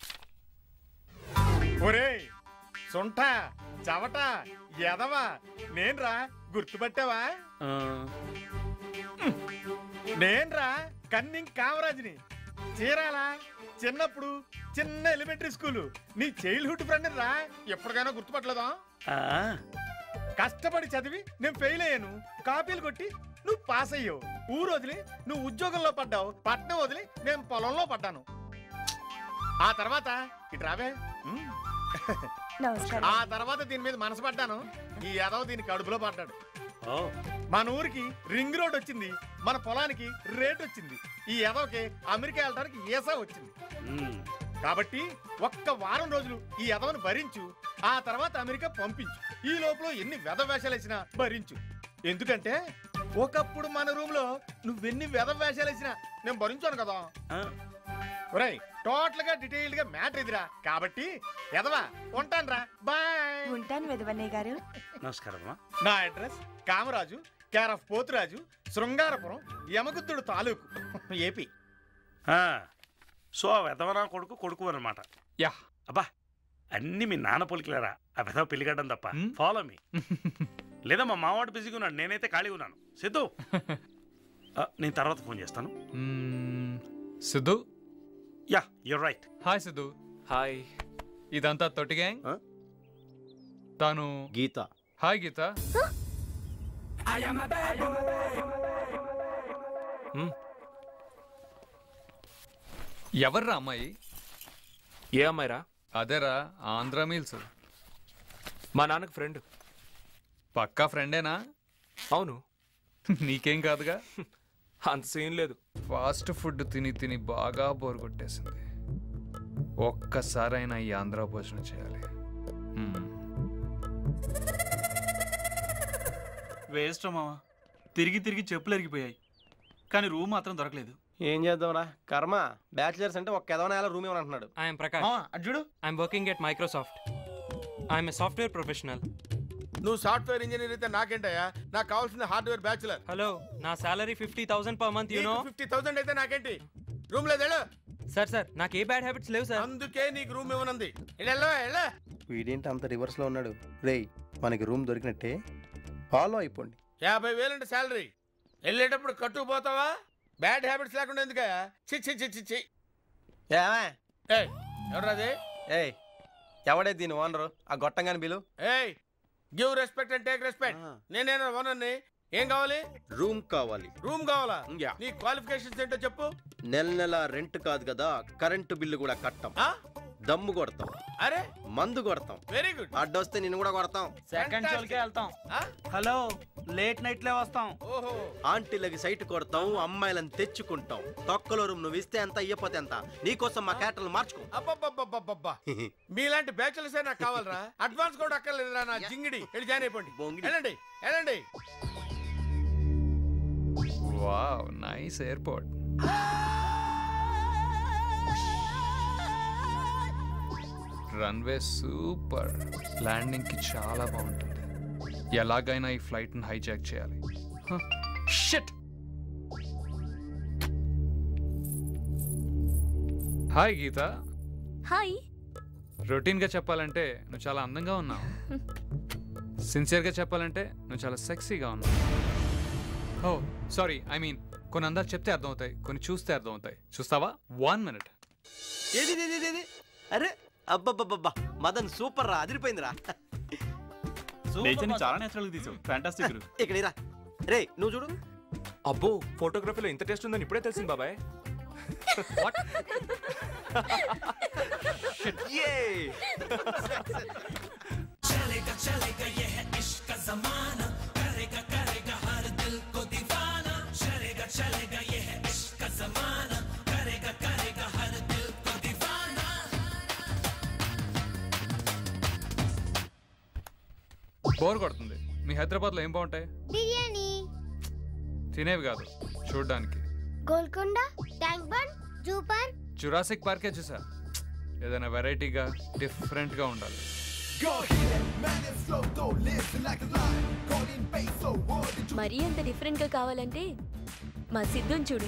ఒరేయ్ సొంట చవట ఎదవా నేన్రా గుర్తుపట్టావా ఆ, నేన్రా కన్నింగ్ కామరాజుని చీరాల చిన్నప్పుడు చిన్న ఎలిమెంటరీ స్కూలు నీ చైల్డ్హుడ్ ఫ్రెండ్ రా ఎప్పటికైనా గుర్తుపట్టలేదా ఆ, కష్టపడి చదివి నేను ఫెయిల్ అయ్యాను కాపీలు కొట్టి నువ్వు పాస్ అయ్యావు ఊరు వదిలి నువ్వు ఉద్యోగంలో పడ్డావు పట్నం వదిలి నేను పొలంలో పడ్డాను ఆ తర్వాత ఇటు రావే ఉమ్. నమస్కారం ఆ తర్వాత దీని మీద మనసు పడ్డాను ఈ యాదవ దీని కడుపులో పడ్డాడు ఓ, మన ఊరికి రింగ్ రోడ్ వచ్చింది మన పొలానికి రేట్ వచ్చింది ఈ ఎదవకి అమెరికా వెళ్ళడానికి ఏసా వచ్చింది ఉమ్, కాబట్టి ఒక్క వారం రోజులు ఈ ఎదవను భరించు ఆ తర్వాత అమెరికా పంపించు ఈ లోపల ఎన్ని వెధ వేషాలు వేసినా భరించు ఎందుకంటే ఒకప్పుడు మన రూమ్ లో నువ్వెన్ని వెధ వేషాలు వేసినా నేను భరించాను కదా ఆ, ఒరేయ్ టోటల్ గా డీటెయిల్డ్ గా మ్యాటర్ ఇదిరా కాబట్టి ఎదవా ఉంటాను రా బాయ్ ఉంటాను వెదవన్నయ్య గారు నమస్కారం అమ్మా నా address Kamaraju care of Poturaju Srungarapuram Yamaguddudu తాలూకు ఏపీ ఆ, సో ఆ వెధవనా కొడుకు కొడుకు అనమాట యా అబ్బా అన్ని మీ నాన్న పొలికిలేరా ఆ వెధవ పెళ్లిగడ్డం తప్ప ఫాలో మీ లేదా మా మావాడు బిజీగా ఉన్నాడు నేనైతే ఖాళీగా ఉన్నాను సిద్ధు ఆ, నేను తర్వాత ఫోన్ చేస్తాను మ్మ్, Siddhu yeah you're right hi Siddhu hi ఇదంతా తొట్టి గ్యాంగ్ తాను గీత హాయ్ గీత ఎవర్రా అమ్మాయి ఏ అమ్మాయిరా అదేరా ఆంధ్ర మీల్స్ మా నాన్నకు ఫ్రెండ్ పక్కా ఫ్రెండేనా అవును నీకేం కాదుగా అంత సీన్ లేదు ఫాస్ట్ ఫుడ్ తిని తిని బాగా బోర్ కొట్టేసింది ఒక్కసారైనా ఈ ఆంధ్ర భోజనం చేయాలి మ్మ్. వేస్ట్ మామ తిరిగి తిరిగి చెప్పులు ఎరిగిపోయాయి కానీ రూమ్ మాత్రం దొరకలేదు ఏం చేద్దాంరా కర్మ బ్యాచిలర్స్ అంటే ఒక్క ఎదవనేల రూమ్ ఇవ్వని అంటున్నాడు ఐఎమ్ ప్రకాష్ చూడు I'm working at Microsoft I'm a software professional నువ్వు సాఫ్ట్వేర్ ఇంజనీర్ అయితే నాకేంటయ్యా నాకు కావాల్సిన హార్డ్వేర్ బ్యాచులర్ హలో నా salary fifty thousand per month you know fifty thousand అయితే నాకేంటి రూమ్ లేదు వెళ్ళు. సార్ సార్ నాకు ఏ బ్యాడ్ హ్యాబిట్స్ లేవు సార్ అందుకే నీకు రూమ్ ఇవ్వనుంది వెళ్ళు, వెళ్ళు. వీడేంటి అంత రివర్స్లో ఉన్నాడు రేయ్ మనకి రూమ్ దొరికినట్టే ఫాలో అయిపోండి యాభై వేలండి శాలరీ వెళ్ళేటప్పుడు కట్టుకుపోతావా బ్యాడ్ హ్యాబిట్స్ లేకుండా ఎందుకయ్యా చి చి చి చి చి ఏమే ఏయ్ ఎవరది ఏయ్ ఎవడే దీని ఓనరు ఆ గొట్టంగాని బిలు ఏయ్ give respect and take respect నేనేనా ఓనర్ని ఏం కావాలి రూమ్ కావాలి రూమ్ కావాలా యా. నీ క్వాలిఫికేషన్స్ ఏంటో చెప్పు నెల నెల రెంట్ కాదు కదా కరెంటు బిల్లు కూడా కట్టాం దమ్ము కొడతాం అరే మందు కొడతాం వెరీ గుడ్ అడ్డొస్తే నిన్ను కూడా కొడతాం సెకండ్ షోలకే వెళ్తాం హలో లేట్ నైట్లే వస్తాం ఓహో ఆంటీలకి సైట్ కొడతాం అమ్మాయిలను తెచ్చుకుంటాం తొక్కలో రూమ్ నువ్వు ఇస్తే ఎంత ఇయ్యపోతే ఎంత నీకోసం మా క్యాటర్లు మార్చుకో అబ్బబ్బబ్బబ్బబ్బా మీలాంటి బ్యాచులర్స్ నాకు కావాలరా అడ్వాన్స్ కూడా అక్కర్లేదురా నా జింగిడి వెళ్ళి జాయిన్ అయిపోండి వెళ్ళండి వెళ్ళండి wow nice airport runway super ల్యాండింగ్కి చాలా బాగుంటుంది ఎలాగైనా ఈ ఫ్లైట్ని హైజాక్ చేయాలి షిట్ హాయ్ గీత హాయ్ రొటీన్గా చెప్పాలంటే నువ్వు చాలా అందంగా ఉన్నావు సిన్సియర్గా చెప్పాలంటే నువ్వు చాలా సెక్సీగా ఉన్నావు ఓ సారీ ఐ మీన్ కొన్ని అందాలు చెప్తే అర్థమవుతాయి కొన్ని చూస్తే అర్థమవుతాయి చూస్తావా వన్ మినిట్ ఏది ఏది, ఏది, ఏది? అరే అబ్బబ్బబ్బబ్బా మదన్ సూపర్ రా అదిరిపోయిందిరా లేచని చాలా నేచురల్ తీసావు ఫ్యాంటాస్టిక్ ఇక్కడ రా రే నువ్వు చూడు అబ్బో ఫోటోగ్రఫీలో ఇంత టేస్ట్ ఉందని ఇప్పుడే తెలిసింది బాబాయ్ चलेगा चलेगा ये है इश्क का जमाना करेगा करेगा हर दिल को दीवाना चलेगा चलेगा ये है इश्क का जमाना करेगा करेगा हर दिल को दीवाना బోర్ కొడుతుంది మీ హైదరాబాద్లో ఏం బాగుంటాయి బిర్యానీ తినేవి కాదు చూడడానికి Golconda Tank Bund zoo park Jurassic పార్కే చూసా ఏదైనా వెరైటీగా డిఫరెంట్గా ఉండాలి Go hit it, man, it's slow, don't listen like a lie. Golden bass, so what did you మరీ అంత డిఫరెంట్గా కావాలంటే మా సిద్ధుని చూడు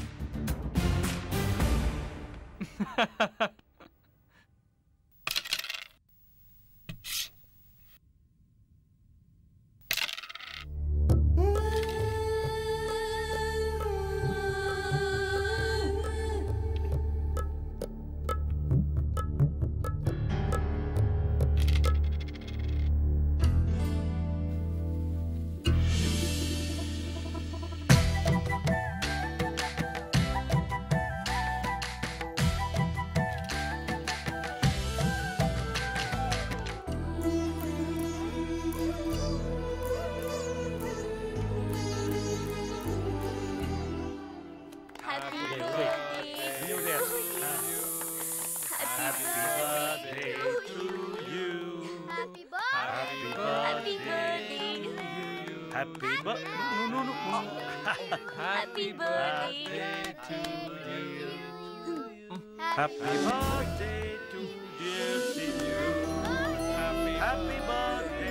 happy happy birthday happy birthday to dear సియు happy birthday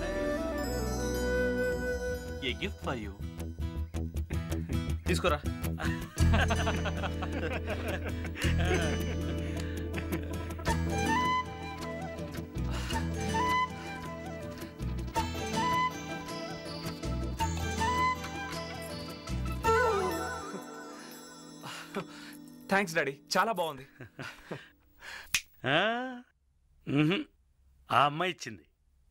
a gift for you తీసుకోరా థ్యాంక్స్ డాడీ చాలా బాగుంది ఆ? మ్హూ. ఆ అమ్మాయి ఇచ్చింది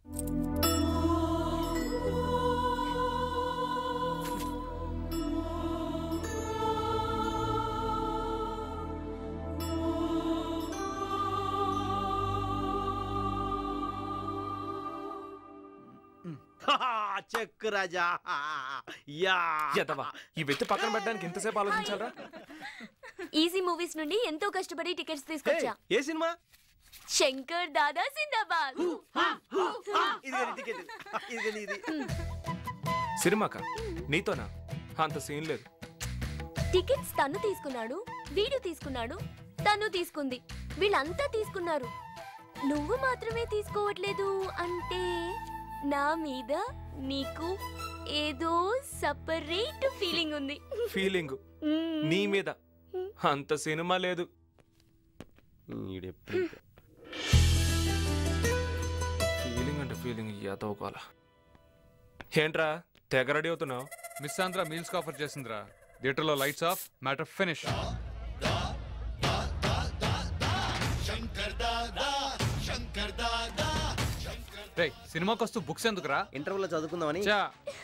చెక్ రాజా యా ఎదవా ఈ వ్యక్తి పక్కన పెట్టడానికి ఎంతసేపు ఆలోచించారా ఈజీ మూవీస్ నుండి ఎంతో కష్టపడి టికెట్స్ తీసుకొచ్చా ఏ సినిమా శంకర్ దాదా సిందాబాద్ ఇదిగోని టికెట్ ఇదిగోని ఇది సినిమాక నీతోనా అంత సీన్ లేదు టికెట్స్ తను తీసుకున్నాడు వీడు తీసుకున్నాడు తను తీసుకుంది వీళ్ళంతా తీసుకున్నారు నువ్వు మాత్రమే తీసుకోవట్లేదు అంటే నా మీద నీకు ఏదో సపరేట్ ఫీలింగ్ ఉంది ఫీలింగ్ నీ మీద అంత సినిమా లేదు ఫీలింగ్ అంటే ఫీలింగ్ ఎదవకోల ఏంట్రా తెగ రెడీ అవుతున్నావు మిస్ ఆంధ్ర మీల్స్ ఆఫర్ చేసిందిరా థియేటర్లో లైట్స్ ఆఫ్ మ్యాటర్ ఫినిష్ రే సినిమాకి వస్తూ బుక్స్ ఎందుకురా ఇంటర్వ్యూలో చదువుకుందామని చా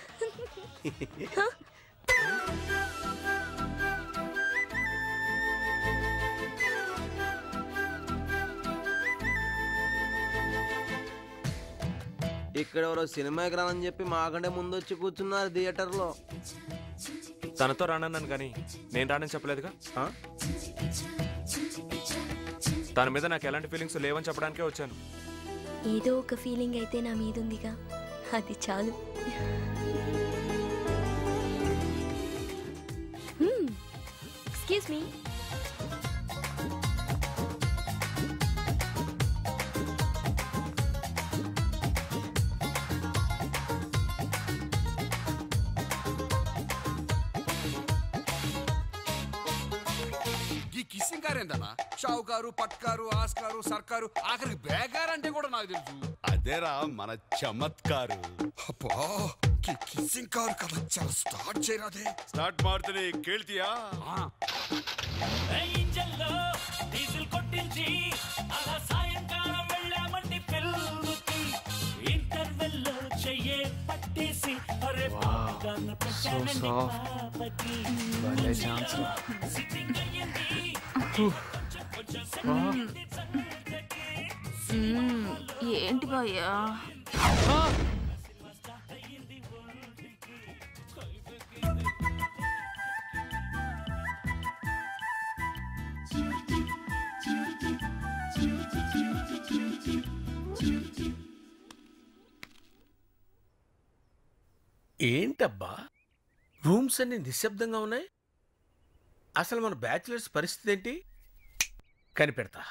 ఇక్కడ ఎవరో సినిమాకి రానని చెప్పి మాకంటే ముందు వచ్చి కూర్చున్నారు థియేటర్లో తనతో రానన్నాను కానీ నేను రానని చెప్పలేదుగా ఆ? తన మీద నాకు ఎలాంటి ఫీలింగ్స్ లేవని చెప్పడానికే వచ్చాను ఏదో ఒక ఫీలింగ్ అయితే నా మీద ఉందిగా అది చాలు ఎక్స్క్యూజ్ మీ ఈ కిస్సింగ్ కార్ ఏందన్నా షావుకారు పట్కారు ఆస్కారు సర్కారు ఆఖరికి బేగార్ అంటే కూడా నాకు తెలుసు అదేరా మన చమత్కారు అబ్బా ఈ కిస్సింగ్ కార్ కథ చాలా స్టార్ట్ చేయరాదే స్టార్ట్ ಮಾಡ್ತೀನಿ ಕೇಳ್ತೀಯಾ ఇంజన్లో డీజిల్ కొట్టించి అలా సాయంకాలం వెళ్ళామండి పెళ్ళుకి ఇంటర్వెల్లో చెయ్యే పట్టేసి అరే పాపగాన పెట్టానండి soft. పాపకి భలే ఛాన్స్ రా. సిట్టింగ్ అయ్యింది కొంచెం మ్మ్. మ్మ్. ఏంటి భయ్యా ఏంటబ్బా రూమ్స్ అన్ని నిశ్శబ్దంగా ఉన్నాయి అసలు మన బ్యాచులర్స్ పరిస్థితి ఏంటి కనిపెడతా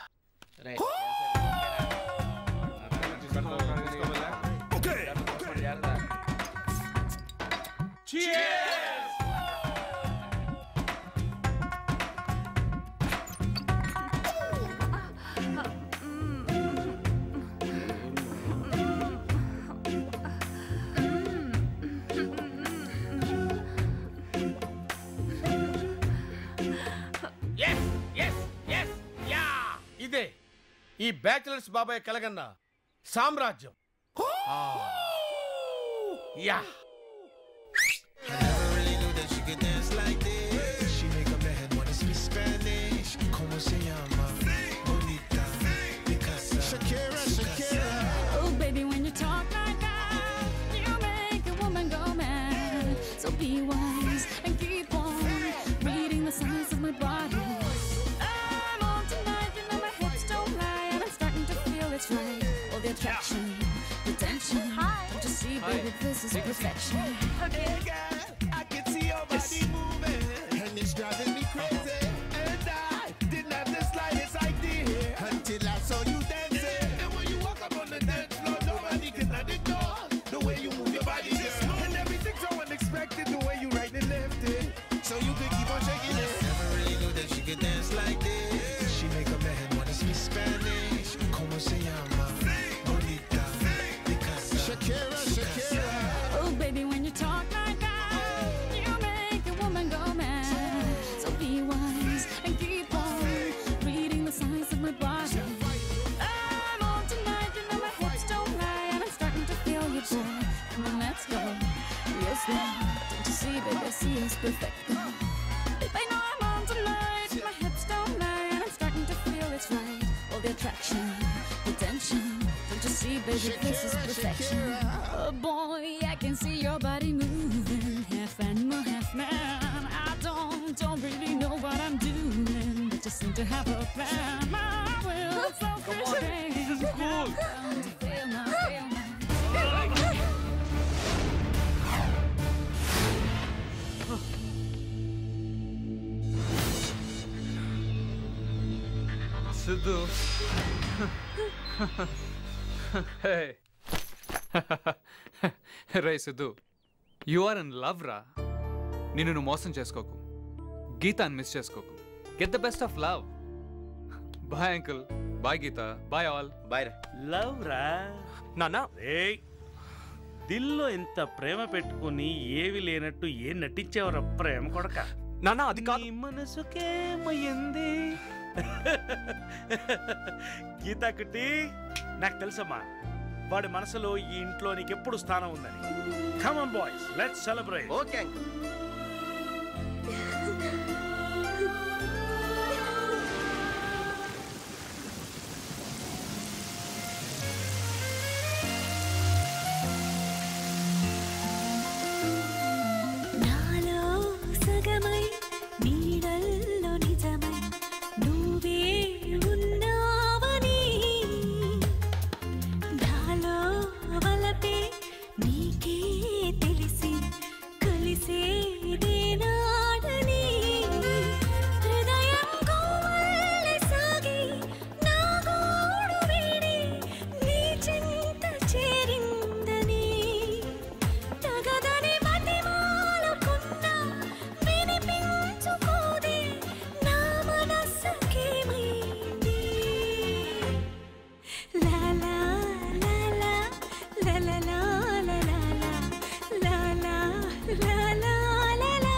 ఎస్ ఎస్ ఎస్ యా ఇదే ఈ బ్యాచులర్స్ బాబాయ్ కలగన్న సామ్రాజ్యం ఆ. Yeah Never really knew that she could dance like this. She make a man wanna speak Spanish. Como se llama? Bonita. Picasa. Shakira, Shakira. Oh, baby, when you talk like that, you make a woman go mad. So be wise and keep on reading the signs of my body. I'm on tonight, you know my hips don't lie, and I'm starting to feel it's right. All the attraction, the tension. Don't you see, baby, this is perfection. Okay, girl, I can see your body moving, and it's driving me crazy. And I didn't have the slightest idea until I saw you dancing. And when you walk up on the dance floor, nobody can ignore the way you move your body, girl. And everything's so unexpected, the way you right and left it. So you could keep on shaking is perfect. Babe, I know I'm on tonight. My hips don't lie, and I'm starting to feel it's right. All the attraction, the tension. Don't you see, baby, this is perfection. Oh boy, I can see your body moving, half animal, half man. I don't, don't really know what I'm doing, but just seem to have a plan. My will, selfish thing. This is cool. Fail now, fail now. Siddhu hey రే Siddhu you are in love రా నిన్ను నువ్వు మోసం చేసుకోకు గీతాన్ని miss చేసుకోకు get the best of love bye uncle bye Geetha bye all bye రా love రా నాన్న ఏయ్ దిల్లో ఇంత ప్రేమ పెట్టుకుని ఏవి లేనట్టు ఏం నటించేవరా ప్రేమ కొడక నాన్న అది కాదు మనసుకేమయ్యింది గీతా కుట్టి నాకు తెలుసమ్మా వాడి మనసులో ఈ ఇంట్లో నీకు ఎప్పుడు స్థానం ఉందని come on boys let's celebrate okay uncle నాలో సగమై నీడల్లో నిజమై నువ్వే ఉన్నావని నాలో వలపే నీకే తెలిసి కలిసేదేనాడని హృదయం కోవల్లె సాగి నా గోడు వీడి నీ చింత చేరిందని తగదని బతిమాలుకున్నా వినిపించుకోదే నా మనస్సుకేమైంది లా లా లా లా లా లా లా లా లా లా లా లా లా లా లా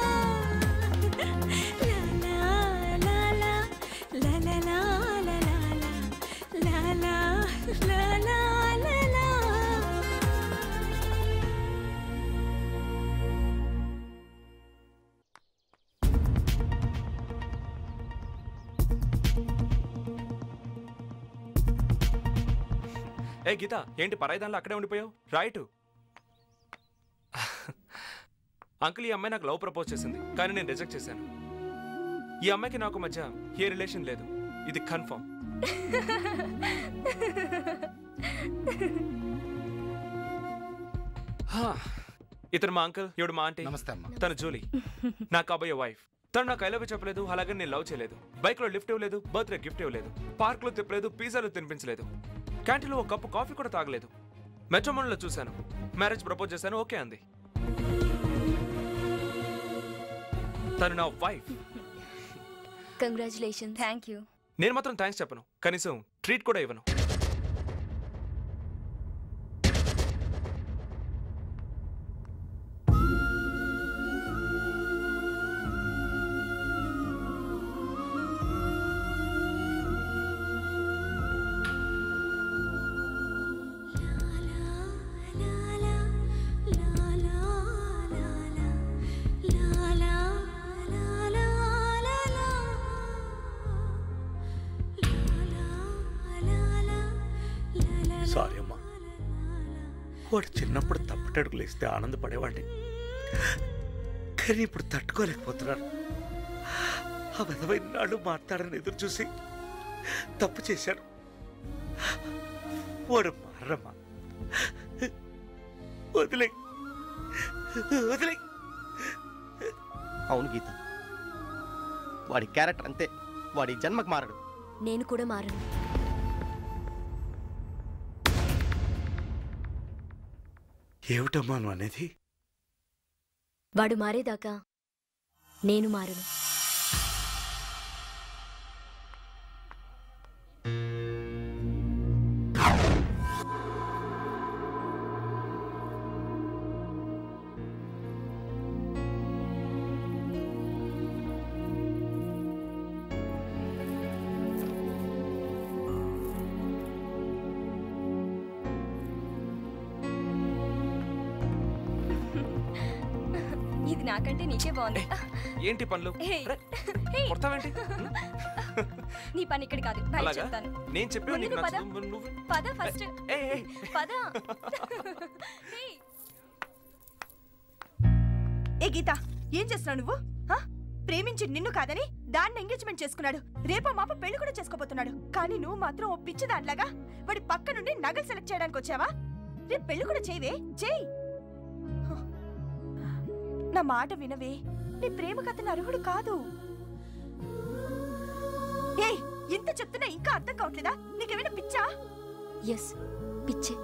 ఏ గీత ఏంటి పరాయి దానిలో అక్కడే ఉండిపోయావు రైట్ అంకుల్ ఈ అమ్మాయి నాకు లవ్ ప్రపోజ్ చేసింది కానీ నేను రిజెక్ట్ చేశాను ఈ అమ్మాయికి నాకు మధ్య ఏ రిలేషన్ లేదు ఇది కన్ఫర్మ్ ఇతను మా అంకుల్ ఇవిడు మా ఆంటీ నమస్తే అమ్మా తను జూలీ నా కాబోయే వైఫ్ తను నాకు ఐ లవ్ చెప్పలేదు అలాగే నేను లవ్ చేయలేదు బైక్ లో లిఫ్ట్ ఇవ్వలేదు బర్త్డే గిఫ్ట్ ఇవ్వలేదు పార్క్ లో తిప్పలేదు పిజ్జాలు తినిపించలేదు క్యాంటీన్లో ఒక కప్పు కాఫీ కూడా తాగలేదు మెట్రోమోన్లో చూశాను మ్యారేజ్ ప్రపోజ్ చేశాను ఓకే అంది తను నా వైఫ్ కంగ్రాచులేషన్ థ్యాంక్ యూ నేను మాత్రం థ్యాంక్స్ చెప్పను కనీసం ట్రీట్ కూడా ఇవ్వను సారీ అమ్మా వాడు చిన్నప్పుడు తప్పటడుగులు ఇస్తే ఆనందపడేవాడిని కానీ ఇప్పుడు తట్టుకోలేకపోతున్నాను ఆ విధమైన నాడు మాట్లాడని ఎదురు చూసి తప్పు చేశాను వాడు మారమ్మా వదిలే వదిలే అవును గీత వాడి క్యారెక్టర్ అంతే వాడి జన్మకు మారడు నేను కూడా మారను ఏమిటమ్మా నువ్వు అనేది వాడు మారేదాకా నేను మారను ఇది నాకంటే నీకే బాగుంది ఏంటి పనులు హే, అరే, హే. కొడతావేంటి నీ పని ఇక్కడ కాదు బయట అలాగా చెప్తాను నేను చెప్పేవి నీకు ముందుకు పద. నచ్చదు నువ్వు పద ఫస్ట్ ఏయ్, ఏయ్. పద ఏ గీత ఏం చేస్తున్నావు నువ్వు హ? ప్రేమించి నిన్ను కాదని దాన్ని ఎంగేజ్మెంట్ చేసుకున్నాడు రేపో మాప పెళ్లి కూడా చేసుకోబోతున్నాడు కానీ నువ్వు మాత్రం ఓ పిచ్చి దానిలాగా వాడి పక్క నుండి నగలు సెలెక్ట్ చేయడానికి వచ్చావా రేపు పెళ్లి కూడా చేయవే చేయి హ. నా మాట వినవే నీ ప్రేమ కథను అర్హుడు కాదు ఏయ్ ఇంత చెప్తున్నా ఇంకా అర్థం కావట్లేదా నీకేమైనా పిచ్చా ఎస్ పిచ్చే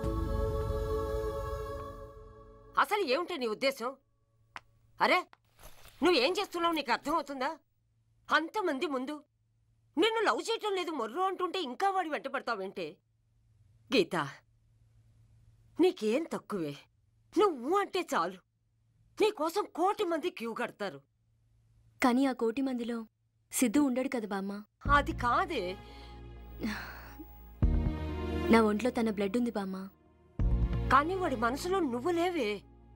అసలు ఏమిటి నీ ఉద్దేశం అరే నువ్వేం చేస్తున్నావు నీకు అర్థమవుతుందా అంతమంది ముందు నిన్ను లవ్ చేయటం లేదు మొర్రు అంటుంటే ఇంకా వాడి వెంట పడతావేంటే గీత నీకేం తక్కువే నువ్వు అంటే చాలు నీకోసం కోటి మంది క్యూ కడతారు కానీ ఆ కోటి మందిలో సిద్ధు ఉండడు కదా బామ్మ అది కాదే నా ఒంట్లో తన బ్లడ్ ఉంది బామ్మ కానీ వాడి మనసులో నువ్వు లేవే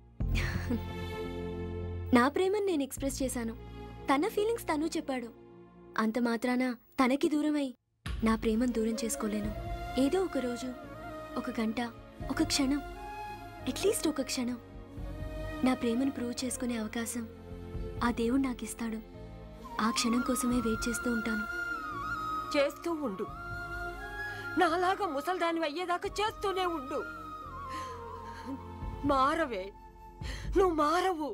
నా ప్రేమను నేను ఎక్స్ప్రెస్ చేశాను తన ఫీలింగ్స్ తను చెప్పాడు అంత మాత్రాన తనకి దూరమై నా ప్రేమను దూరం చేసుకోలేను ఏదో ఒక రోజు ఒక గంట ఒక క్షణం అట్లీస్ట్ ఒక క్షణం నా ప్రేమను ప్రూవ్ చేసుకునే అవకాశం ఆ దేవుడు నాకు ఇస్తాడు ఆ క్షణం కోసమే వెయిట్ చేస్తూ ఉంటాను చేస్తూ ఉండు నాలాగా ముసల్దాని అయ్యేదాకా చేస్తూనే ఉండు మారవే నువ్వు మారవు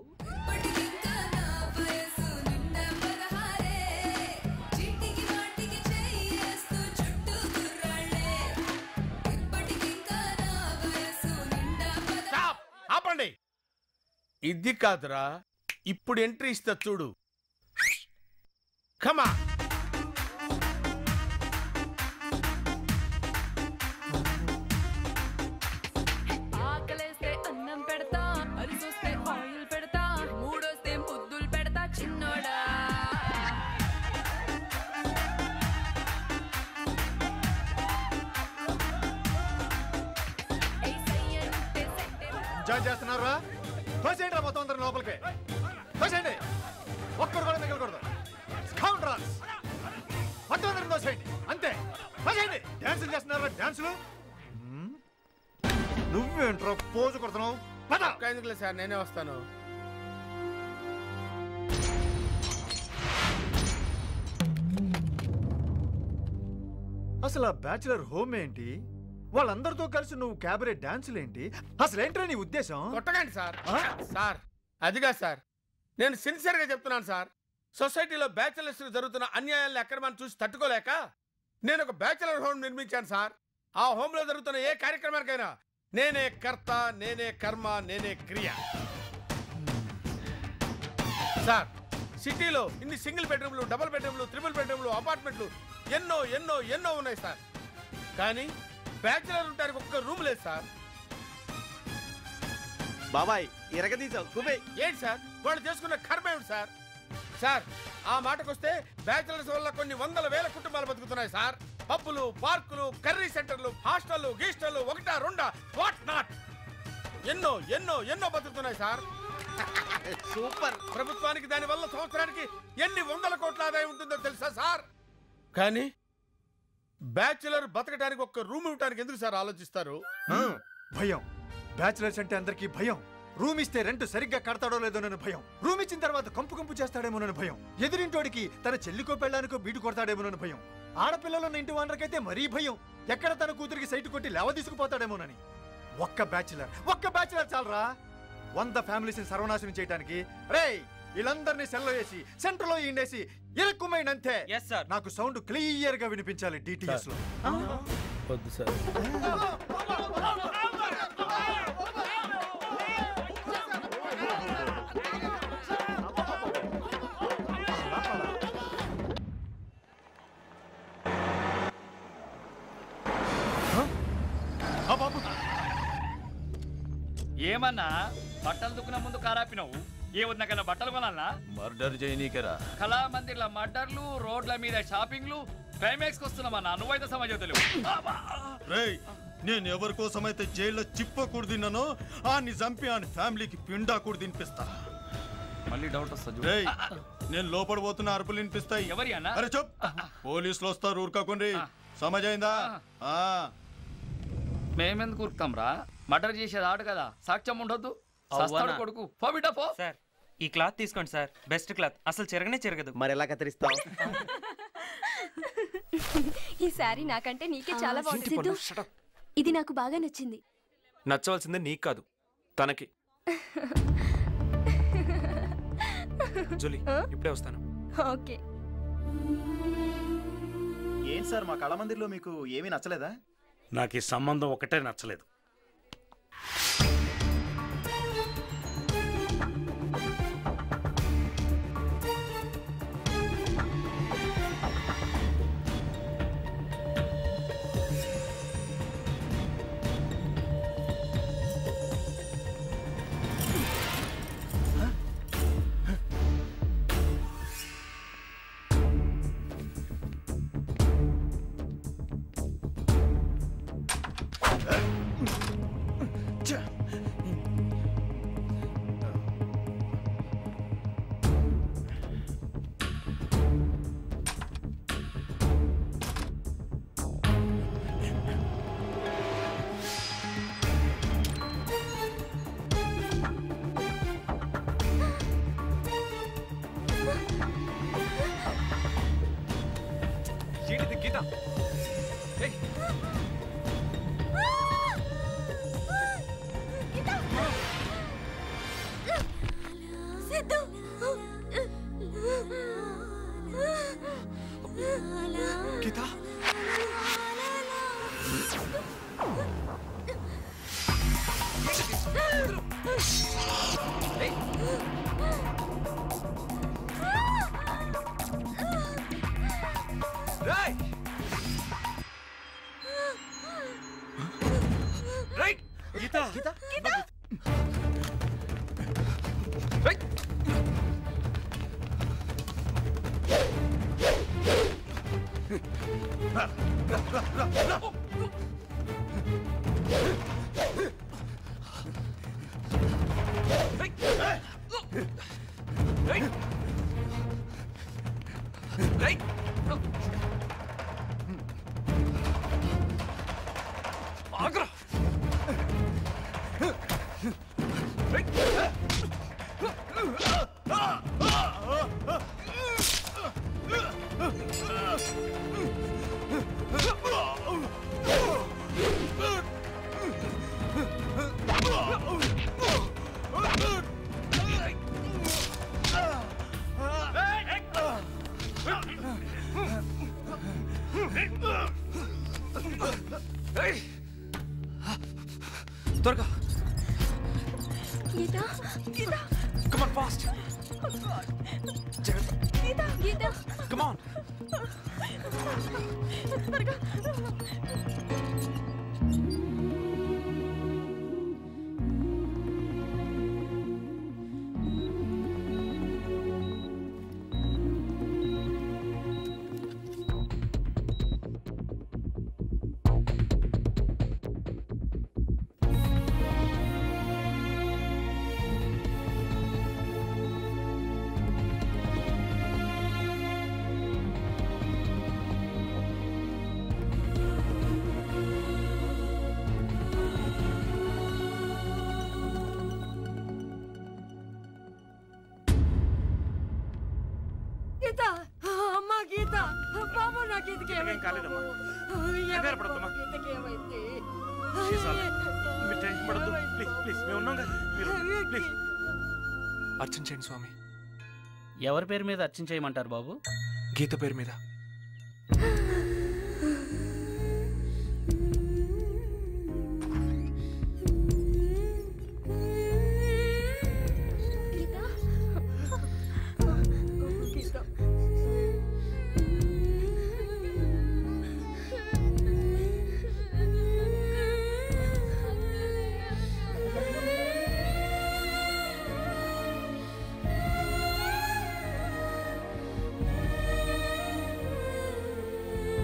స్టాప్ ఆపండి ఇది కాదురా ఇప్పుడు ఎంట్రీ ఇస్తా చూడు కమా ఆకలేస్తే అన్నం పెడతా అరిసొస్తే ఆయిల్ పెడతా మూడొస్తే ముద్దులు పెడతా చిన్నోడా ఎంజాయ్ చేస్తున్నారా తోసేయండి రా మొత్తం అందరం లోపలికి తోసేయండి ఒక్కరు కూడా మిగలకూడదు స్కౌండ్రల్స్ మొత్తం అందరం తోసేయండి అంతే తోసేయండి డాన్సులు చేస్తున్నారా డాన్సులు హ్మ్? నువ్వేంట్రా పోజు కొడుతున్నావు పద ఎందుకులే సార్ నేనే వస్తాను అసలు ఆ బ్యాచులర్ హోమ్ ఏంటి వాళ్ళందరితో కలిసి నువ్వు క్యాబరే డాన్సులు ఏంటి అసలు ఏంట్రా నీ ఉద్దేశం కొట్టకండి సార్ సార్ అదిగా సార్ నేను సిన్సియర్ గా చెప్తున్నాను సార్ సొసైటీలో బ్యాచిలర్స్ జరుగుతున్న అన్యాయాలను అక్రమాన్ని చూసి తట్టుకోలేక నేను ఒక బ్యాచిలర్ హోమ్ నిర్మించాను సార్ ఆ హోమ్ లో జరుగుతున్న ఏ కార్యక్రమానికైనా నేనే కర్త నేనే కర్మ నేనే క్రియ సార్ సిటీలో ఇన్ని సింగిల్ బెడ్రూమ్లు డబుల్ బెడ్రూమ్లు త్రిబుల్ బెడ్రూమ్లు అపార్ట్మెంట్లు ఎన్నో ఎన్నో ఎన్నో ఉన్నాయి సార్ కానీ బ్యాచిలర్ ఉండడానికి ఒక్క రూమ్ లేదు సార్ బాబాయ్ ఇరగదీసావు కుబే ఏంటి సార్ వాళ్ళు చేసుకున్న కర్మ ఏమిటి సార్ సార్ ఆ మాటకొస్తే బ్యాచిలర్స్ వల్ల కొన్ని వందల వేల కుటుంబాలు బతుకుతున్నాయి సార్ పబ్బులు పార్కులు కర్రీ సెంటర్లు హాస్టల్లు గీస్టల్లు ఒకటా రెండా వాట్ నాట్ ఎన్నో ఎన్నో ఎన్నో బతుకుతున్నాయి సార్ సూపర్ ప్రభుత్వానికి దాని వల్ల సంవత్సరానికి ఎన్ని వందల కోట్ల ఆదాయం ఉంటుందో తెలుసా సార్ కానీ బ్యాచులర్ బతకడానికి ఒక్క రూమ్ ఇవ్వడానికి ఎందుకు సార్ ఆలోచిస్తారు భయం బ్యాచులర్స్ అంటే అందరికీ భయం రూమ్ ఇస్తే రెంట్ సరిగ్గా కడతాడో లేదోనని భయం రూమ్ ఇచ్చిన తర్వాత కంపు కంపు చేస్తాడేమోనని భయం ఎదురింటోడికి తన చెల్లికో పెళ్ళానికో బీటు కొడతాడేమోనని భయం ఆడపిల్లలున్న ఇంటి వానరకైతే మరీ భయం ఎక్కడ తన కూతురికి సైటు కొట్టి లేవ తీసుకుపోతాడేమోనని ఒక్క బ్యాచులర్ ఒక్క బ్యాచులర్ చాలరా వంద ఫ్యామిలీస్ సర్వనాశనం చేయడానికి రేయ్ వీళ్ళందరినీ సెల్లో వేసి సెంటర్ లో ఇండేసి ఇరుక్కుమైనంతే నాకు సౌండ్ క్లియర్ గా వినిపించాలి డిటిఎస్ లో వద్దు సార్ ఏమన్నా బట్టలు దుక్కున ముందు కారాపినవు ఏ వద్దకన్నా బట్టలు కొనాలనా మర్డర్ చేయనీకరా కళా మందిర్ల మర్డర్లు రోడ్ల మీద షాపింగ్లు క్లైమాక్స్ వస్తున్నామన్నా నువ్వైతే సమాజం తెలియదు రేయ్ నేను ఎవరి కోసమైతే జైల్లో చిప్పకూడు తిన్నానో ఆని చంపి ఆని ఫ్యామిలీకి పిండా కూడా తినిపిస్తా మళ్ళీ డౌట్ వస్తుంది రేయ్, నేను లోపల పోతున్న అరుపులు వినిపిస్తాయి ఎవరి అన్న అరే చెప్ పోలీసులు వస్తారు ఊరుకోకుండ్రి సమజైందా ఆ మేమెందుకు ఉరుకుతాం రా మర్డర్ చేసేది ఆడు కదా సాక్ష్యం ఉండొద్దు సస్తాడు కొడుకు పో బిడ్డ పో సార్ ఈ క్లాత్ తీసుకోండి సార్ బెస్ట్ క్లాత్ అసలు చెరగనే చెరగదు మరి ఎలా కత్తిరిస్తావు ఈ శారీ నాకంటే నీకే చాలా బాగుంది ఏంటి పన్ను? Siddhu Shut up. ఇది నాకు బాగా నచ్చింది నచ్చవలసిందే నీకు కాదు తనకి జూలీ ఇప్పుడే వస్తాను ఓకే ఏంటి సార్ మా కళమందిర్లో మీకు ఏమీ నచ్చలేదా నాకు ఈ సంబంధం ఒకటే నచ్చలేదు ఏంటిది గీత ఏయ్, సిద్ధు గీత రేయ్ right Geetha Geetha right right right ఆగ్రా త్వరగా Geetha Geetha come on fast జాగ్రత్త గీత గీత కమ్ ఆన్ త్వరగా గీత అమ్మా గీత బాబు నా గీతకి ఏం కాలేదమ్మా ఏమైంది కంగారు పడొద్దమ్మా. గీతకి ఏమైంది She's all right. మీరు టెన్షన్ పడద్దు ప్లీజ్ ప్లీజ్ మేము ఉన్నాం కదా మీరు ప్లీజ్ అర్చించండి స్వామి ఎవరి పేరు మీద అర్చించేయమంటారు బాబు గీత పేరు మీద గీత ఆ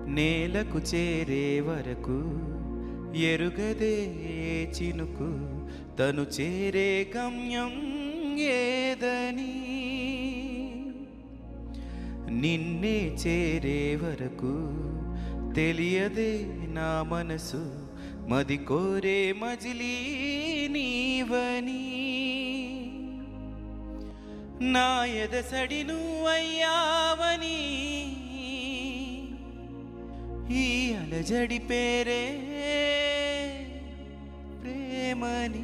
నేలకు చేరే వరకు ఎరుగదే చినుకు తను చేరే గమ్యం ఏదని నిన్నే చేరే వరకు తెలియదే నా మనసు మది కోరే మజిలీ నీవని నా ఎదసడి నువ్వయ్యావని ఈ అలజడి పేరే ప్రేమని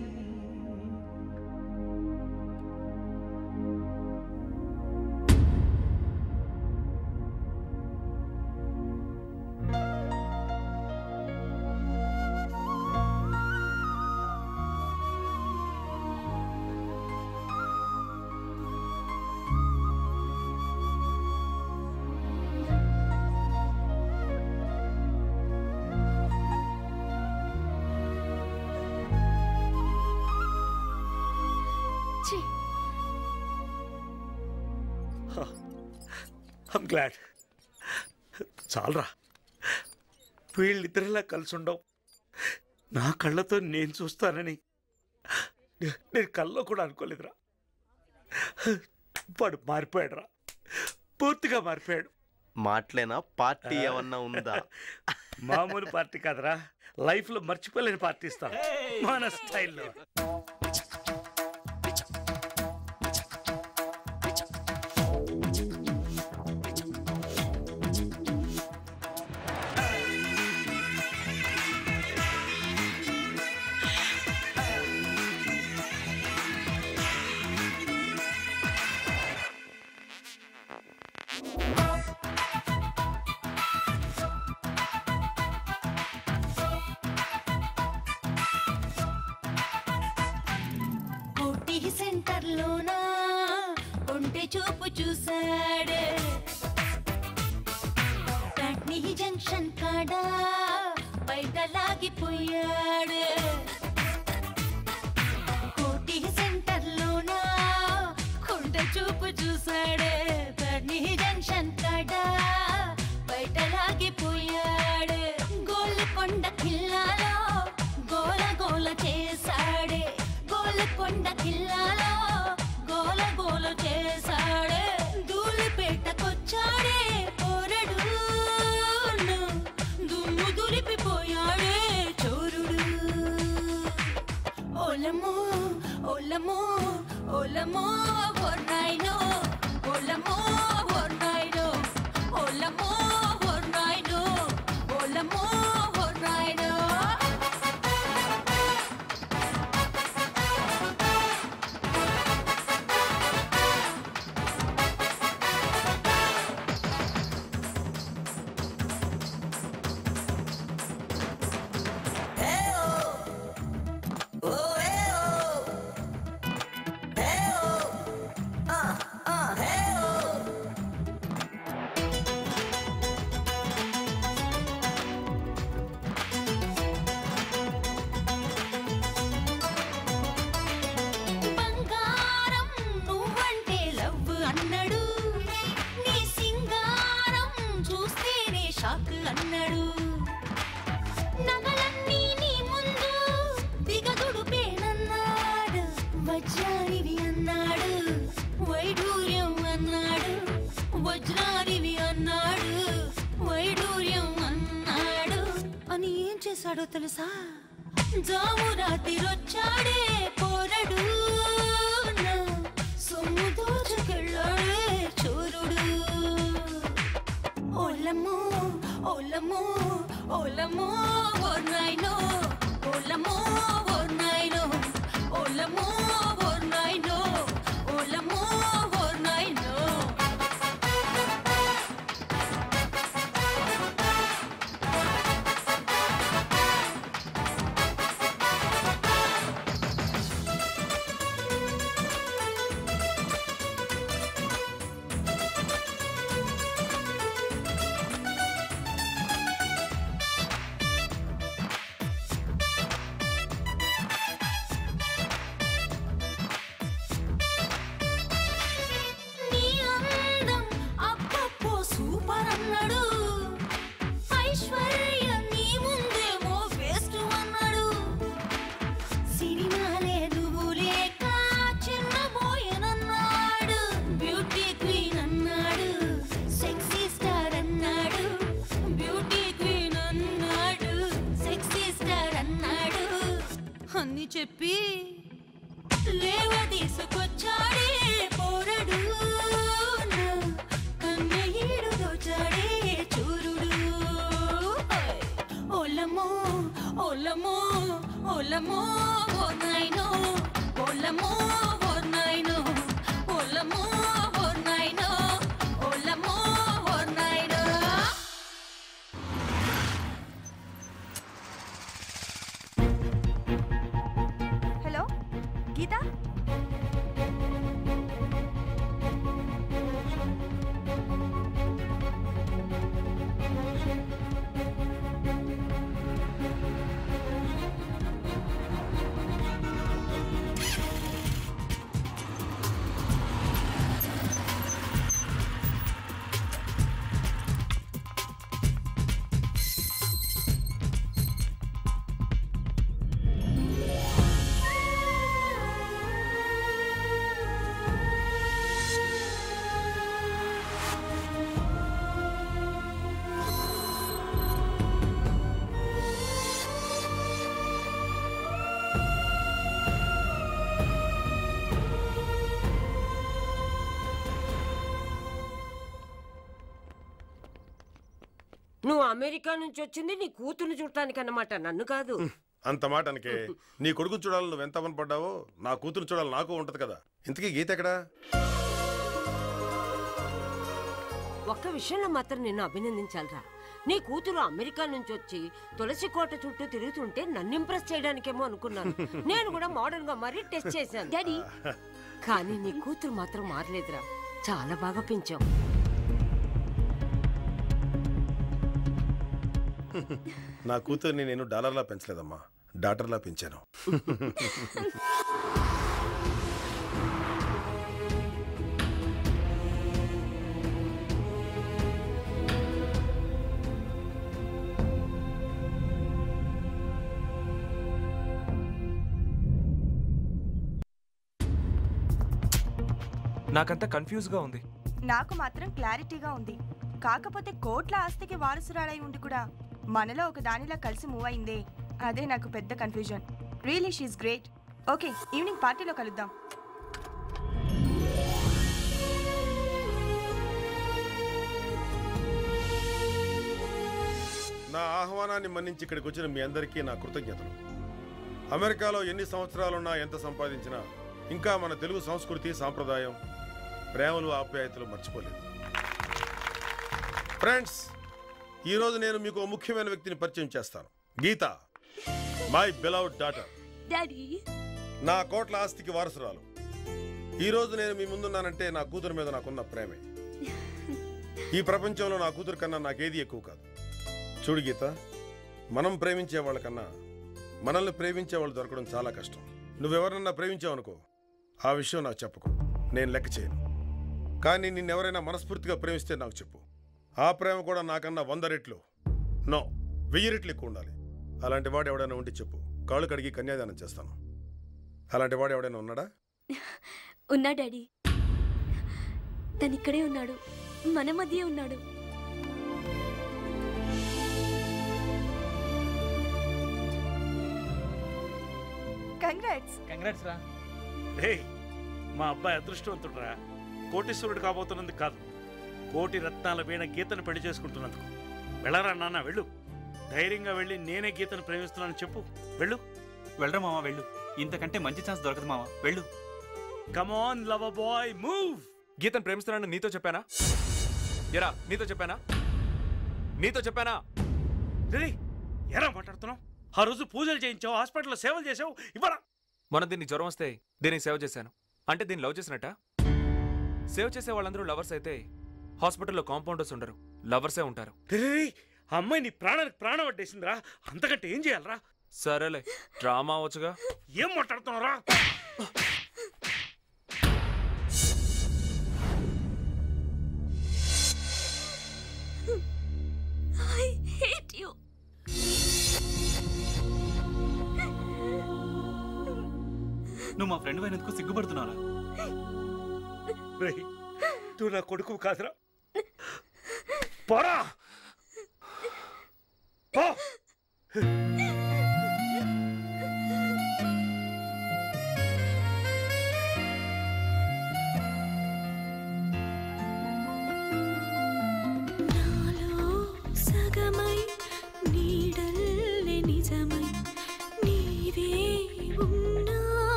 ఛీ, ఐమ్ గ్లాడ్ చాలరా వీళ్ళిద్దరిలా కలిసి ఉండవు నా కళ్ళతో నేను చూస్తానని నే- నేను కల్లో కూడా అనుకోలేదురా వాడు మారిపోయాడురా పూర్తిగా మారిపోయాడు మాటలేనా పార్టీ ఏమన్నా ఉందా మామూలు పార్టీ కాదురా లైఫ్లో మర్చిపోలేని పార్టీ ఇస్తాను మన స్టైల్లో కోటి సెంటర్ లోనా ఒంటె చూపు చూసాడే కట్నీ జంక్షన్ కాడా బయట లాగిపోయాడు కోటి సెంటర్ లోనా కొండ చూపు చూసాడే కట్నీ జంక్షన్ కాడా బయట లాగిపోయాడు గోల్కొండ కిల్లాలో గోల గోల చేశాడే గోల్కొండ కిల్లాలో గోల గోల చేశాడే ధూళిపేటకొచ్చాడే పోరడు దుమ్ము దులిపిపోయాడే చోరుడు ఓలమో ఓలమో ఓలమో ఓర్నాయనో ఓలమో ఓర్నాయనో ఓలమో ఓర్నాయనో ఓలమో ఓర్నాయనో బంగారం నువ్వంటే లవ్ అన్నాడు నీ సింగారం చూస్తేనే షాక్ అన్నాడు నగలన్నీ నీ ముందు దిగదుడుపేనన్నాడు వజ్రానివి అన్నాడు వైడూర్యం అన్నాడు వజ్రానివి అన్నాడు వైడూర్యం అన్నాడు అని ఏం చేశాడో తెలుసా జాము రాత్రిరొచ్చాడే పోరడు నా సొమ్ము దోచుకెళ్ళాడే చోరుడు ఓలమ్మో ఓలమ్మో ఓలమ్మో ఓర్నాయనో ఓలమ్మో ఓర్నాయనో ఓలమ్మో ఓర్నాయనో ఓలమ్మో ఓర్నాయనో చెప్పి లేవ తీసుకొచ్చాడే పోరడు నా కన్నయ్యడు దోచాడే చూరుడు ఓయ్. ఓలమ్మో ఓలమ్మో ఓలమ్మో ఓ నాయనో ఓలమ్మో ఓ నాయనో ఓలమ్మో ఓ నాయనో ఓలమ్మో ఓ నాయనో హలో గీత నువ్వు అమెరికా నుంచి వచ్చింది నీ కూతురు చూడటానికి అన్నమాట నన్ను కాదు అంత మాట అనకే నీ కొడుకు చూడాలని నువ్వు ఎంత పడ్డావో నా కూతురు చూడాలి నాకు ఉంటది కదా ఇంతకీ గీత ఎక్కడా ఒక్క విషయంలో మాత్రం నిన్ను అభినందించాలిరా నీ కూతురు అమెరికా నుంచి వచ్చి తులసి కోట చుట్టూ తిరుగుతుంటే నన్ను ఇంప్రెస్ చేయడానికేమో అనుకున్నాను నేను కూడా మోడర్న్ గా మరీ టెస్ట్ చేశాను డాడీ కానీ నీ కూతురు మాత్రం మారలేదురా చాలా బాగా పెంచావు నా కూతుర్ని నేను డాలర్లా పెంచలేదమ్మా డాటర్లా పెంచాను నాకంతా కన్ఫ్యూజ్గా ఉంది నాకు మాత్రం క్లారిటీగా ఉంది కాకపోతే కోట్ల ఆస్తికి వారసురాలై ఉండి కూడా మనలో ఒక దానిలా కలిసి మూవ్ అయిందే అదే నాకు పెద్ద confusion really she's great okay evening పార్టీలో కలుద్దాం నా ఆహ్వానాన్ని మన్నించి ఇక్కడికి వచ్చిన మీ అందరికీ నా కృతజ్ఞతలు అమెరికాలో ఎన్ని సంవత్సరాలున్నా ఎంత సంపాదించినా ఇంకా మన తెలుగు సంస్కృతి సాంప్రదాయం ప్రేమలు ఆప్యాయతలు మర్చిపోలేదు ఫ్రెండ్స్ ఈరోజు నేను మీకు ఓ ముఖ్యమైన వ్యక్తిని పరిచయం చేస్తాను Geetha my beloved daughter daddy నా కోట్ల ఆస్తికి వారసురాలు ఈరోజు నేను మీ ముందున్నానంటే నా కూతురు మీద నాకున్న ప్రేమే ఈ ప్రపంచంలో నా కూతురు కన్నా నాకేది ఎక్కువ కాదు చూడు గీత మనం ప్రేమించే వాళ్ళకన్నా మనల్ని ప్రేమించే వాళ్ళు దొరకడం చాలా కష్టం నువ్వెవరన్నా ప్రేమించావనుకో ఆ విషయం నాకు చెప్పకు నేను లెక్క చేయను కానీ నిన్నెవరైనా మనస్ఫూర్తిగా ప్రేమిస్తే నాకు చెప్పు ఆ ప్రేమ కూడా నాకన్నా వంద రెట్లు నో వెయ్యి రెట్లు ఎక్కువ ఉండాలి అలాంటి వాడు ఎవడైనా ఉంటే చెప్పు కాళ్ళు కడిగి కన్యాదానం చేస్తాను అలాంటి వాడు ఎవడైనా ఉన్నాడా ఉన్నా డాడీ తను ఇక్కడే ఉన్నాడు మన మధ్య ఉన్నాడు కంగ్రాట్స్ కంగ్రాట్స్ రా మా అబ్బాయి అదృష్టవంతుడురా కోటీశ్వరుడు కాబోతున్నందుకు కాదు కోటి రత్నాల వీణ గీతను పెళ్లి చేసుకుంటున్నందుకు వెళ్ళరా నాన్న వెళ్ళు ధైర్యంగా వెళ్ళి నేనే గీతను ప్రేమిస్తున్నానని చెప్పు వెళ్ళు వెళ్ళరా మావా వెళ్ళు ఇంతకంటే మంచి ఛాన్స్ దొరకదు మావా వెళ్ళు కమాన్ లవ్ బాయ్ మూవ్ గీతను ప్రేమిస్తున్నాను నీతో చెప్పానా ఎరా నీతో చెప్పానా నీతో చెప్పానా రే ఎలా మాట్లాడుతున్నావు ఆ రోజు పూజలు చేయించావు హాస్పిటల్లో సేవలు చేసావు ఇవ్వరా మొన్న దీన్ని జ్వరం వస్తే దీనికి సేవ చేశాను అంటే దీన్ని లవ్ చేసినట్ట సేవ్ చేసే వాళ్ళందరూ లవర్స్ అయితే హాస్పిటల్లో కాంపౌండర్స్ ఉండరు లవర్సే ఉంటారు రేయ్, ఆ అమ్మాయి నీ ప్రాణానికి ప్రాణం అడ్డేసిందిరా అంతకంటే ఏం చేయాలరా సరేలే డ్రామా అవచ్చుగా ఏం మాట్లాడుతున్నావురా ఐ హేట్ యు నువ్వు మా ఫ్రెండ్ అయినందుకు సిగ్గుపడుతున్నావురా రేయ్, నువ్వు నా కొడుకు కాదురా పోరా పో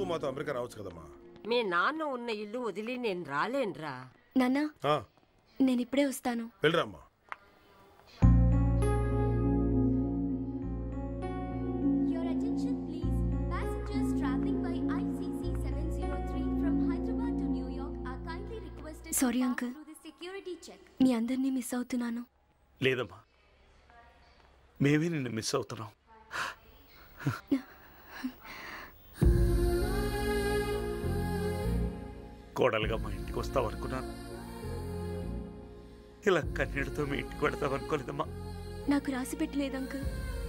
మాతో అమెరికా రావచ్చు కదమ్మా మీ నాన్న ఉన్న ఇల్లు వదిలి నేను రాలేనురా నాన్న ఆ, నేను ఇప్పుడే వస్తాను వెళ్ళిరామ్మా Your attention, please. Passengers traveling by ICC 703 from Hyderabad to New York are kindly requested Sorry, to pass uncle. through the security check. మీ అందరినీ మిస్ అవుతున్నాను లేదమ్మా మేమే నిన్ను మిస్ అవుతున్నాం కోడలుగా మా ఇంటికి వస్తావనుకున్నాను ఇలా కన్నీటితో మీ ఇంటికి పెడతావనుకోలేదమ్మా నాకు రాసి పెట్టలేదు అంకుల్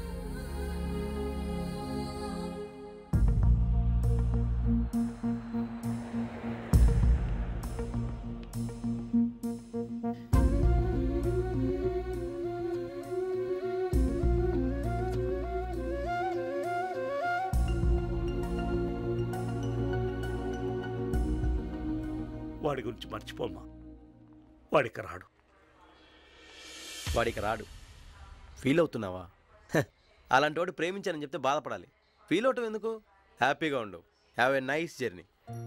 వాడి గురించి మర్చిపోమ్మా వాడికి రాడు వాడికి రాడు ఫీల్ అవుతున్నావా హ, అలాంటి వాడు ప్రేమించానని చెప్తే బాధపడాలి ఫీల్ అవటం ఎందుకు హ్యాపీగా ఉండు have a nice journey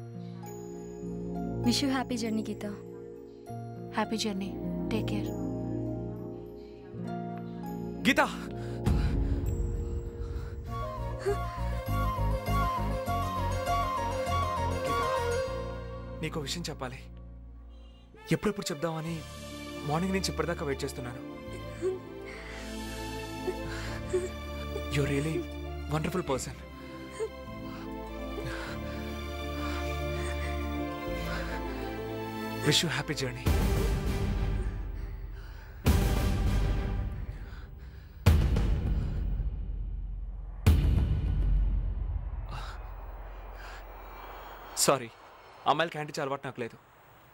wish you happy journey Geetha happy journey take care Geetha నీకు విషయం చెప్పాలి ఎప్పుడెప్పుడు చెప్దామని మార్నింగ్ నుంచి ఇప్పటిదాకా వెయిట్ చేస్తున్నాను you really wonderful person wish you happy journey sorry అమ్మాయిలకి హ్యాండ్ అలవాటు నాకు లేదు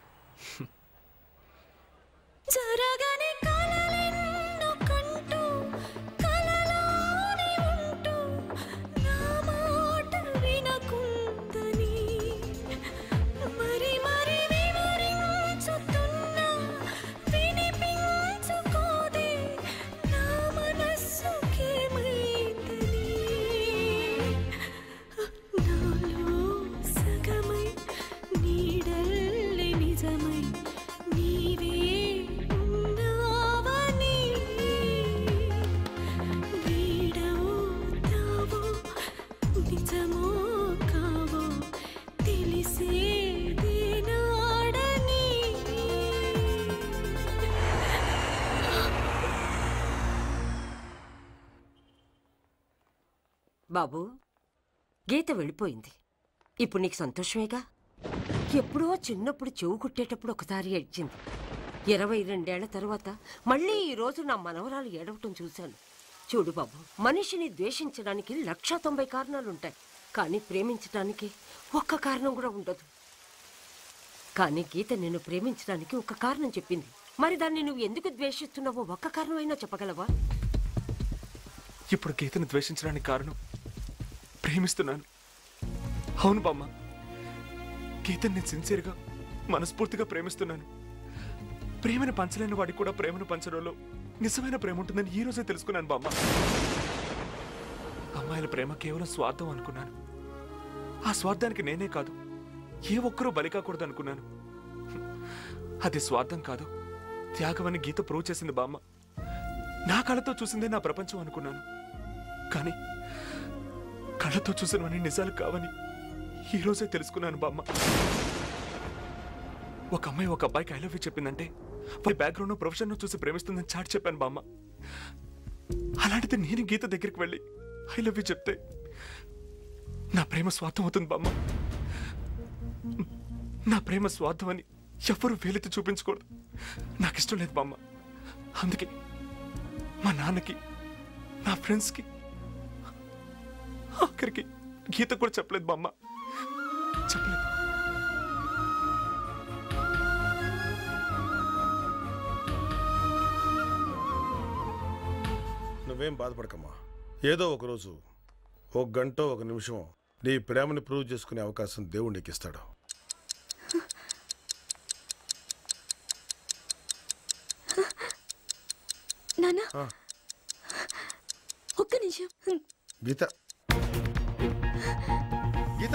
జరగని కలలెన్నో కంటూ కలలోనే ఉంటూ నా మాట వినకుందని మరి మరి వివరించుతున్నా వినిపించుకోదే నా మనస్సుకేమైందని నాలో సగమై నీడల్లే నిజమై నీవే ఉన్నావని వీడవుతావో నిజమో కావో తెలిసేదేనాడని బాబు గీత వెళ్ళిపోయింది ఇప్పుడు నీకు సంతోషమేగా ఎప్పుడో చిన్నప్పుడు చెవు కుట్టేటప్పుడు ఒకసారి ఏడ్చింది ఇరవై రెండేళ్ల తర్వాత మళ్ళీ ఈ రోజు నా మనవరాలు ఏడవటం చూశాను చూడు బాబు మనిషిని ద్వేషించడానికి లక్ష తొంభై కారణాలుంటాయి కానీ ప్రేమించడానికి ఒక్క కారణం కూడా ఉండదు కానీ గీత నిన్ను ప్రేమించడానికి ఒక కారణం చెప్పింది మరి దాన్ని నువ్వు ఎందుకు ద్వేషిస్తున్నావో ఒక్క కారణమైనా చెప్పగలవా ఇప్పుడు గీతను ద్వేషించడానికి కారణం ప్రేమిస్తున్నాను అవును బామ్మ గీతను నేను సిన్సియర్గా మనస్ఫూర్తిగా ప్రేమిస్తున్నాను ప్రేమను పంచలేని వాడికి కూడా ప్రేమను పంచడంలో నిజమైన ప్రేమ ఉంటుందని ఈ రోజే తెలుసుకున్నాను బామ్మ అమ్మాయిల ప్రేమ కేవలం స్వార్థం అనుకున్నాను ఆ స్వార్థానికి నేనే కాదు ఏ ఒక్కరూ బలి కాకూడదు అనుకున్నాను అది స్వార్థం కాదు త్యాగమని గీత ప్రూవ్ చేసింది బామ్మ నా కళ్ళతో చూసిందే నా ప్రపంచం అనుకున్నాను కానీ కళ్ళతో చూసినవని నిజాలు కావని ఈ రోజే తెలుసుకున్నాను బామ్మ ఒక అమ్మాయి ఒక అబ్బాయికి ఐ లవ్ యూ చెప్పిందంటే వారి బ్యాక్గ్రౌండ్ ప్రొఫెషన్ చూసి ప్రేమిస్తుందని చాటి చెప్పాను బామ్మ అలాంటిది నేను గీత దగ్గరికి వెళ్ళి ఐ లవ్ యూ చెప్తే నా ప్రేమ స్వార్థం అవుతుంది బామ్మ నా ప్రేమ స్వార్థం అని ఎవ్వరూ వేలెత్తి చూపించకూడదు నాకు ఇష్టం లేదు బామ్మ అందుకే మా నాన్నకి నా ఫ్రెండ్స్కి ఆఖరికి గీత కూడా చెప్పలేదు బామ్మ చెప్పలేదు నువ్వేం బాధపడకమ్మా ఏదో ఒక రోజు ఒక గంట ఒక నిమిషం నీ ప్రేమని ప్రూవ్ చేసుకునే అవకాశం దేవుడు నీకు ఇస్తాడు నాన్న ఆ. ఒక్క నిమిషం గీత గీత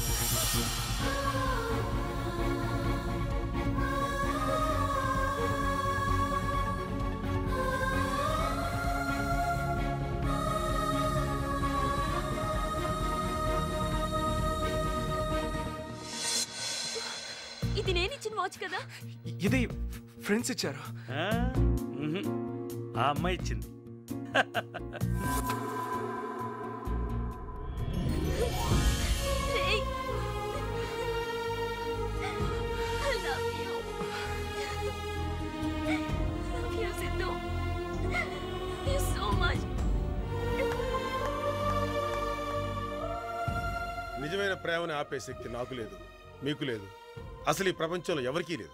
ఇది నేను ఇచ్చిన వాచ్ కదా ఇది ఫ్రెండ్స్ ఇచ్చారు ఆ? మ్హూ. ఆ అమ్మాయి ఇచ్చింది రేయ్. I love you. Love you, Sidhu. Love you so much. నిజమైన ప్రేమని ఆపే శక్తి నాకు లేదు మీకు లేదు అసలు ఈ ప్రపంచంలో ఎవరికీ లేదు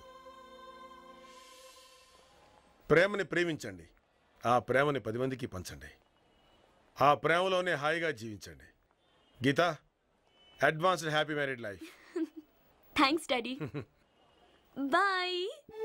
ప్రేమని ప్రేమించండి ఆ ప్రేమని పది మందికి పంచండి ఆ ప్రేమలోనే హాయిగా జీవించండి Geetha advanced happy married life thanks daddy bye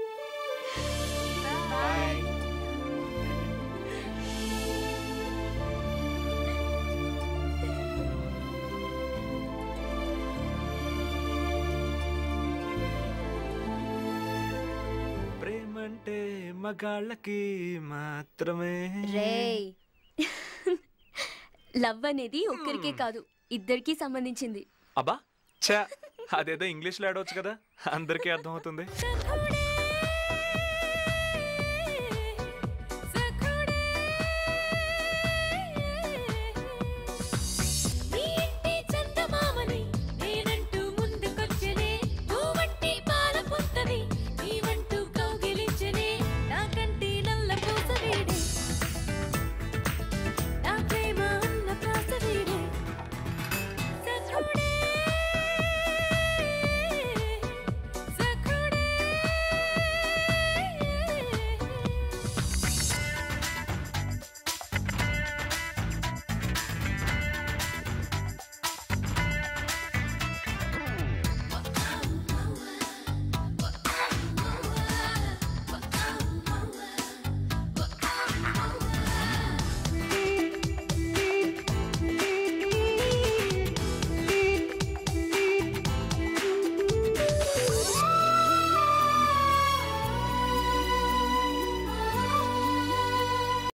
ప్రేమంటే మగాళ్ళకి మాత్రమే రేయ్ లవ్ అనేది ఒక్కరికే కాదు ఇద్దరికీ సంబంధించింది అబ్బా ఛా అదేదో ఇంగ్లీష్లో ఆడవచ్చు కదా అందరికీ అర్థమవుతుంది